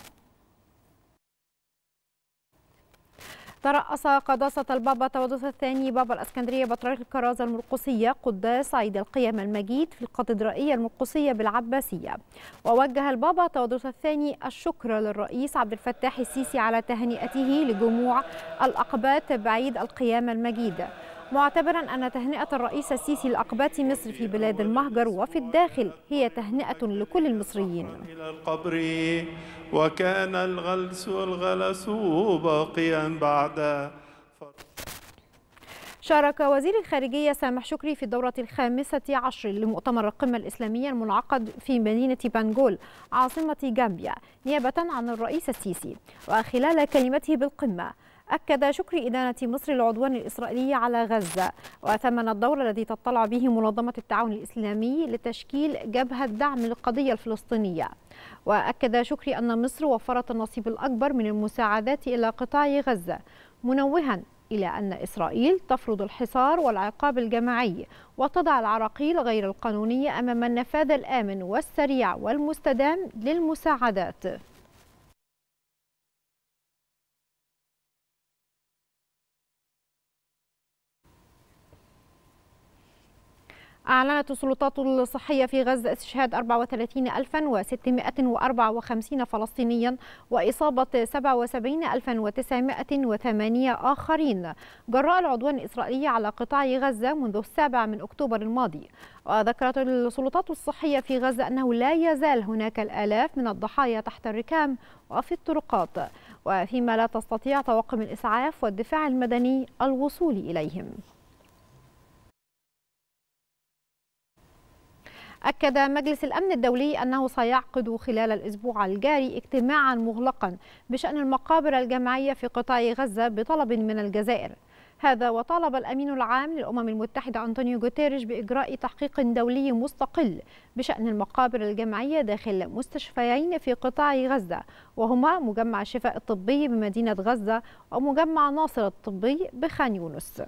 ترأس قداسة البابا تودس الثاني بابا الأسكندرية بطريق الكرازة المرقسية قداس عيد القيم المجيد في الكاتدرائية المرقسية بالعباسية ووجه البابا تودس الثاني الشكر للرئيس عبد الفتاح السيسي على تهنئته لجموع الأقباط بعيد القيام المجيد معتبرا أن تهنئة الرئيس السيسي لأقباط مصر في بلاد المهجر وفي الداخل هي تهنئة لكل المصريين إلى القبر وكان الغلس والغلس باقيا بعد شارك وزير الخارجية سامح شكري في الدورة الخامسة عشر لمؤتمر القمة الإسلامية المنعقد في مدينة بانجول عاصمة جامبيا نيابة عن الرئيس السيسي وخلال كلمته بالقمة أكد شكري إدانة مصر العدوان الإسرائيلي على غزة وثمن الدور الذي تطلع به منظمة التعاون الإسلامي لتشكيل جبهة دعم للقضية الفلسطينية وأكد شكري أن مصر وفرت النصيب الأكبر من المساعدات إلى قطاع غزة منوها إلى أن إسرائيل تفرض الحصار والعقاب الجماعي وتضع العراقيل غير القانونية أمام النفاذ الآمن والسريع والمستدام للمساعدات أعلنت السلطات الصحية في غزة استشهاد 34654 فلسطينيا وإصابة 77908 آخرين جراء العدوان الإسرائيلي على قطاع غزة منذ السابع من أكتوبر الماضي وذكرت السلطات الصحية في غزة أنه لا يزال هناك الآلاف من الضحايا تحت الركام وفي الطرقات وفيما لا تستطيع طواقم الإسعاف والدفاع المدني الوصول إليهم أكد مجلس الأمن الدولي أنه سيعقد خلال الأسبوع الجاري اجتماعا مغلقا بشأن المقابر الجماعية في قطاع غزة بطلب من الجزائر هذا وطالب الأمين العام للأمم المتحدة أنطونيو جوتيريش بإجراء تحقيق دولي مستقل بشأن المقابر الجماعية داخل مستشفيين في قطاع غزة وهما مجمع الشفاء الطبي بمدينة غزة ومجمع ناصر الطبي بخان يونس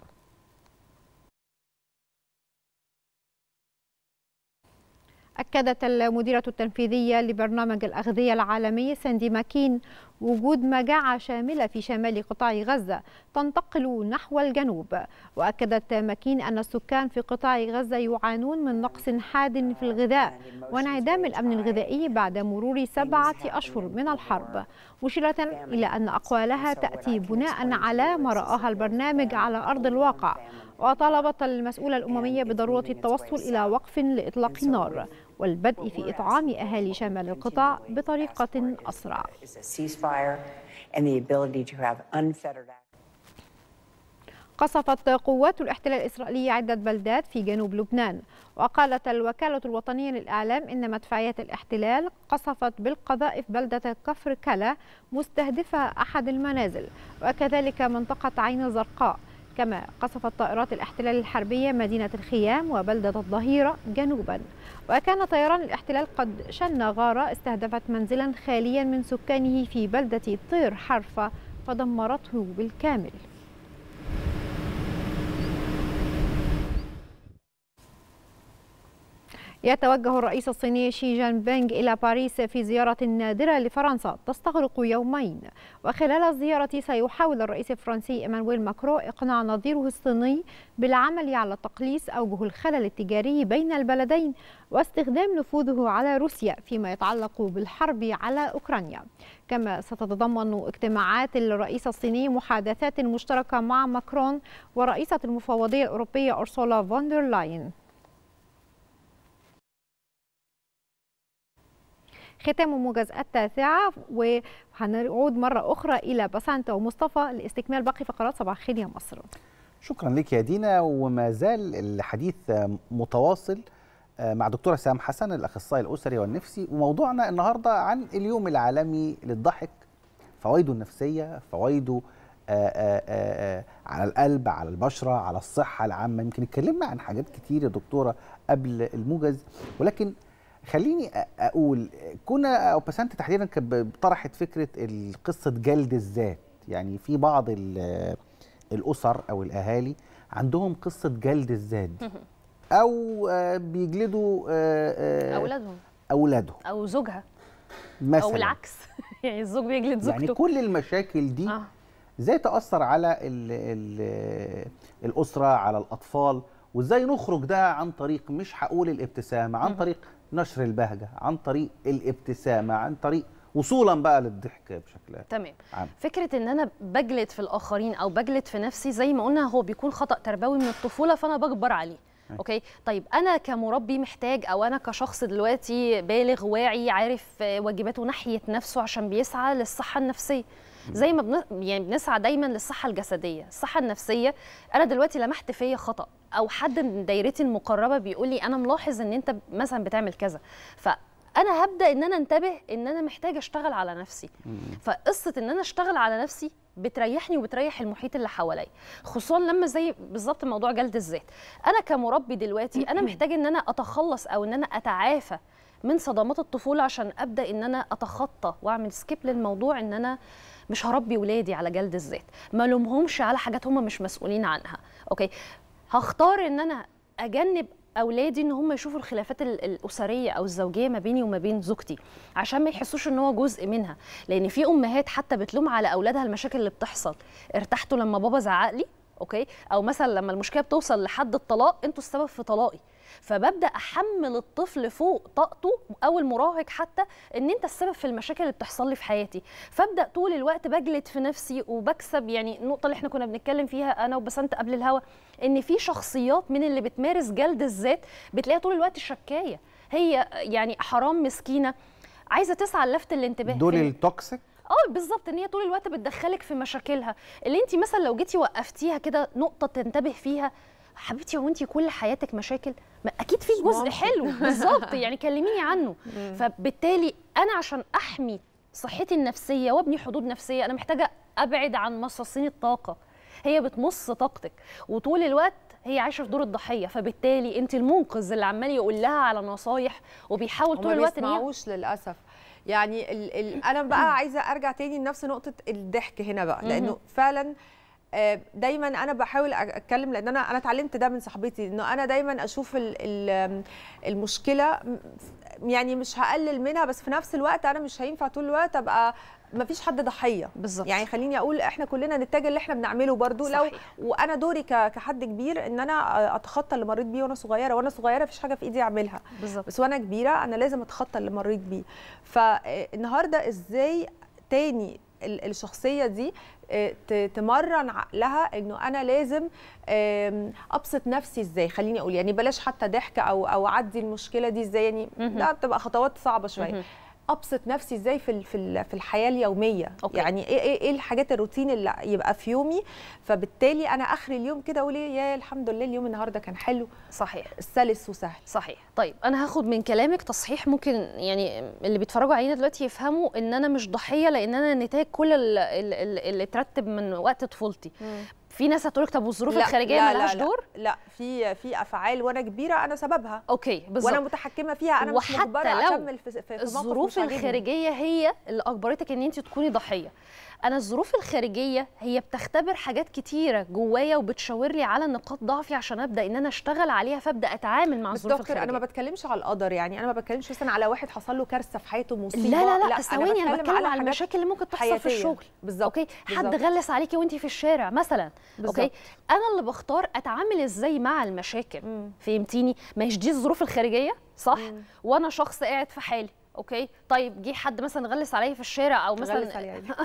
أكدت المديرة التنفيذية لبرنامج الأغذية العالمي ساندي ماكين وجود مجاعة شاملة في شمال قطاع غزة تنتقل نحو الجنوب وأكدت ماكين أن السكان في قطاع غزة يعانون من نقص حاد في الغذاء وانعدام الأمن الغذائي بعد مرور سبعة أشهر من الحرب مشيرة إلى أن أقوالها تأتي بناء على ما رآها البرنامج على أرض الواقع وطالبت المسؤولة الأممية بضرورة التوصل إلى وقف لإطلاق النار والبدء في إطعام أهالي شمال القطاع بطريقة أسرع قصفت قوات الاحتلال الإسرائيلي عدة بلدات في جنوب لبنان وقالت الوكالة الوطنية للإعلام إن مدفعية الاحتلال قصفت بالقذائف بلدة كفر كلا مستهدفة أحد المنازل وكذلك منطقة عين الزرقاء كما قصفت طائرات الاحتلال الحربية مدينة الخيام وبلدة الظهيرة جنوبا وكان طيران الاحتلال قد شن غارة استهدفت منزلا خاليا من سكانه في بلدة طير حرفة فدمرته بالكامل يتوجه الرئيس الصيني شي جين بينغ إلى باريس في زيارة نادرة لفرنسا تستغرق يومين وخلال الزيارة سيحاول الرئيس الفرنسي إيمانويل ماكرو إقناع نظيره الصيني بالعمل على تقليص أوجه الخلل التجاري بين البلدين واستخدام نفوذه على روسيا فيما يتعلق بالحرب على أوكرانيا كما ستتضمن اجتماعات الرئيس الصيني محادثات مشتركة مع ماكرون ورئيسة المفوضية الأوروبية أرسولا فوندر لاين ختام موجز التاسعة وهنعود مرة أخرى إلى بسنت ومصطفى لاستكمال باقي فقرات صباح الخير يا مصر شكرا لك يا دينا وما زال الحديث متواصل مع دكتورة سام حسن الأخصائي الأسري والنفسي وموضوعنا النهاردة عن اليوم العالمي للضحك فوائده النفسية فوائده آآ آآ على القلب على البشرة على الصحة العامة يمكن اتكلمنا عن حاجات كتير يا دكتورة قبل الموجز ولكن خليني أقول كنا أو بسنت تحديدا كانت طرحت فكرة قصة جلد الذات يعني في بعض الأسر أو الأهالي عندهم قصة جلد الذات او بيجلدوا اولادهم اولادهم او زوجها مثلا او العكس يعني الزوج بيجلد زوجته يعني كل المشاكل دي آه. ازاي تاثر على ال ال الاسره على الاطفال وازاي نخرج ده عن طريق مش هقول الابتسامه عن طريق نشر البهجه عن طريق الابتسامه عن طريق وصولا بقى للضحك بشكل تمام عام. فكره ان انا بجلد في الاخرين او بجلد في نفسي زي ما قلنا هو بيكون خطا تربوي من الطفوله فانا بجبر عليه اوكي طيب انا كمربي محتاج او انا كشخص دلوقتي بالغ واعي عارف واجباته ناحيه نفسه عشان بيسعى للصحه النفسيه زي ما بن... يعني بنسعى دايما للصحه الجسديه الصحه النفسيه انا دلوقتي لمحت فيا خطا او حد من دايرتي المقربه بيقول لي انا ملاحظ ان انت مثلا بتعمل كذا ف انا هبدا ان انا انتبه ان انا محتاجه اشتغل على نفسي فقصه ان انا اشتغل على نفسي بتريحني وبتريح المحيط اللي حواليا خصوصا لما زي بالظبط موضوع جلد الذات انا كمربي دلوقتي انا محتاج ان انا اتخلص او ان انا اتعافى من صدمات الطفوله عشان ابدا ان انا اتخطى واعمل سكيب للموضوع ان انا مش هربي ولادي على جلد الذات ما لومهمش على حاجات هم مش مسؤولين عنها اوكي هختار ان انا اجنب اولادي ان هم يشوفوا الخلافات الاسريه او الزوجيه ما بيني وما بين زوجتي عشان ما يحسوش ان هو جزء منها لان في امهات حتى بتلوم على اولادها المشاكل اللي بتحصل ارتحتوا لما بابا زعق لي اوكي او مثلا لما المشكله بتوصل لحد الطلاق انتوا السبب في طلاقي فببدا احمل الطفل فوق طاقته او المراهق حتى ان انت السبب في المشاكل اللي بتحصل لي في حياتي فابدا طول الوقت بجلد في نفسي وبكسب يعني النقطه اللي احنا كنا بنتكلم فيها انا وبسنت قبل الهوا ان في شخصيات من اللي بتمارس جلد الذات بتلاقيها طول الوقت شكايه هي يعني حرام مسكينه عايزه تسعى للفت الانتباه دول التوكسيك اه بالظبط ان هي طول الوقت بتدخلك في مشاكلها اللي انت مثلا لو جيتي وقفتيها كده نقطه تنتبه فيها حبيبتي هو انت كل حياتك مشاكل ما اكيد في جزء حلو بالظبط يعني كلميني عنه فبالتالي انا عشان احمي صحتي النفسيه وابني حدود نفسيه انا محتاجه ابعد عن مصاصين الطاقه هي بتمص طاقتك وطول الوقت هي عايشه في دور الضحيه فبالتالي انت المنقذ اللي عمال يقول لها على نصايح وبيحاول طول الوقت ان هي للاسف يعني ال ال انا بقى عايزه ارجع تاني لنفس نقطه الضحك هنا بقى لانه فعلا دايما انا بحاول اتكلم لان انا انا اتعلمت ده من صاحبتي انه انا دايما اشوف المشكله يعني مش هقلل منها بس في نفس الوقت انا مش هينفع طول الوقت ابقى ما فيش حد ضحيه بالظبط يعني خليني اقول احنا كلنا نتجه اللي احنا بنعمله برضو صحيح. لو وانا دوري كحد كبير ان انا اتخطى اللي مريت بيه وانا صغيره وانا صغيره مفيش حاجه في ايدي اعملها بالظبط بس وانا كبيره انا لازم اتخطى اللي مريت بيه فالنهارده ازاي تاني الشخصيه دي تمرن عقلها انه انا لازم ابسط نفسي ازاي خليني اقول يعني بلاش حتى ضحك او او اعدي المشكله دي ازاي يعني لا بتبقى خطوات صعبه شويه ابسط نفسي ازاي في في في الحياه اليوميه أوكي. يعني ايه ايه ايه الحاجات الروتين اللي يبقى في يومي فبالتالي انا اخر اليوم كده اقول ايه يا الحمد لله اليوم النهارده كان حلو صحيح سلس وسهل صحيح طيب انا هاخد من كلامك تصحيح ممكن يعني اللي بيتفرجوا علينا دلوقتي يفهموا ان انا مش ضحيه لان انا نتاج كل اللي اترتب من وقت طفولتي في ناس هتقول لك طب والظروف الخارجيه مالهاش دور لا في في افعال وانا كبيره انا سببها اوكي بالظبط وانا متحكمه فيها انا مش مجبره اكمل في, في الظروف الخارجيه هي اللي اجبرتك ان انت تكوني ضحيه انا الظروف الخارجيه هي بتختبر حاجات كتيره جوايا وبتشاور لي على نقاط ضعفي عشان ابدا ان انا اشتغل عليها فابدا اتعامل مع الظروف الخارجيه انا ما بتكلمش على القدر يعني انا ما بتكلمش مثلا على واحد حصل له كارثه في حياته مصيبه لا لا لا ثواني انا بتكلم على المشاكل اللي ممكن تحصل في الشغل بالظبط اوكي حد غلس عليكي وانت في الشارع مثلا بالزبط. اوكي انا اللي بختار اتعامل ازاي مع المشاكل مم. فهمتيني مش دي الظروف الخارجيه صح مم. وانا شخص قاعد في حالي اوكي طيب جه حد مثلا غلس عليا في الشارع او مثلا غلس عليها يعني.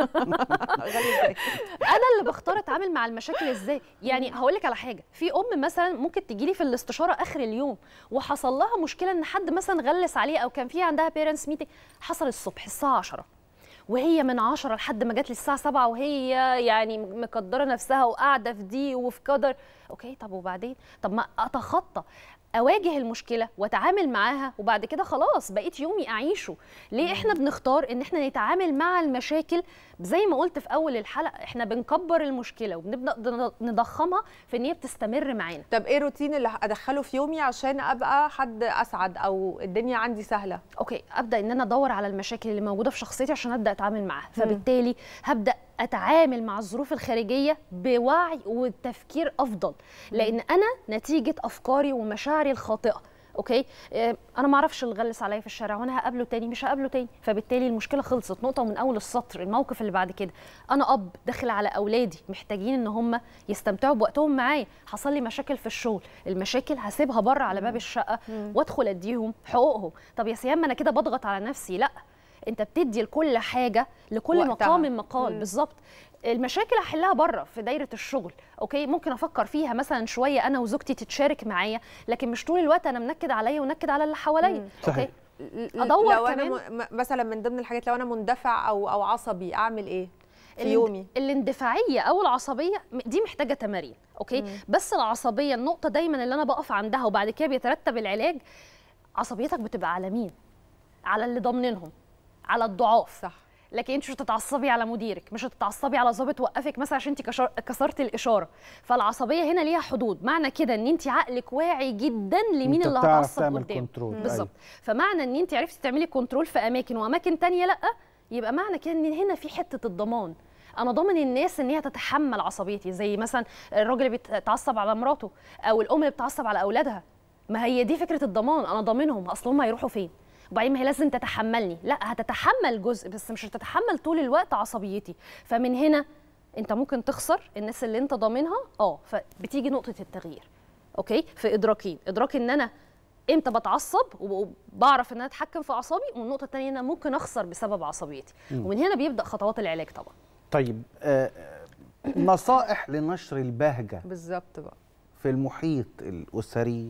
انا اللي بختار اتعامل مع المشاكل ازاي يعني هقول لك على حاجه في ام مثلا ممكن تجي لي في الاستشاره اخر اليوم وحصل لها مشكله ان حد مثلا غلس عليها او كان في عندها بيرنتس ميتنج حصل الصبح الساعه 10 وهي من 10 لحد ما جت لي الساعه 7 وهي يعني مقدره نفسها وقاعده في دي وفي قدر اوكي طب وبعدين طب ما اتخطى اواجه المشكله واتعامل معاها وبعد كده خلاص بقيت يومي اعيشه ليه احنا بنختار ان احنا نتعامل مع المشاكل زي ما قلت في اول الحلقه احنا بنكبر المشكله وبنبدا نضخمها في ان هي بتستمر معانا طب ايه الروتين اللي ادخله في يومي عشان ابقى حد اسعد او الدنيا عندي سهله اوكي ابدا ان انا ادور على المشاكل اللي موجوده في شخصيتي عشان ابدا اتعامل معاها فبالتالي هبدا اتعامل مع الظروف الخارجيه بوعي وتفكير افضل لان انا نتيجه افكاري ومشاعري الخاطئه اوكي آه، انا ما اعرفش اللي غلس عليا في الشارع وانا هقابله تاني مش هقابله تاني فبالتالي المشكله خلصت نقطه من اول السطر الموقف اللي بعد كده انا اب داخل على اولادي محتاجين ان هم يستمتعوا بوقتهم معايا حصل لي مشاكل في الشغل المشاكل هسيبها بره على باب الشقه وادخل اديهم حقوقهم طب يا سيام ما انا كده بضغط على نفسي لا انت بتدي لكل حاجه لكل وقتها. مقام مقال مم. بالظبط المشاكل هحلها بره في دايره الشغل اوكي ممكن افكر فيها مثلا شويه انا وزوجتي تتشارك معايا لكن مش طول الوقت انا منكد عليا ونكد على اللي حواليا صحيح. اوكي ادور لو كمان انا م- مثلا من ضمن الحاجات لو انا مندفع او او عصبي اعمل ايه في الاند- يومي الاندفاعيه او العصبيه م- دي محتاجه تمارين اوكي مم. بس العصبيه النقطه دايما اللي انا بقف عندها وبعد كده بيترتب العلاج عصبيتك بتبقى على مين على اللي ضامنينهم على الضعاف صح لكن انت مش هتتعصبي على مديرك مش هتتعصبي على ظابط وقفك مثلا عشان انت كشر- كسرتي الاشاره فالعصبيه هنا ليها حدود معنى كده ان انت عقلك واعي جدا لمين انت اللي بتعرف هتعصب تعمل قدام كنترول، بالظبط فمعنى ان انت عرفتي تعملي كنترول في اماكن واماكن تانية لا يبقى معنى كده ان هنا في حته الضمان انا ضامن الناس ان هي تتحمل عصبيتي زي مثلا الراجل اللي بيتعصب على مراته او الام اللي بتعصب على اولادها ما هي دي فكره الضمان انا ضامنهم اصل هم هيروحوا فين وبعدين ما هي لازم تتحملني لا هتتحمل جزء بس مش هتتحمل طول الوقت عصبيتي فمن هنا انت ممكن تخسر الناس اللي انت ضامنها اه فبتيجي نقطه التغيير اوكي في ادراكين ادراك ان انا امتى بتعصب وبعرف ان انا اتحكم في اعصابي والنقطه الثانيه ان انا ممكن اخسر بسبب عصبيتي مم. ومن هنا بيبدا خطوات العلاج طبعا طيب آه، آه، نصائح لنشر البهجه بالظبط بقى في المحيط الاسري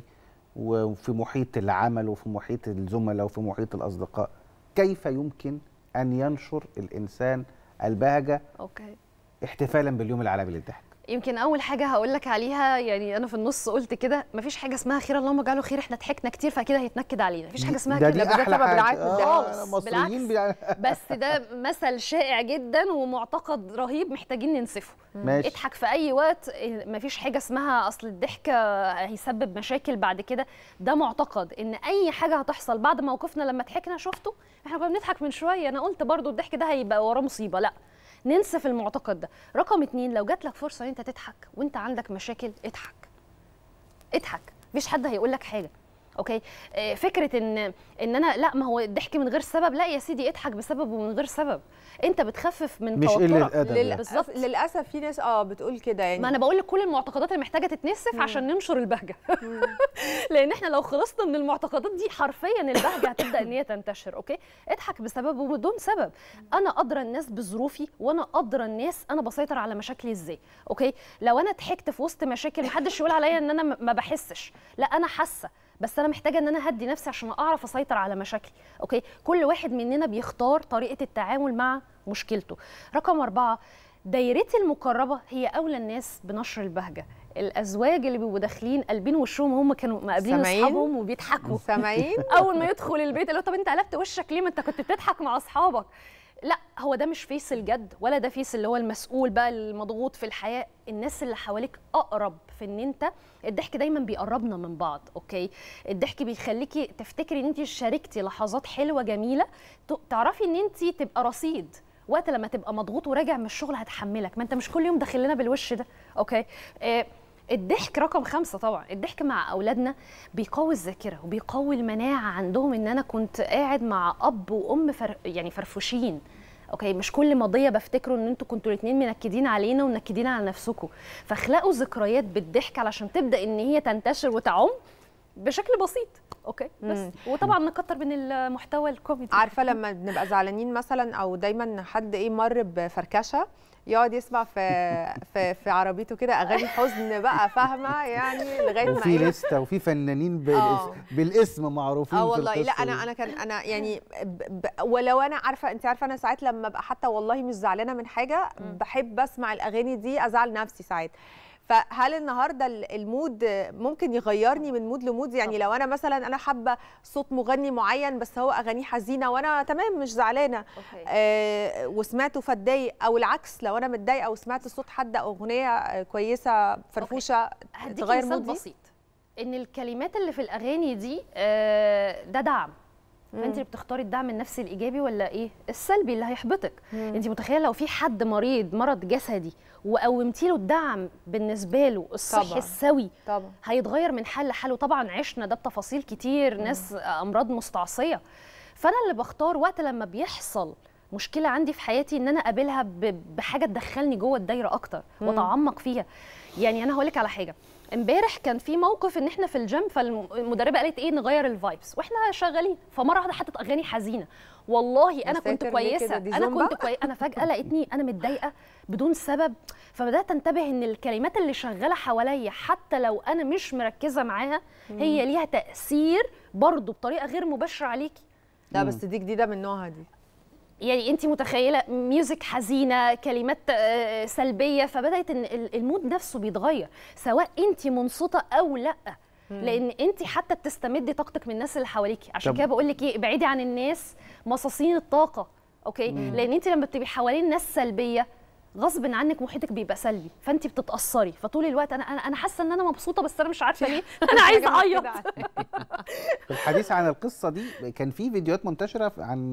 وفي محيط العمل وفي محيط الزملاء وفي محيط الاصدقاء كيف يمكن ان ينشر الانسان البهجه اوكي احتفالا باليوم العالمي للضحك يمكن اول حاجه هقول لك عليها يعني انا في النص قلت كده مفيش حاجه اسمها خير اللهم اجعله خير احنا ضحكنا كتير فكده هيتنكد علينا مفيش حاجه اسمها ده كده دي احلى حاجه آه، خالص مصريين بالعكس بيع- بس ده مثل شائع جدا ومعتقد رهيب محتاجين ننسفه ماشي. اضحك في اي وقت إيه، مفيش حاجه اسمها اصل الضحك هيسبب مشاكل بعد كده ده معتقد ان اي حاجه هتحصل بعد موقفنا لما ضحكنا شفته احنا كنا بنضحك من شويه انا قلت برضو الضحك ده هيبقى وراه مصيبه لا ننسف المعتقد ده رقم اتنين لو جات لك فرصه ان انت تضحك وانت عندك مشاكل اضحك اضحك مفيش حد هيقول لك حاجه اوكي آه، فكره ان ان انا لا ما هو الضحك من غير سبب لا يا سيدي اضحك بسبب ومن غير سبب انت بتخفف من مش قلة توترك أدب يعني. بالظبط للاسف للاسف في ناس اه بتقول كده يعني ما انا بقول لك كل المعتقدات اللي محتاجه تتنسف عشان ننشر البهجه لان احنا لو خلصنا من المعتقدات دي حرفيا البهجه هتبدا ان هي تنتشر اوكي اضحك بسبب وبدون سبب انا ادرى الناس بظروفي وانا ادرى الناس انا بسيطر على مشاكلي ازاي اوكي لو انا ضحكت في وسط مشاكل محدش يقول عليا ان انا م- ما بحسش لا انا حاسه بس انا محتاجه ان انا اهدي نفسي عشان اعرف اسيطر على مشاكلي اوكي كل واحد مننا بيختار طريقه التعامل مع مشكلته رقم أربعة دايرتي المقربة هي أولى الناس بنشر البهجة الأزواج اللي بيبقوا داخلين قلبين وشهم هم كانوا مقابلين سامعين؟ أصحابهم وبيضحكوا سامعين؟ أول ما يدخل البيت اللي هو طب أنت قلبت وشك ليه ما أنت كنت بتضحك مع أصحابك لا هو ده مش فيس الجد ولا ده فيس اللي هو المسؤول بقى المضغوط في الحياة الناس اللي حواليك أقرب في إن أنت الضحك دايما بيقربنا من بعض أوكي الضحك بيخليكي تفتكري إن أنت شاركتي لحظات حلوة جميلة ت- تعرفي إن أنت تبقى رصيد وقت لما تبقى مضغوط وراجع من الشغل هتحملك ما انت مش كل يوم داخل لنا بالوش ده اوكي آه الضحك رقم خمسة طبعا الضحك مع أولادنا بيقوي الذاكرة وبيقوي المناعة عندهم إن أنا كنت قاعد مع أب وأم فر... يعني فرفوشين اوكي مش كل ماضيه بفتكروا ان انتوا كنتوا الاثنين منكدين علينا ومنكدين على نفسكم فاخلقوا ذكريات بالضحك علشان تبدا ان هي تنتشر وتعم بشكل بسيط اوكي بس مم. وطبعا نكتر من المحتوى الكوميدي عارفه لما بنبقى زعلانين مثلا او دايما حد ايه مر بفركشه يقعد يسمع في في في عربيته كده اغاني حزن بقى فاهمه يعني لغايه ما وفي ايه لسته وفي فنانين بالاسم, آه. بالاسم معروفين اه في والله لا القصة انا دي. انا كان انا يعني ب ب ولو انا عارفه انت عارفه انا ساعات لما ابقى حتى والله مش زعلانه من حاجه بحب اسمع الاغاني دي ازعل نفسي ساعات فهل النهارده ال- المود ممكن يغيرني من مود لمود يعني لو انا مثلا انا حابه صوت مغني معين بس هو اغانيه حزينه وانا تمام مش زعلانه آه وسمعته فاتضايق او العكس لو انا متضايقه وسمعت صوت حد او اغنيه آه، كويسه فرفوشه هديكي تغير مثال مودي بسيط ان الكلمات اللي في الاغاني دي آه، ده دعم مم. فانت اللي بتختاري الدعم النفسي الايجابي ولا ايه السلبي اللي هيحبطك مم. انت متخيله لو في حد مريض مرض جسدي وقومتي له الدعم بالنسبه له الصحي طبعاً. السوي طبعا هيتغير من حال لحال وطبعا عشنا ده بتفاصيل كتير ناس امراض مستعصيه فانا اللي بختار وقت لما بيحصل مشكله عندي في حياتي ان انا اقابلها ب- بحاجه تدخلني جوه الدايره اكتر مم. واتعمق فيها يعني انا هقول لك على حاجه امبارح كان في موقف ان احنا في الجيم فالمدربه قالت ايه نغير الفايبس واحنا شغالين فمره واحده حطت اغاني حزينه والله انا كنت ساتر، ليه كده؟ كويسه دي انا زومبا؟ كنت كويسه انا فجاه لقيتني انا متضايقه بدون سبب فبدات انتبه ان الكلمات اللي شغاله حواليا حتى لو انا مش مركزه معاها هي ليها تاثير برضه بطريقه غير مباشره عليكي لا بس دي جديده من نوعها دي يعني انت متخيله ميوزك حزينه كلمات آه، سلبيه فبدات ان ال- المود نفسه بيتغير سواء انت منصته او لا لان انت حتى بتستمدي طاقتك من الناس اللي حواليكي عشان طب- كده بقول لك ايه ابعدي عن الناس مصاصين الطاقه اوكي مم. لان انت لما بتبقي حوالين ناس سلبيه غصب عنك محيطك بيبقى سلبي فانت بتتاثري فطول الوقت انا انا انا حاسه ان انا مبسوطه بس انا مش عارفه ليه انا عايزه اعيط في الحديث عن القصه دي كان في فيديوهات منتشره عن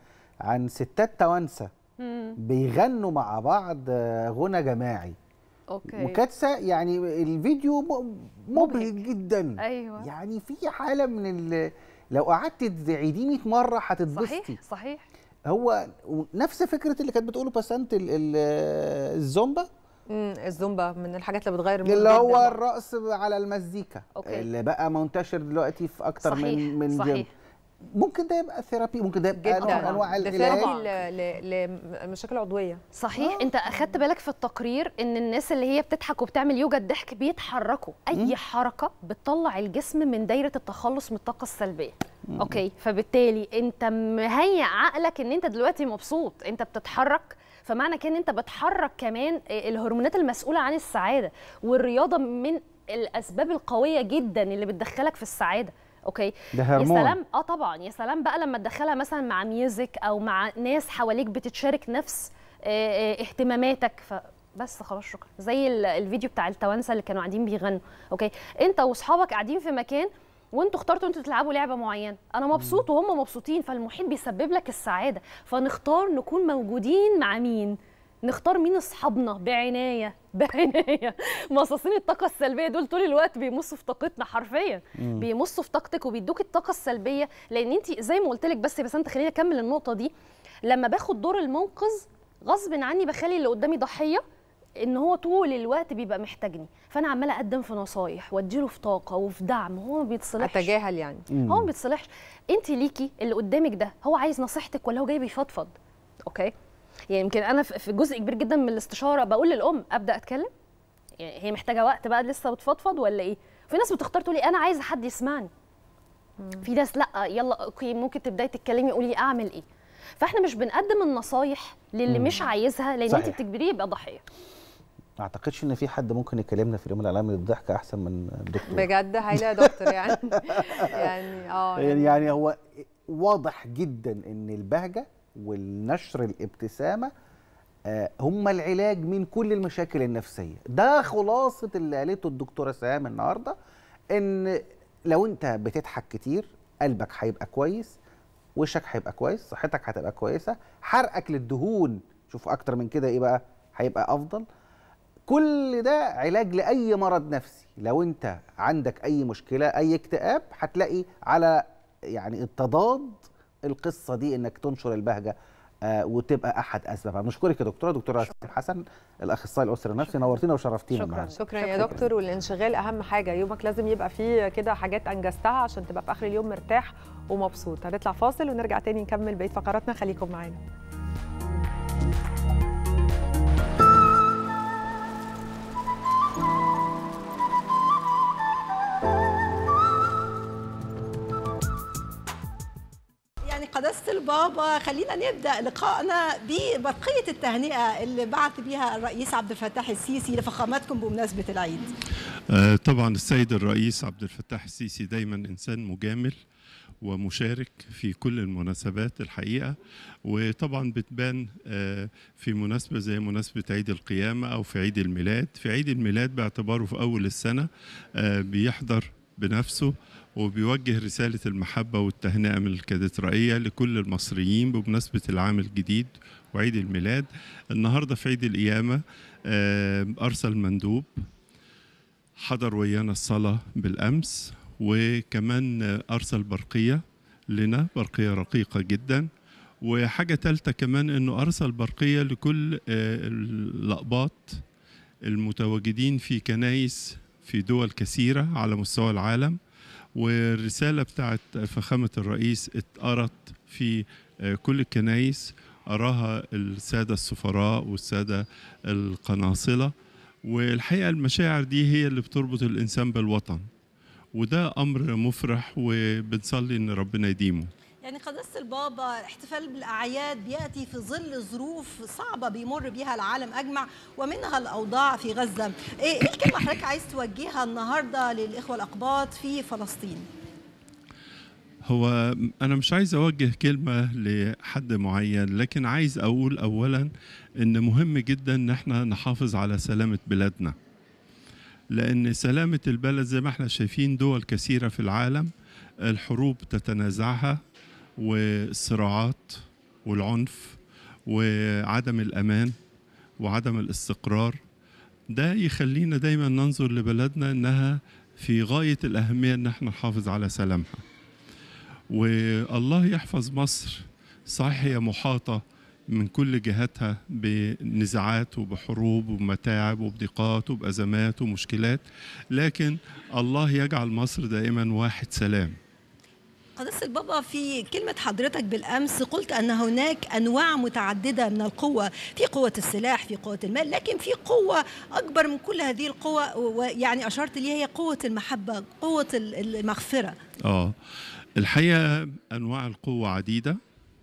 عن ستات توانسه مم. بيغنوا مع بعض غنى جماعي اوكي وكانت سا- يعني الفيديو م- مبهج جدا ايوه يعني في حاله من ال... لو قعدت تعيديه 100 مره هتتبسطي صحيح صحيح هو نفس فكره اللي كانت بتقوله بسنت ال... ال... الزومبا امم الزومبا من الحاجات اللي بتغير المود اللي هو جداً. الرقص على المزيكا أوكي. اللي بقى منتشر دلوقتي في اكتر صحيح، من من صحيح. جيم. ممكن ده يبقى ثيرابي ممكن ده يبقى نوع من انواع ده العلاج ثيرابي ل- ل- لمشاكل عضويه صحيح انت اخدت بالك في التقرير ان الناس اللي هي بتضحك وبتعمل يوجا الضحك بيتحركوا اي حركه بتطلع الجسم من دايره التخلص من الطاقه السلبيه اوكي فبالتالي انت مهيئ عقلك ان انت دلوقتي مبسوط انت بتتحرك فمعنى كده ان انت بتحرك كمان الهرمونات المسؤوله عن السعاده والرياضه من الاسباب القويه جدا اللي بتدخلك في السعاده اوكي ده يا هرمون. سلام اه طبعا يا سلام بقى لما تدخلها مثلا مع ميوزك او مع ناس حواليك بتتشارك نفس آه، آه، اهتماماتك فبس خلاص شكرا زي ال- الفيديو بتاع التوانسه اللي كانوا قاعدين بيغنوا اوكي انت واصحابك قاعدين في مكان وانتوا اخترتوا انتوا تلعبوا لعبه معينه انا مبسوط وهم مبسوطين فالمحيط بيسبب لك السعاده فنختار نكون موجودين مع مين نختار مين اصحابنا بعنايه بعنايه مصاصين الطاقه السلبيه دول طول الوقت بيمصوا في طاقتنا حرفيا مم. بيمصوا في طاقتك وبيدوك الطاقه السلبيه لان انت زي ما قلت لك بس بس انت خليني اكمل النقطه دي لما باخد دور المنقذ غصب عني بخلي اللي قدامي ضحيه ان هو طول الوقت بيبقى محتاجني فانا عماله اقدم في نصايح واديله في طاقه وفي دعم هو ما بيتصلحش اتجاهل يعني هو ما بيتصلحش انت ليكي اللي قدامك ده هو عايز نصيحتك ولا هو جاي بيفضفض اوكي يعني يمكن انا في في جزء كبير جدا من الاستشاره بقول للام ابدا اتكلم يعني هي محتاجه وقت بقى لسه بتفضفض ولا ايه في ناس بتختار تقولي انا عايزه حد يسمعني في ناس لا يلا اوكي ممكن تبداي تتكلمي قولي اعمل ايه فاحنا مش بنقدم النصايح للي مم. مش عايزها لان انت صحيح. بتجبريه يبقى ضحيه ما اعتقدش ان في حد ممكن يكلمنا في اليوم العالمي للضحك احسن من الدكتور بجد هايله يا دكتور يعني يعني اه يعني يعني هو واضح جدا ان البهجه والنشر الابتسامه آه، هم العلاج من كل المشاكل النفسيه ده خلاصه اللي قالته الدكتوره سهام النهارده ان لو انت بتضحك كتير قلبك هيبقى كويس وشك هيبقى كويس صحتك هتبقى كويسه حرقك للدهون شوف اكتر من كده ايه بقى هيبقى افضل كل ده علاج لاي مرض نفسي لو انت عندك اي مشكله اي اكتئاب هتلاقي على يعني التضاد القصه دي انك تنشر البهجه آه، وتبقى احد اسبابها بنشكرك يا دكتوره دكتوره اسماء حسن الاخصائي الاسري النفسي نورتينا وشرفتينا شكرا النهارده شكرا يا دكتور والانشغال اهم حاجه يومك لازم يبقى فيه كده حاجات انجزتها عشان تبقى في اخر اليوم مرتاح ومبسوط هنطلع فاصل ونرجع تاني نكمل بقيه فقراتنا خليكم معانا يعني قداسة البابا خلينا نبدأ لقائنا ببقية التهنئة اللي بعث بها الرئيس عبد الفتاح السيسي لفخامتكم بمناسبة العيد آه، طبعا السيد الرئيس عبد الفتاح السيسي دايما انسان مجامل ومشارك في كل المناسبات الحقيقه وطبعا بتبان آه، في مناسبه زي مناسبه عيد القيامه او في عيد الميلاد في عيد الميلاد باعتباره في اول السنه آه، بيحضر بنفسه وبيوجه رسالة المحبة والتهنئة من الكاتدرائية لكل المصريين بمناسبة العام الجديد وعيد الميلاد النهاردة في عيد القيامة آه، أرسل مندوب حضر ويانا الصلاة بالأمس وكمان أرسل برقية لنا برقية رقيقة جدا وحاجة تالتة كمان أنه أرسل برقية لكل آه، الأقباط المتواجدين في كنايس في دول كثيرة على مستوى العالم والرسالة بتاعت فخامة الرئيس اتقرت في آه، كل الكنايس أراها السادة السفراء والسادة القناصلة والحقيقة المشاعر دي هي اللي بتربط الإنسان بالوطن وده أمر مفرح وبنصلي إن ربنا يديمه يعني قداسة البابا الاحتفال بالأعياد بيأتي في ظل ظروف صعبة بيمر بيها العالم أجمع ومنها الأوضاع في غزة إيه إيه الكلمة حضرتك عايز توجهها النهاردة للإخوة الأقباط في فلسطين هو أنا مش عايز أوجه كلمة لحد معين لكن عايز أقول أولا إن مهم جدا إن احنا نحافظ على سلامة بلادنا لأن سلامة البلد زي ما احنا شايفين دول كثيرة في العالم الحروب تتنازعها والصراعات والعنف وعدم الأمان وعدم الاستقرار ده يخلينا دايما ننظر لبلدنا إنها في غاية الأهمية إن احنا نحافظ على سلامها والله يحفظ مصر صحيح هي محاطة من كل جهاتها بنزاعات وبحروب وبمتاعب وبضيقات وبأزمات ومشكلات لكن الله يجعل مصر دائما واحد سلام قداسة البابا في كلمة حضرتك بالأمس قلت أن هناك أنواع متعددة من القوة في قوة السلاح في قوة المال لكن في قوة أكبر من كل هذه القوة ويعني أشرت ليها هي قوة المحبة قوة المغفرة اه الحقيقة أنواع القوة عديدة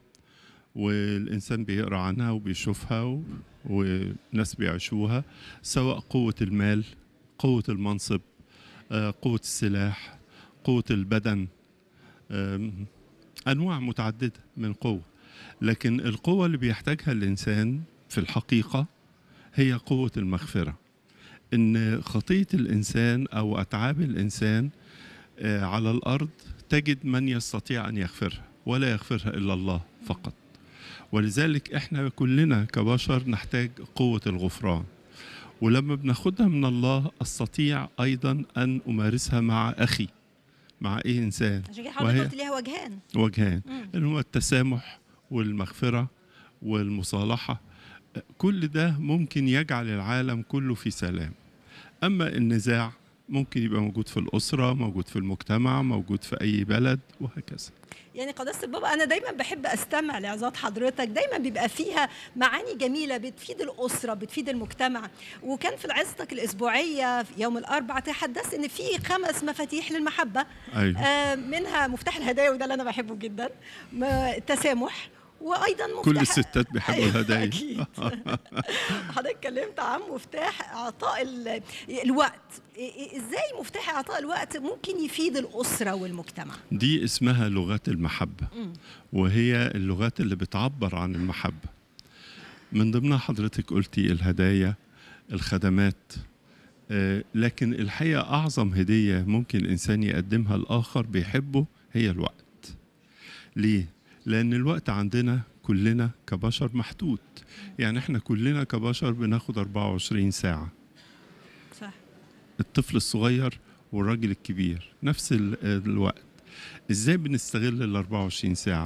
والإنسان بيقرأ عنها وبيشوفها و... وناس بيعيشوها سواء قوة المال قوة المنصب آه، قوة السلاح قوة البدن آم، أنواع متعددة من قوة لكن القوة اللي بيحتاجها الإنسان في الحقيقة هي قوة المغفرة إن خطية الإنسان أو أتعاب الإنسان آه، على الأرض تجد من يستطيع أن يغفرها ولا يغفرها إلا الله فقط ولذلك إحنا كلنا كبشر نحتاج قوة الغفران ولما بناخدها من الله أستطيع أيضا أن أمارسها مع أخي مع أي إنسان عشان كده حضرتك قلت ليها وجهان وجهان مم. اللي هو التسامح والمغفرة والمصالحة كل ده ممكن يجعل العالم كله في سلام أما النزاع ممكن يبقى موجود في الأسرة موجود في المجتمع موجود في أي بلد وهكذا يعني قداسة البابا أنا دايما بحب أستمع لعظات حضرتك دايما بيبقى فيها معاني جميلة بتفيد الأسرة بتفيد المجتمع وكان في عظتك الأسبوعية في يوم الأربعاء تحدثت إن في خمس مفاتيح للمحبة أيوة. آه منها مفتاح الهدايا وده اللي أنا بحبه جدا م- التسامح وايضا مفتاح كل الستات بيحبوا أيوة، الهدايا أكيد. حضرتك اتكلمت عن مفتاح اعطاء ال- الوقت إ- إ- ازاي مفتاح اعطاء الوقت ممكن يفيد الاسره والمجتمع دي اسمها لغات المحبة مم. وهي اللغات اللي بتعبر عن المحبة من ضمنها حضرتك قلتي الهدايا الخدمات آه، لكن الحقيقة أعظم هدية ممكن الإنسان يقدمها الآخر بيحبه هي الوقت ليه؟ لأن الوقت عندنا كلنا كبشر محدود يعني احنا كلنا كبشر بناخد 24 ساعة صح الطفل الصغير والراجل الكبير نفس ال- الوقت ازاي بنستغل ال 24 ساعة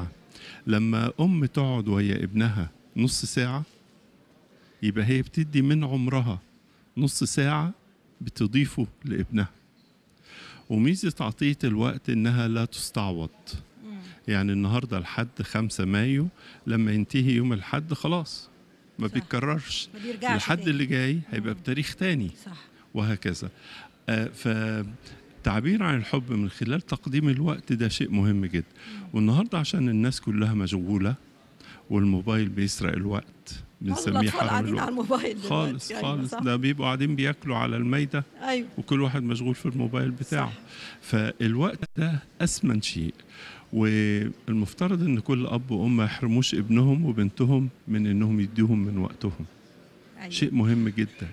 لما ام تقعد وهي ابنها نص ساعه يبقى هي بتدي من عمرها نص ساعه بتضيفه لابنها وميزه عطيه الوقت انها لا تستعوض يعني النهارده الحد 5 مايو لما ينتهي يوم الحد خلاص ما بيتكررش ما بيرجعش الحد تاني. اللي جاي هيبقى بتاريخ تاني صح وهكذا آه، فالتعبير عن الحب من خلال تقديم الوقت ده شيء مهم جدا والنهارده عشان الناس كلها مشغوله والموبايل بيسرق الوقت بنسميه الأطفال حرم قاعدين الوقت على الموبايل دلوقتي. خالص أيوة، خالص صح. ده بيبقوا قاعدين بياكلوا على المايده ايوه وكل واحد مشغول في الموبايل بتاعه فالوقت ده أثمن شيء والمفترض ان كل اب وام ما يحرموش ابنهم وبنتهم من انهم يديهم من وقتهم أيوة. شيء مهم جدا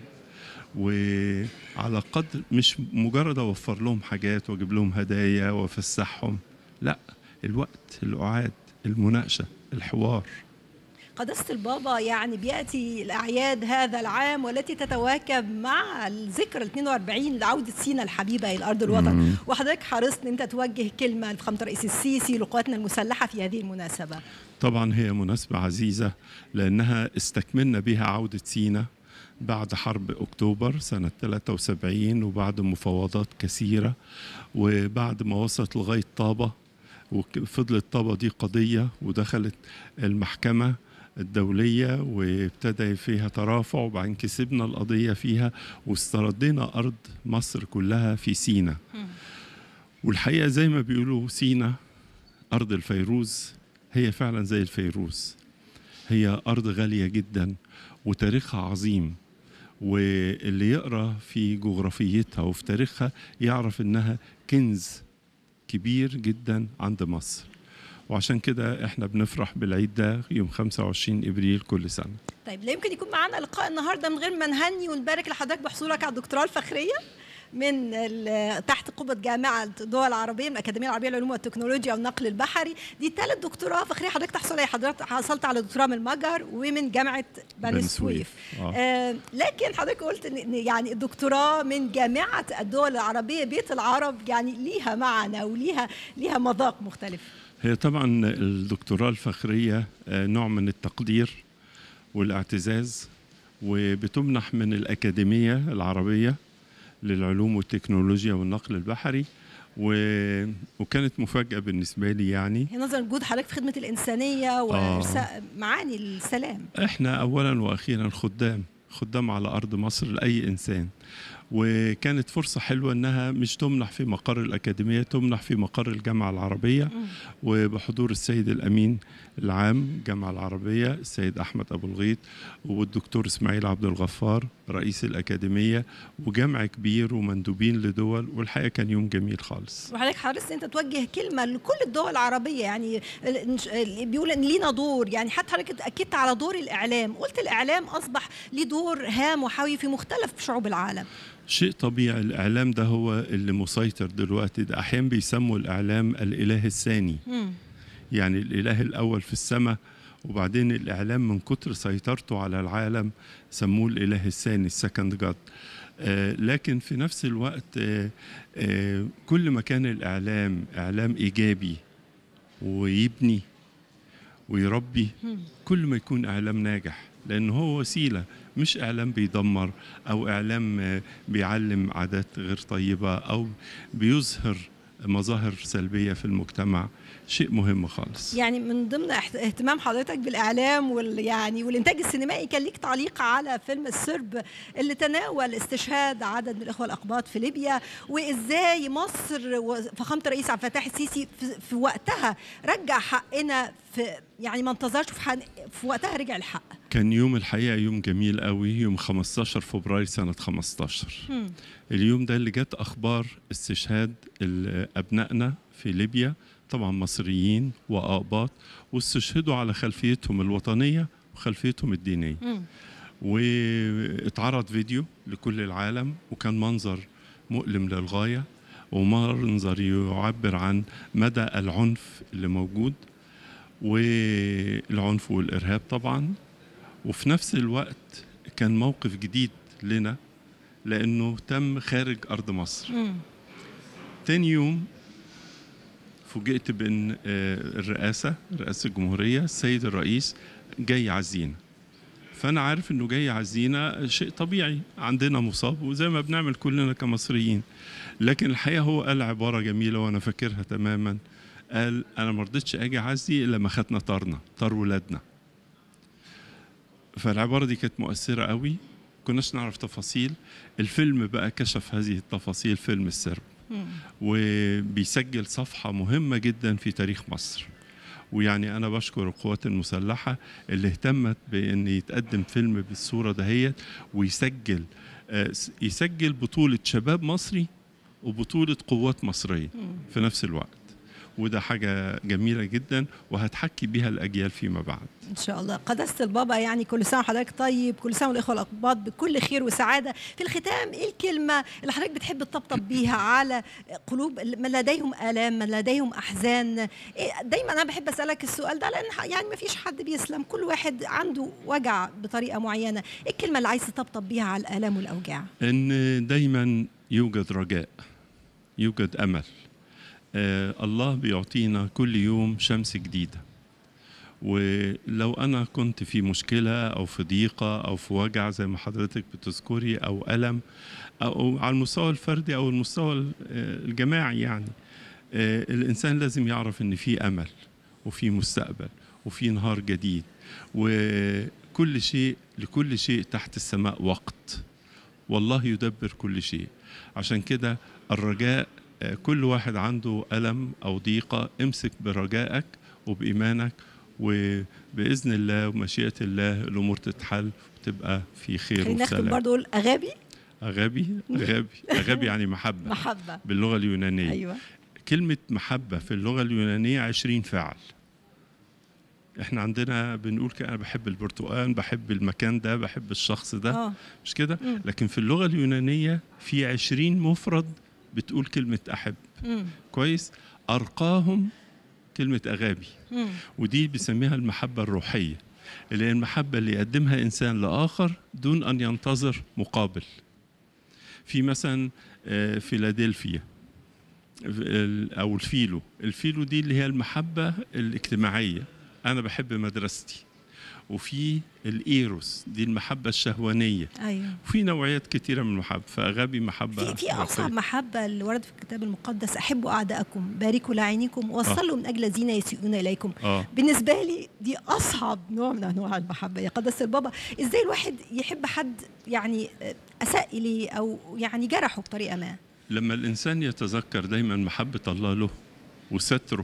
وعلى قدر مش مجرد اوفر لهم حاجات واجيب لهم هدايا وافسحهم لا الوقت القعاد المناقشه الحوار قداسة البابا يعني بيأتي الأعياد هذا العام والتي تتواكب مع الذكرى ال 42 لعودة سينا الحبيبة إلى أرض الوطن مم. وحضرتك حرصت أن أنت توجه كلمة لفخامة الرئيس السيسي لقواتنا المسلحة في هذه المناسبة طبعا هي مناسبة عزيزة لأنها استكملنا بها عودة سينا بعد حرب أكتوبر سنة 73 وبعد مفاوضات كثيرة وبعد ما وصلت لغاية طابة وفضلت طابة دي قضية ودخلت المحكمة الدولية وابتدى فيها ترافع وبعدين كسبنا القضية فيها واستردينا أرض مصر كلها في سينا والحقيقة زي ما بيقولوا سينا أرض الفيروز هي فعلا زي الفيروز هي أرض غالية جدا وتاريخها عظيم واللي يقرأ في جغرافيتها وفي تاريخها يعرف إنها كنز كبير جدا عند مصر وعشان كده احنا بنفرح بالعيد ده يوم 25 ابريل كل سنه طيب لا يمكن يكون معانا لقاء النهارده من غير ما نهني ونبارك لحضرتك بحصولك على الدكتوراه الفخريه من ال- تحت قبة جامعة الدول العربية من الأكاديمية العربية للعلوم والتكنولوجيا والنقل البحري دي ثالث دكتوراه فخرية حضرتك تحصل عليها حضرتك حصلت على دكتوراه من المجر ومن جامعة بني بني سويف سويف. آه. آه لكن حضرتك قلت إن إن يعني الدكتوراه من جامعة الدول العربية بيت العرب يعني ليها معنى وليها ليها مذاق مختلف هي طبعا الدكتوراه الفخريه آه، نوع من التقدير والاعتزاز وبتمنح من الاكاديميه العربيه للعلوم والتكنولوجيا والنقل البحري و... وكانت مفاجاه بالنسبه لي يعني هي نظرا لوجود حضرتك في خدمة الإنسانية وإرساء معاني السلام احنا اولا واخيرا خدام خدام على ارض مصر لاي انسان وكانت فرصة حلوة انها مش تمنح في مقر الاكاديمية تمنح في مقر الجامعة العربية وبحضور السيد الامين العام الجامعة العربية السيد احمد ابو الغيط والدكتور اسماعيل عبد الغفار رئيس الاكاديمية وجمع كبير ومندوبين لدول والحقيقة كان يوم جميل خالص وحضرتك حرصت انت توجه كلمه لكل الدول العربيه يعني ال- ال- بيقول ان لينا دور يعني حتى حضرتك اكدت على دور الاعلام قلت الاعلام اصبح ليه دور هام وحيوي في مختلف شعوب العالم شيء طبيعي الإعلام ده هو اللي مسيطر دلوقتي ده أحيانا بيسموا الإعلام الإله الثاني يعني الإله الأول في السماء وبعدين الإعلام من كتر سيطرته على العالم سموه الإله الثاني السكند جاد آه لكن في نفس الوقت آه آه كل ما كان الإعلام إعلام إيجابي ويبني ويربي كل ما يكون إعلام ناجح لأنه هو وسيلة مش إعلام بيدمر أو إعلام آه، بيعلم عادات غير طيبة أو بيظهر مظاهر سلبية في المجتمع شيء مهم خالص يعني من ضمن احت- اهتمام حضرتك بالاعلام وال يعني والانتاج السينمائي كان ليك تعليق على فيلم السرب اللي تناول استشهاد عدد من الاخوه الاقباط في ليبيا وازاي مصر وفخامه الرئيس عبد الفتاح السيسي في, في وقتها رجع حقنا في يعني ما انتظرش في, حن في وقتها رجع الحق كان يوم الحقيقة يوم جميل قوي يوم 15 فبراير سنة 15 مم. اليوم ده اللي جت أخبار استشهاد ال- أبنائنا في ليبيا طبعا مصريين وأقباط واستشهدوا على خلفيتهم الوطنية وخلفيتهم الدينية مم. واتعرض فيديو لكل العالم وكان منظر مؤلم للغاية ومنظر يعبر عن مدى العنف اللي موجود والعنف والإرهاب طبعا وفي نفس الوقت كان موقف جديد لنا لأنه تم خارج أرض مصر مم. تاني يوم فوجئت بان آه، الرئاسه رئاسه الجمهوريه السيد الرئيس جاي يعزينا فانا عارف انه جاي يعزينا شيء طبيعي عندنا مصاب وزي ما بنعمل كلنا كمصريين لكن الحقيقه هو قال عباره جميله وانا فاكرها تماما قال انا ما رضيتش اجي اعزي الا ما خدنا طارنا طار ولادنا فالعباره دي كانت مؤثره قوي كناش نعرف تفاصيل الفيلم بقى كشف هذه التفاصيل فيلم السرب وبيسجل صفحة مهمة جدا في تاريخ مصر ويعني أنا بشكر القوات المسلحة اللي اهتمت بأن يتقدم فيلم بالصورة دهيت ويسجل آه، س- يسجل بطولة شباب مصري وبطولة قوات مصرية في نفس الوقت وده حاجة جميلة جدا وهتحكي بيها الأجيال فيما بعد ان شاء الله قداسه البابا يعني كل سنه وحضرتك طيب كل سنه والاخوه الاقباط بكل خير وسعاده في الختام ايه الكلمه اللي حضرتك بتحب تطبطب بيها على قلوب من لديهم الام من لديهم احزان إيه دايما انا بحب اسالك السؤال ده لان ح- يعني ما فيش حد بيسلم كل واحد عنده وجع بطريقه معينه ايه الكلمه اللي عايز تطبطب بيها على الالام والاوجاع ان دايما يوجد رجاء يوجد امل آه الله بيعطينا كل يوم شمس جديده ولو انا كنت في مشكله او في ضيقه او في وجع زي ما حضرتك بتذكري او الم او على المستوى الفردي او المستوى ال- آه، الجماعي يعني آه، الانسان لازم يعرف ان في امل وفي مستقبل وفي نهار جديد وكل شيء لكل شيء تحت السماء وقت والله يدبر كل شيء عشان كده الرجاء آه، كل واحد عنده ألم أو ضيقة امسك برجائك وبإيمانك وبإذن الله ومشيئة الله الأمور تتحل وتبقى في خير خلينا نختم وسلام برضه اقول اغابي أغابي أغابي أغابي يعني محبة محبه باللغة اليونانية ايوه كلمة محبة في اللغة اليونانية عشرين فعل احنا عندنا بنقول كده انا بحب البرتقال بحب المكان ده بحب الشخص ده آه. مش كده مم. لكن في اللغة اليونانية في عشرين مفرد بتقول كلمة أحب مم. كويس أرقاهم كلمة أغابي مم. ودي بيسميها المحبة الروحية اللي هي المحبة اللي يقدمها إنسان لآخر دون أن ينتظر مقابل في مثلا آه، فيلادلفيا ال- أو الفيلو الفيلو دي اللي هي المحبة الاجتماعية أنا بحب مدرستي وفي الإيروس دي المحبة الشهوانية ايوه وفي نوعيات كتيرة من المحبة فأغابي محبة في في روحية. اصعب محبه اللي ورد في الكتاب المقدس احبوا اعدائكم باركوا لاعينكم وصلوا من اجل الذين يسيئون اليكم آه. بالنسبه لي دي اصعب نوع من انواع المحبه يا قداسه البابا ازاي الواحد يحب حد يعني آه، اساء اليه او يعني جرحه بطريقه ما لما الإنسان يتذكر دايما محبة الله له وستره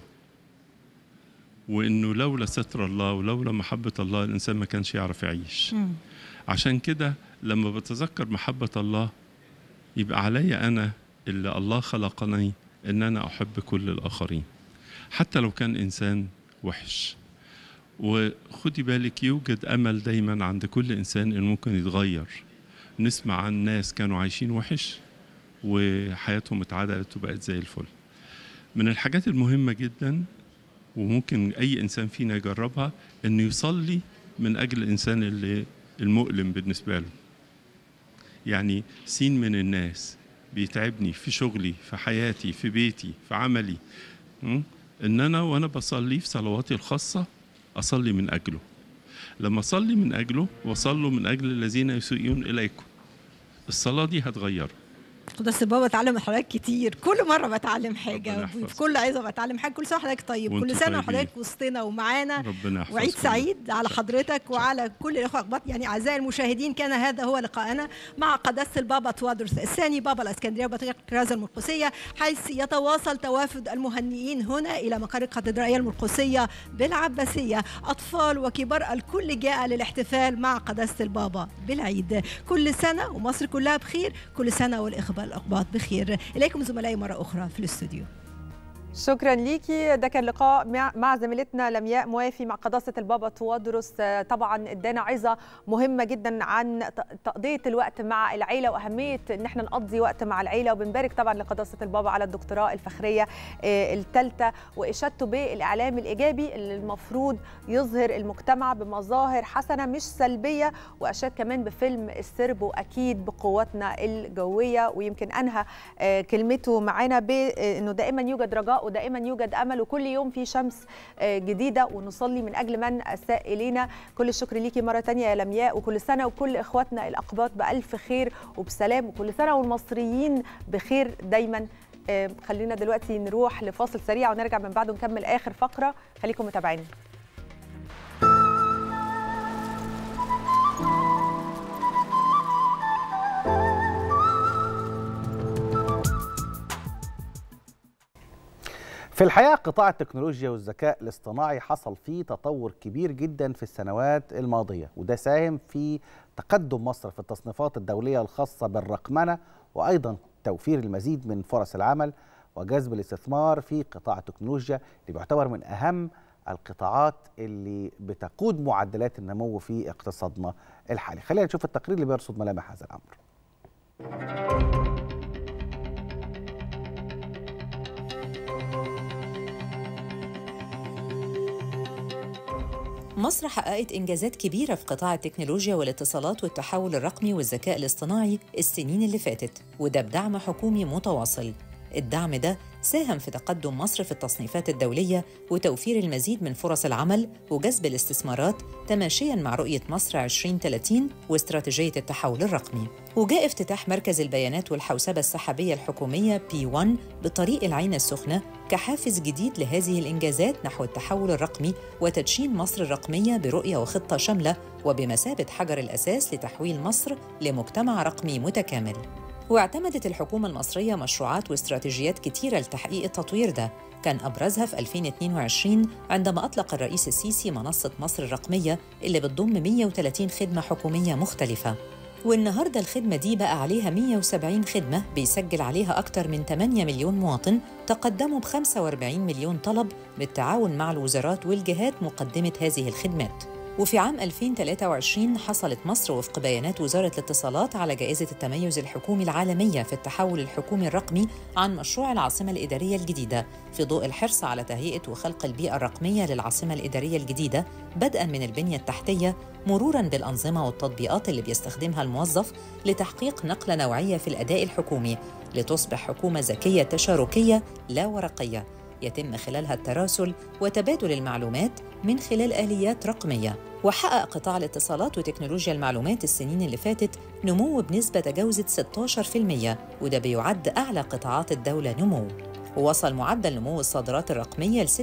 وإنه لولا ستر الله ولولا محبة الله الإنسان ما كانش يعرف يعيش عشان كده لما بتذكر محبة الله يبقى عليا أنا اللي الله خلقني إن أنا أحب كل الآخرين حتى لو كان إنسان وحش وخدي بالك يوجد أمل دايما عند كل إنسان إنه ممكن يتغير نسمع عن ناس كانوا عايشين وحش وحياتهم اتعدلت وبقت زي الفل من الحاجات المهمة جدا وممكن أي إنسان فينا يجربها إنه يصلي من أجل الإنسان اللي المؤلم بالنسبة له يعني سين من الناس بيتعبني في شغلي في حياتي في بيتي في عملي م? إن أنا وأنا بصلي في صلواتي الخاصة أصلي من أجله لما أصلي من أجله وصلوا من أجل الذين يسيئون إليكم الصلاة دي هتغيره قداسه البابا اتعلم من حضرتك كتير كل مره بتعلم حاجه ربنا يحفظك. في كل عظه بتعلم حاجه كل سنه وحضرتك طيب وانتوا كل سنه طيبين. وحضرتك وسطنا ومعانا ربنا يحفظكم وعيد سعيد على حضرتك وعلى كل الاخوه الاقباط يعني اعزائي المشاهدين كان هذا هو لقاءنا مع قداسه البابا توادرس الثاني بابا الاسكندريه وبطريقه كرازه المرقسيه حيث يتواصل توافد المهنيين هنا الى مقر الكاتدرائيه المرقسيه بالعباسيه اطفال وكبار الكل جاء للاحتفال مع قداسه البابا بالعيد كل سنه ومصر كلها بخير كل سنه والاخوه الاقباط بخير اليكم زملائي مره اخرى في الاستوديو شكرا ليكي ده كان لقاء مع- مع زميلتنا لمياء موافي مع قداسه البابا توادرس آه، طبعا ادانا عظه مهمه جدا عن ت- تقضيه الوقت مع العيله واهميه ان احنا نقضي وقت مع العيله وبنبارك طبعا لقداسه البابا على الدكتوراه الفخريه الثالثه واشادته بالاعلام الايجابي اللي المفروض يظهر المجتمع بمظاهر حسنه مش سلبيه واشاد كمان بفيلم السرب واكيد بقواتنا الجويه ويمكن انهى آه، كلمته معانا بانه دائما يوجد رجاء الله ودائما يوجد امل وكل يوم في شمس آه، جديده ونصلي من اجل من اساء الينا كل الشكر ليكي مره تانية يا لمياء وكل سنه وكل اخواتنا الاقباط بالف خير وبسلام وكل سنه والمصريين بخير دايما آه، خلينا دلوقتي نروح لفاصل سريع ونرجع من بعده نكمل اخر فقره خليكم متابعين في الحقيقة قطاع التكنولوجيا والذكاء الاصطناعي حصل فيه تطور كبير جدا في السنوات الماضية وده ساهم في تقدم مصر في التصنيفات الدولية الخاصة بالرقمنة وأيضا توفير المزيد من فرص العمل وجذب الاستثمار في قطاع التكنولوجيا اللي بيعتبر من أهم القطاعات اللي بتقود معدلات النمو في اقتصادنا الحالي خلينا نشوف التقرير اللي بيرصد ملامح هذا الأمر مصر حققت إنجازات كبيرة في قطاع التكنولوجيا والاتصالات والتحول الرقمي والذكاء الاصطناعي السنين اللي فاتت وده بدعم حكومي متواصل الدعم ده ساهم في تقدم مصر في التصنيفات الدولية وتوفير المزيد من فرص العمل وجذب الاستثمارات تماشياً مع رؤية مصر 2030 واستراتيجية التحول الرقمي وجاء افتتاح مركز البيانات والحوسبة السحابية الحكومية P1 بطريق العين السخنة كحافز جديد لهذه الإنجازات نحو التحول الرقمي وتدشين مصر الرقمية برؤية وخطة شاملة وبمثابة حجر الأساس لتحويل مصر لمجتمع رقمي متكامل واعتمدت الحكومة المصرية مشروعات واستراتيجيات كتيرة لتحقيق التطوير ده كان أبرزها في 2022 عندما أطلق الرئيس السيسي منصة مصر الرقمية اللي بتضم 130 خدمة حكومية مختلفة والنهاردة الخدمة دي بقى عليها 170 خدمة بيسجل عليها أكثر من 8 مليون مواطن تقدموا ب 45 مليون طلب بالتعاون مع الوزارات والجهات مقدمة هذه الخدمات وفي عام 2023 حصلت مصر وفق بيانات وزارة الاتصالات على جائزة التميز الحكومي العالمية في التحول الحكومي الرقمي عن مشروع العاصمة الإدارية الجديدة في ضوء الحرص على تهيئة وخلق البيئة الرقمية للعاصمة الإدارية الجديدة بدءا من البنية التحتية مرورا بالأنظمة والتطبيقات اللي بيستخدمها الموظف لتحقيق نقلة نوعية في الأداء الحكومي لتصبح حكومة ذكية تشاركية لا ورقية يتم خلالها التراسل وتبادل المعلومات من خلال آليات رقمية وحقق قطاع الاتصالات وتكنولوجيا المعلومات السنين اللي فاتت نمو بنسبة تجاوزت 16% وده بيعد أعلى قطاعات الدولة نمو ووصل معدل نمو الصادرات الرقمية ل 26%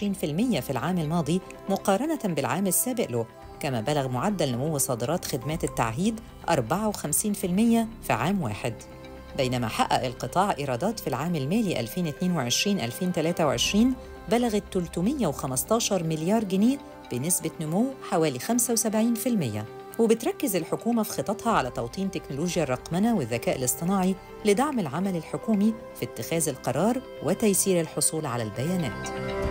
في العام الماضي مقارنة بالعام السابق له كما بلغ معدل نمو صادرات خدمات التعهيد 54% في عام واحد بينما حقق القطاع إيرادات في العام المالي 2022-2023 بلغت 315 مليار جنيه بنسبة نمو حوالي 75% وبتركز الحكومة في خططها على توطين تكنولوجيا الرقمنة والذكاء الاصطناعي لدعم العمل الحكومي في اتخاذ القرار وتيسير الحصول على البيانات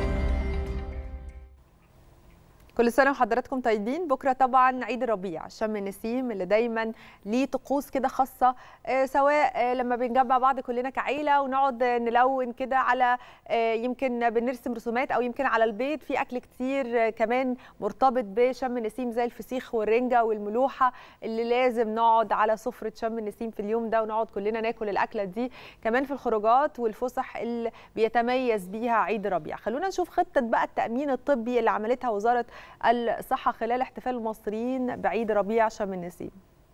كل سنه وحضراتكم طيبين بكره طبعا عيد الربيع شم النسيم اللي دايما ليه طقوس كده خاصه آه، سواء آه، لما بنجمع بعض كلنا كعيله ونقعد آه، نلون كده على آه، يمكن بنرسم رسومات او يمكن على البيت في اكل كتير آه، كمان مرتبط بشم النسيم زي الفسيخ والرنجه والملوحه اللي لازم نقعد على سفره شم النسيم في اليوم ده ونقعد كلنا ناكل الاكله دي كمان في الخروجات والفسح اللي بيتميز بيها عيد الربيع خلونا نشوف خطه بقى التامين الطبي اللي عملتها وزاره الصحه خلال احتفال المصريين بعيد ربيع شم النسيم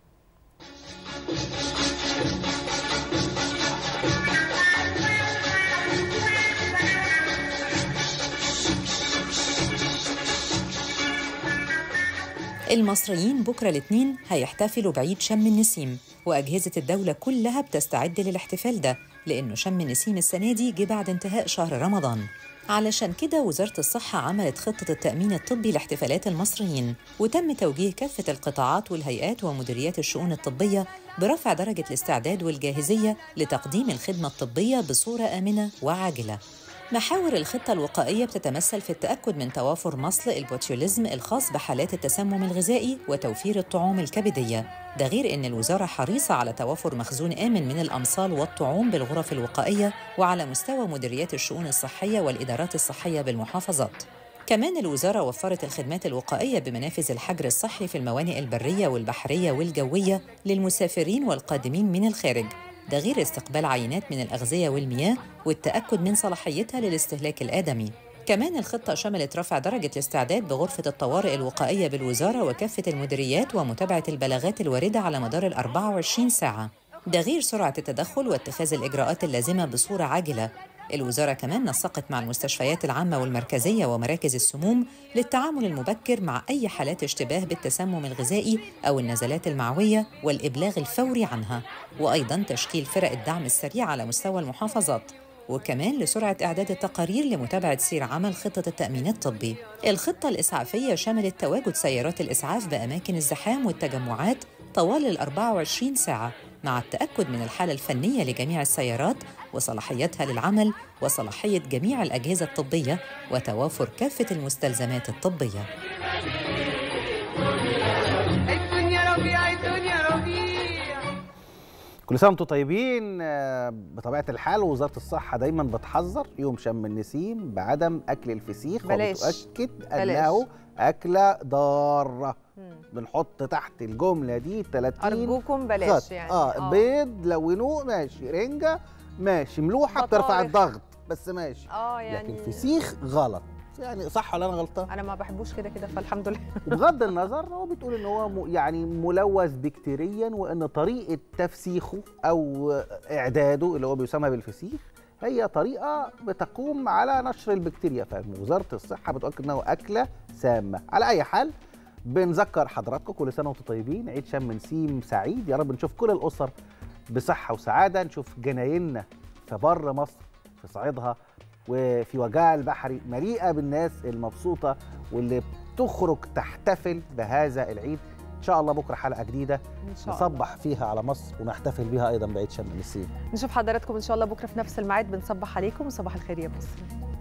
المصريين بكرة الاثنين هيحتفلوا بعيد شم النسيم وأجهزة الدولة كلها بتستعد للاحتفال ده لأنه شم النسيم السنة دي جه بعد انتهاء شهر رمضان علشان كده وزارة الصحة عملت خطة التأمين الطبي لاحتفالات المصريين وتم توجيه كافة القطاعات والهيئات ومديريات الشؤون الطبية برفع درجة الاستعداد والجاهزية لتقديم الخدمة الطبية بصورة آمنة وعاجلة محاور الخطة الوقائية بتتمثل في التأكد من توافر مصل البوتيوليزم الخاص بحالات التسمم الغذائي وتوفير الطعوم الكبدية ده غير أن الوزارة حريصة على توافر مخزون آمن من الأمصال والطعوم بالغرف الوقائية وعلى مستوى مديريات الشؤون الصحية والإدارات الصحية بالمحافظات كمان الوزارة وفرت الخدمات الوقائية بمنافذ الحجر الصحي في الموانئ البرية والبحرية والجوية للمسافرين والقادمين من الخارج ده غير استقبال عينات من الأغذية والمياه والتأكد من صلاحيتها للاستهلاك الآدمي كمان الخطة شملت رفع درجة الاستعداد بغرفة الطوارئ الوقائية بالوزارة وكافة المديريات ومتابعة البلاغات الواردة على مدار ال 24 ساعة ده غير سرعة التدخل واتخاذ الإجراءات اللازمة بصورة عاجلة الوزارة كمان نسقت مع المستشفيات العامة والمركزية ومراكز السموم للتعامل المبكر مع أي حالات اشتباه بالتسمم الغذائي أو النزلات المعوية والإبلاغ الفوري عنها وأيضا تشكيل فرق الدعم السريع على مستوى المحافظات وكمان لسرعة إعداد التقارير لمتابعة سير عمل خطة التأمين الطبي الخطة الإسعافية شملت تواجد سيارات الإسعاف بأماكن الزحام والتجمعات طوال ال 24 ساعة مع التأكد من الحالة الفنية لجميع السيارات وصلاحيتها للعمل وصلاحية جميع الأجهزة الطبية وتوافر كافة المستلزمات الطبية الدنيا ربيع الدنيا ربيع كل سنه وانتم طيبين آه، بطبيعه الحال وزاره الصحه دايما بتحذر يوم شم النسيم بعدم اكل الفسيخ بلاش. وبتؤكد بلاش. انه اكله ضاره بنحط تحت الجمله دي 30 أرجوكم بلاش خط. يعني. اه آه. بيض لونوه ماشي رنجه ماشي ملوحه بترفع بطارخ. الضغط بس ماشي اه يعني لكن فسيخ غلط يعني صح ولا انا غلطان انا ما بحبوش كده كده فالحمد لله بغض النظر هو بتقول ان هو م- يعني ملوث بكتيريا وان طريقه تفسيخه او اعداده اللي هو بيسمى بالفسيخ هي طريقه بتقوم على نشر البكتيريا فوزاره الصحه بتؤكد انه اكله سامه على اي حال بنذكر حضراتكم كل سنه وانتم طيبين عيد شم نسيم سعيد يا رب نشوف كل الاسر بصحه وسعاده نشوف جنايننا في بر مصر في صعيدها وفي وجاع البحري مليئه بالناس المبسوطه واللي بتخرج تحتفل بهذا العيد ان شاء الله بكره حلقه جديده إن شاء نصبح فيها على مصر ونحتفل بيها ايضا بعيد شم النسيم نشوف حضراتكم ان شاء الله بكره في نفس الميعاد بنصبح عليكم وصباح الخير يا مصر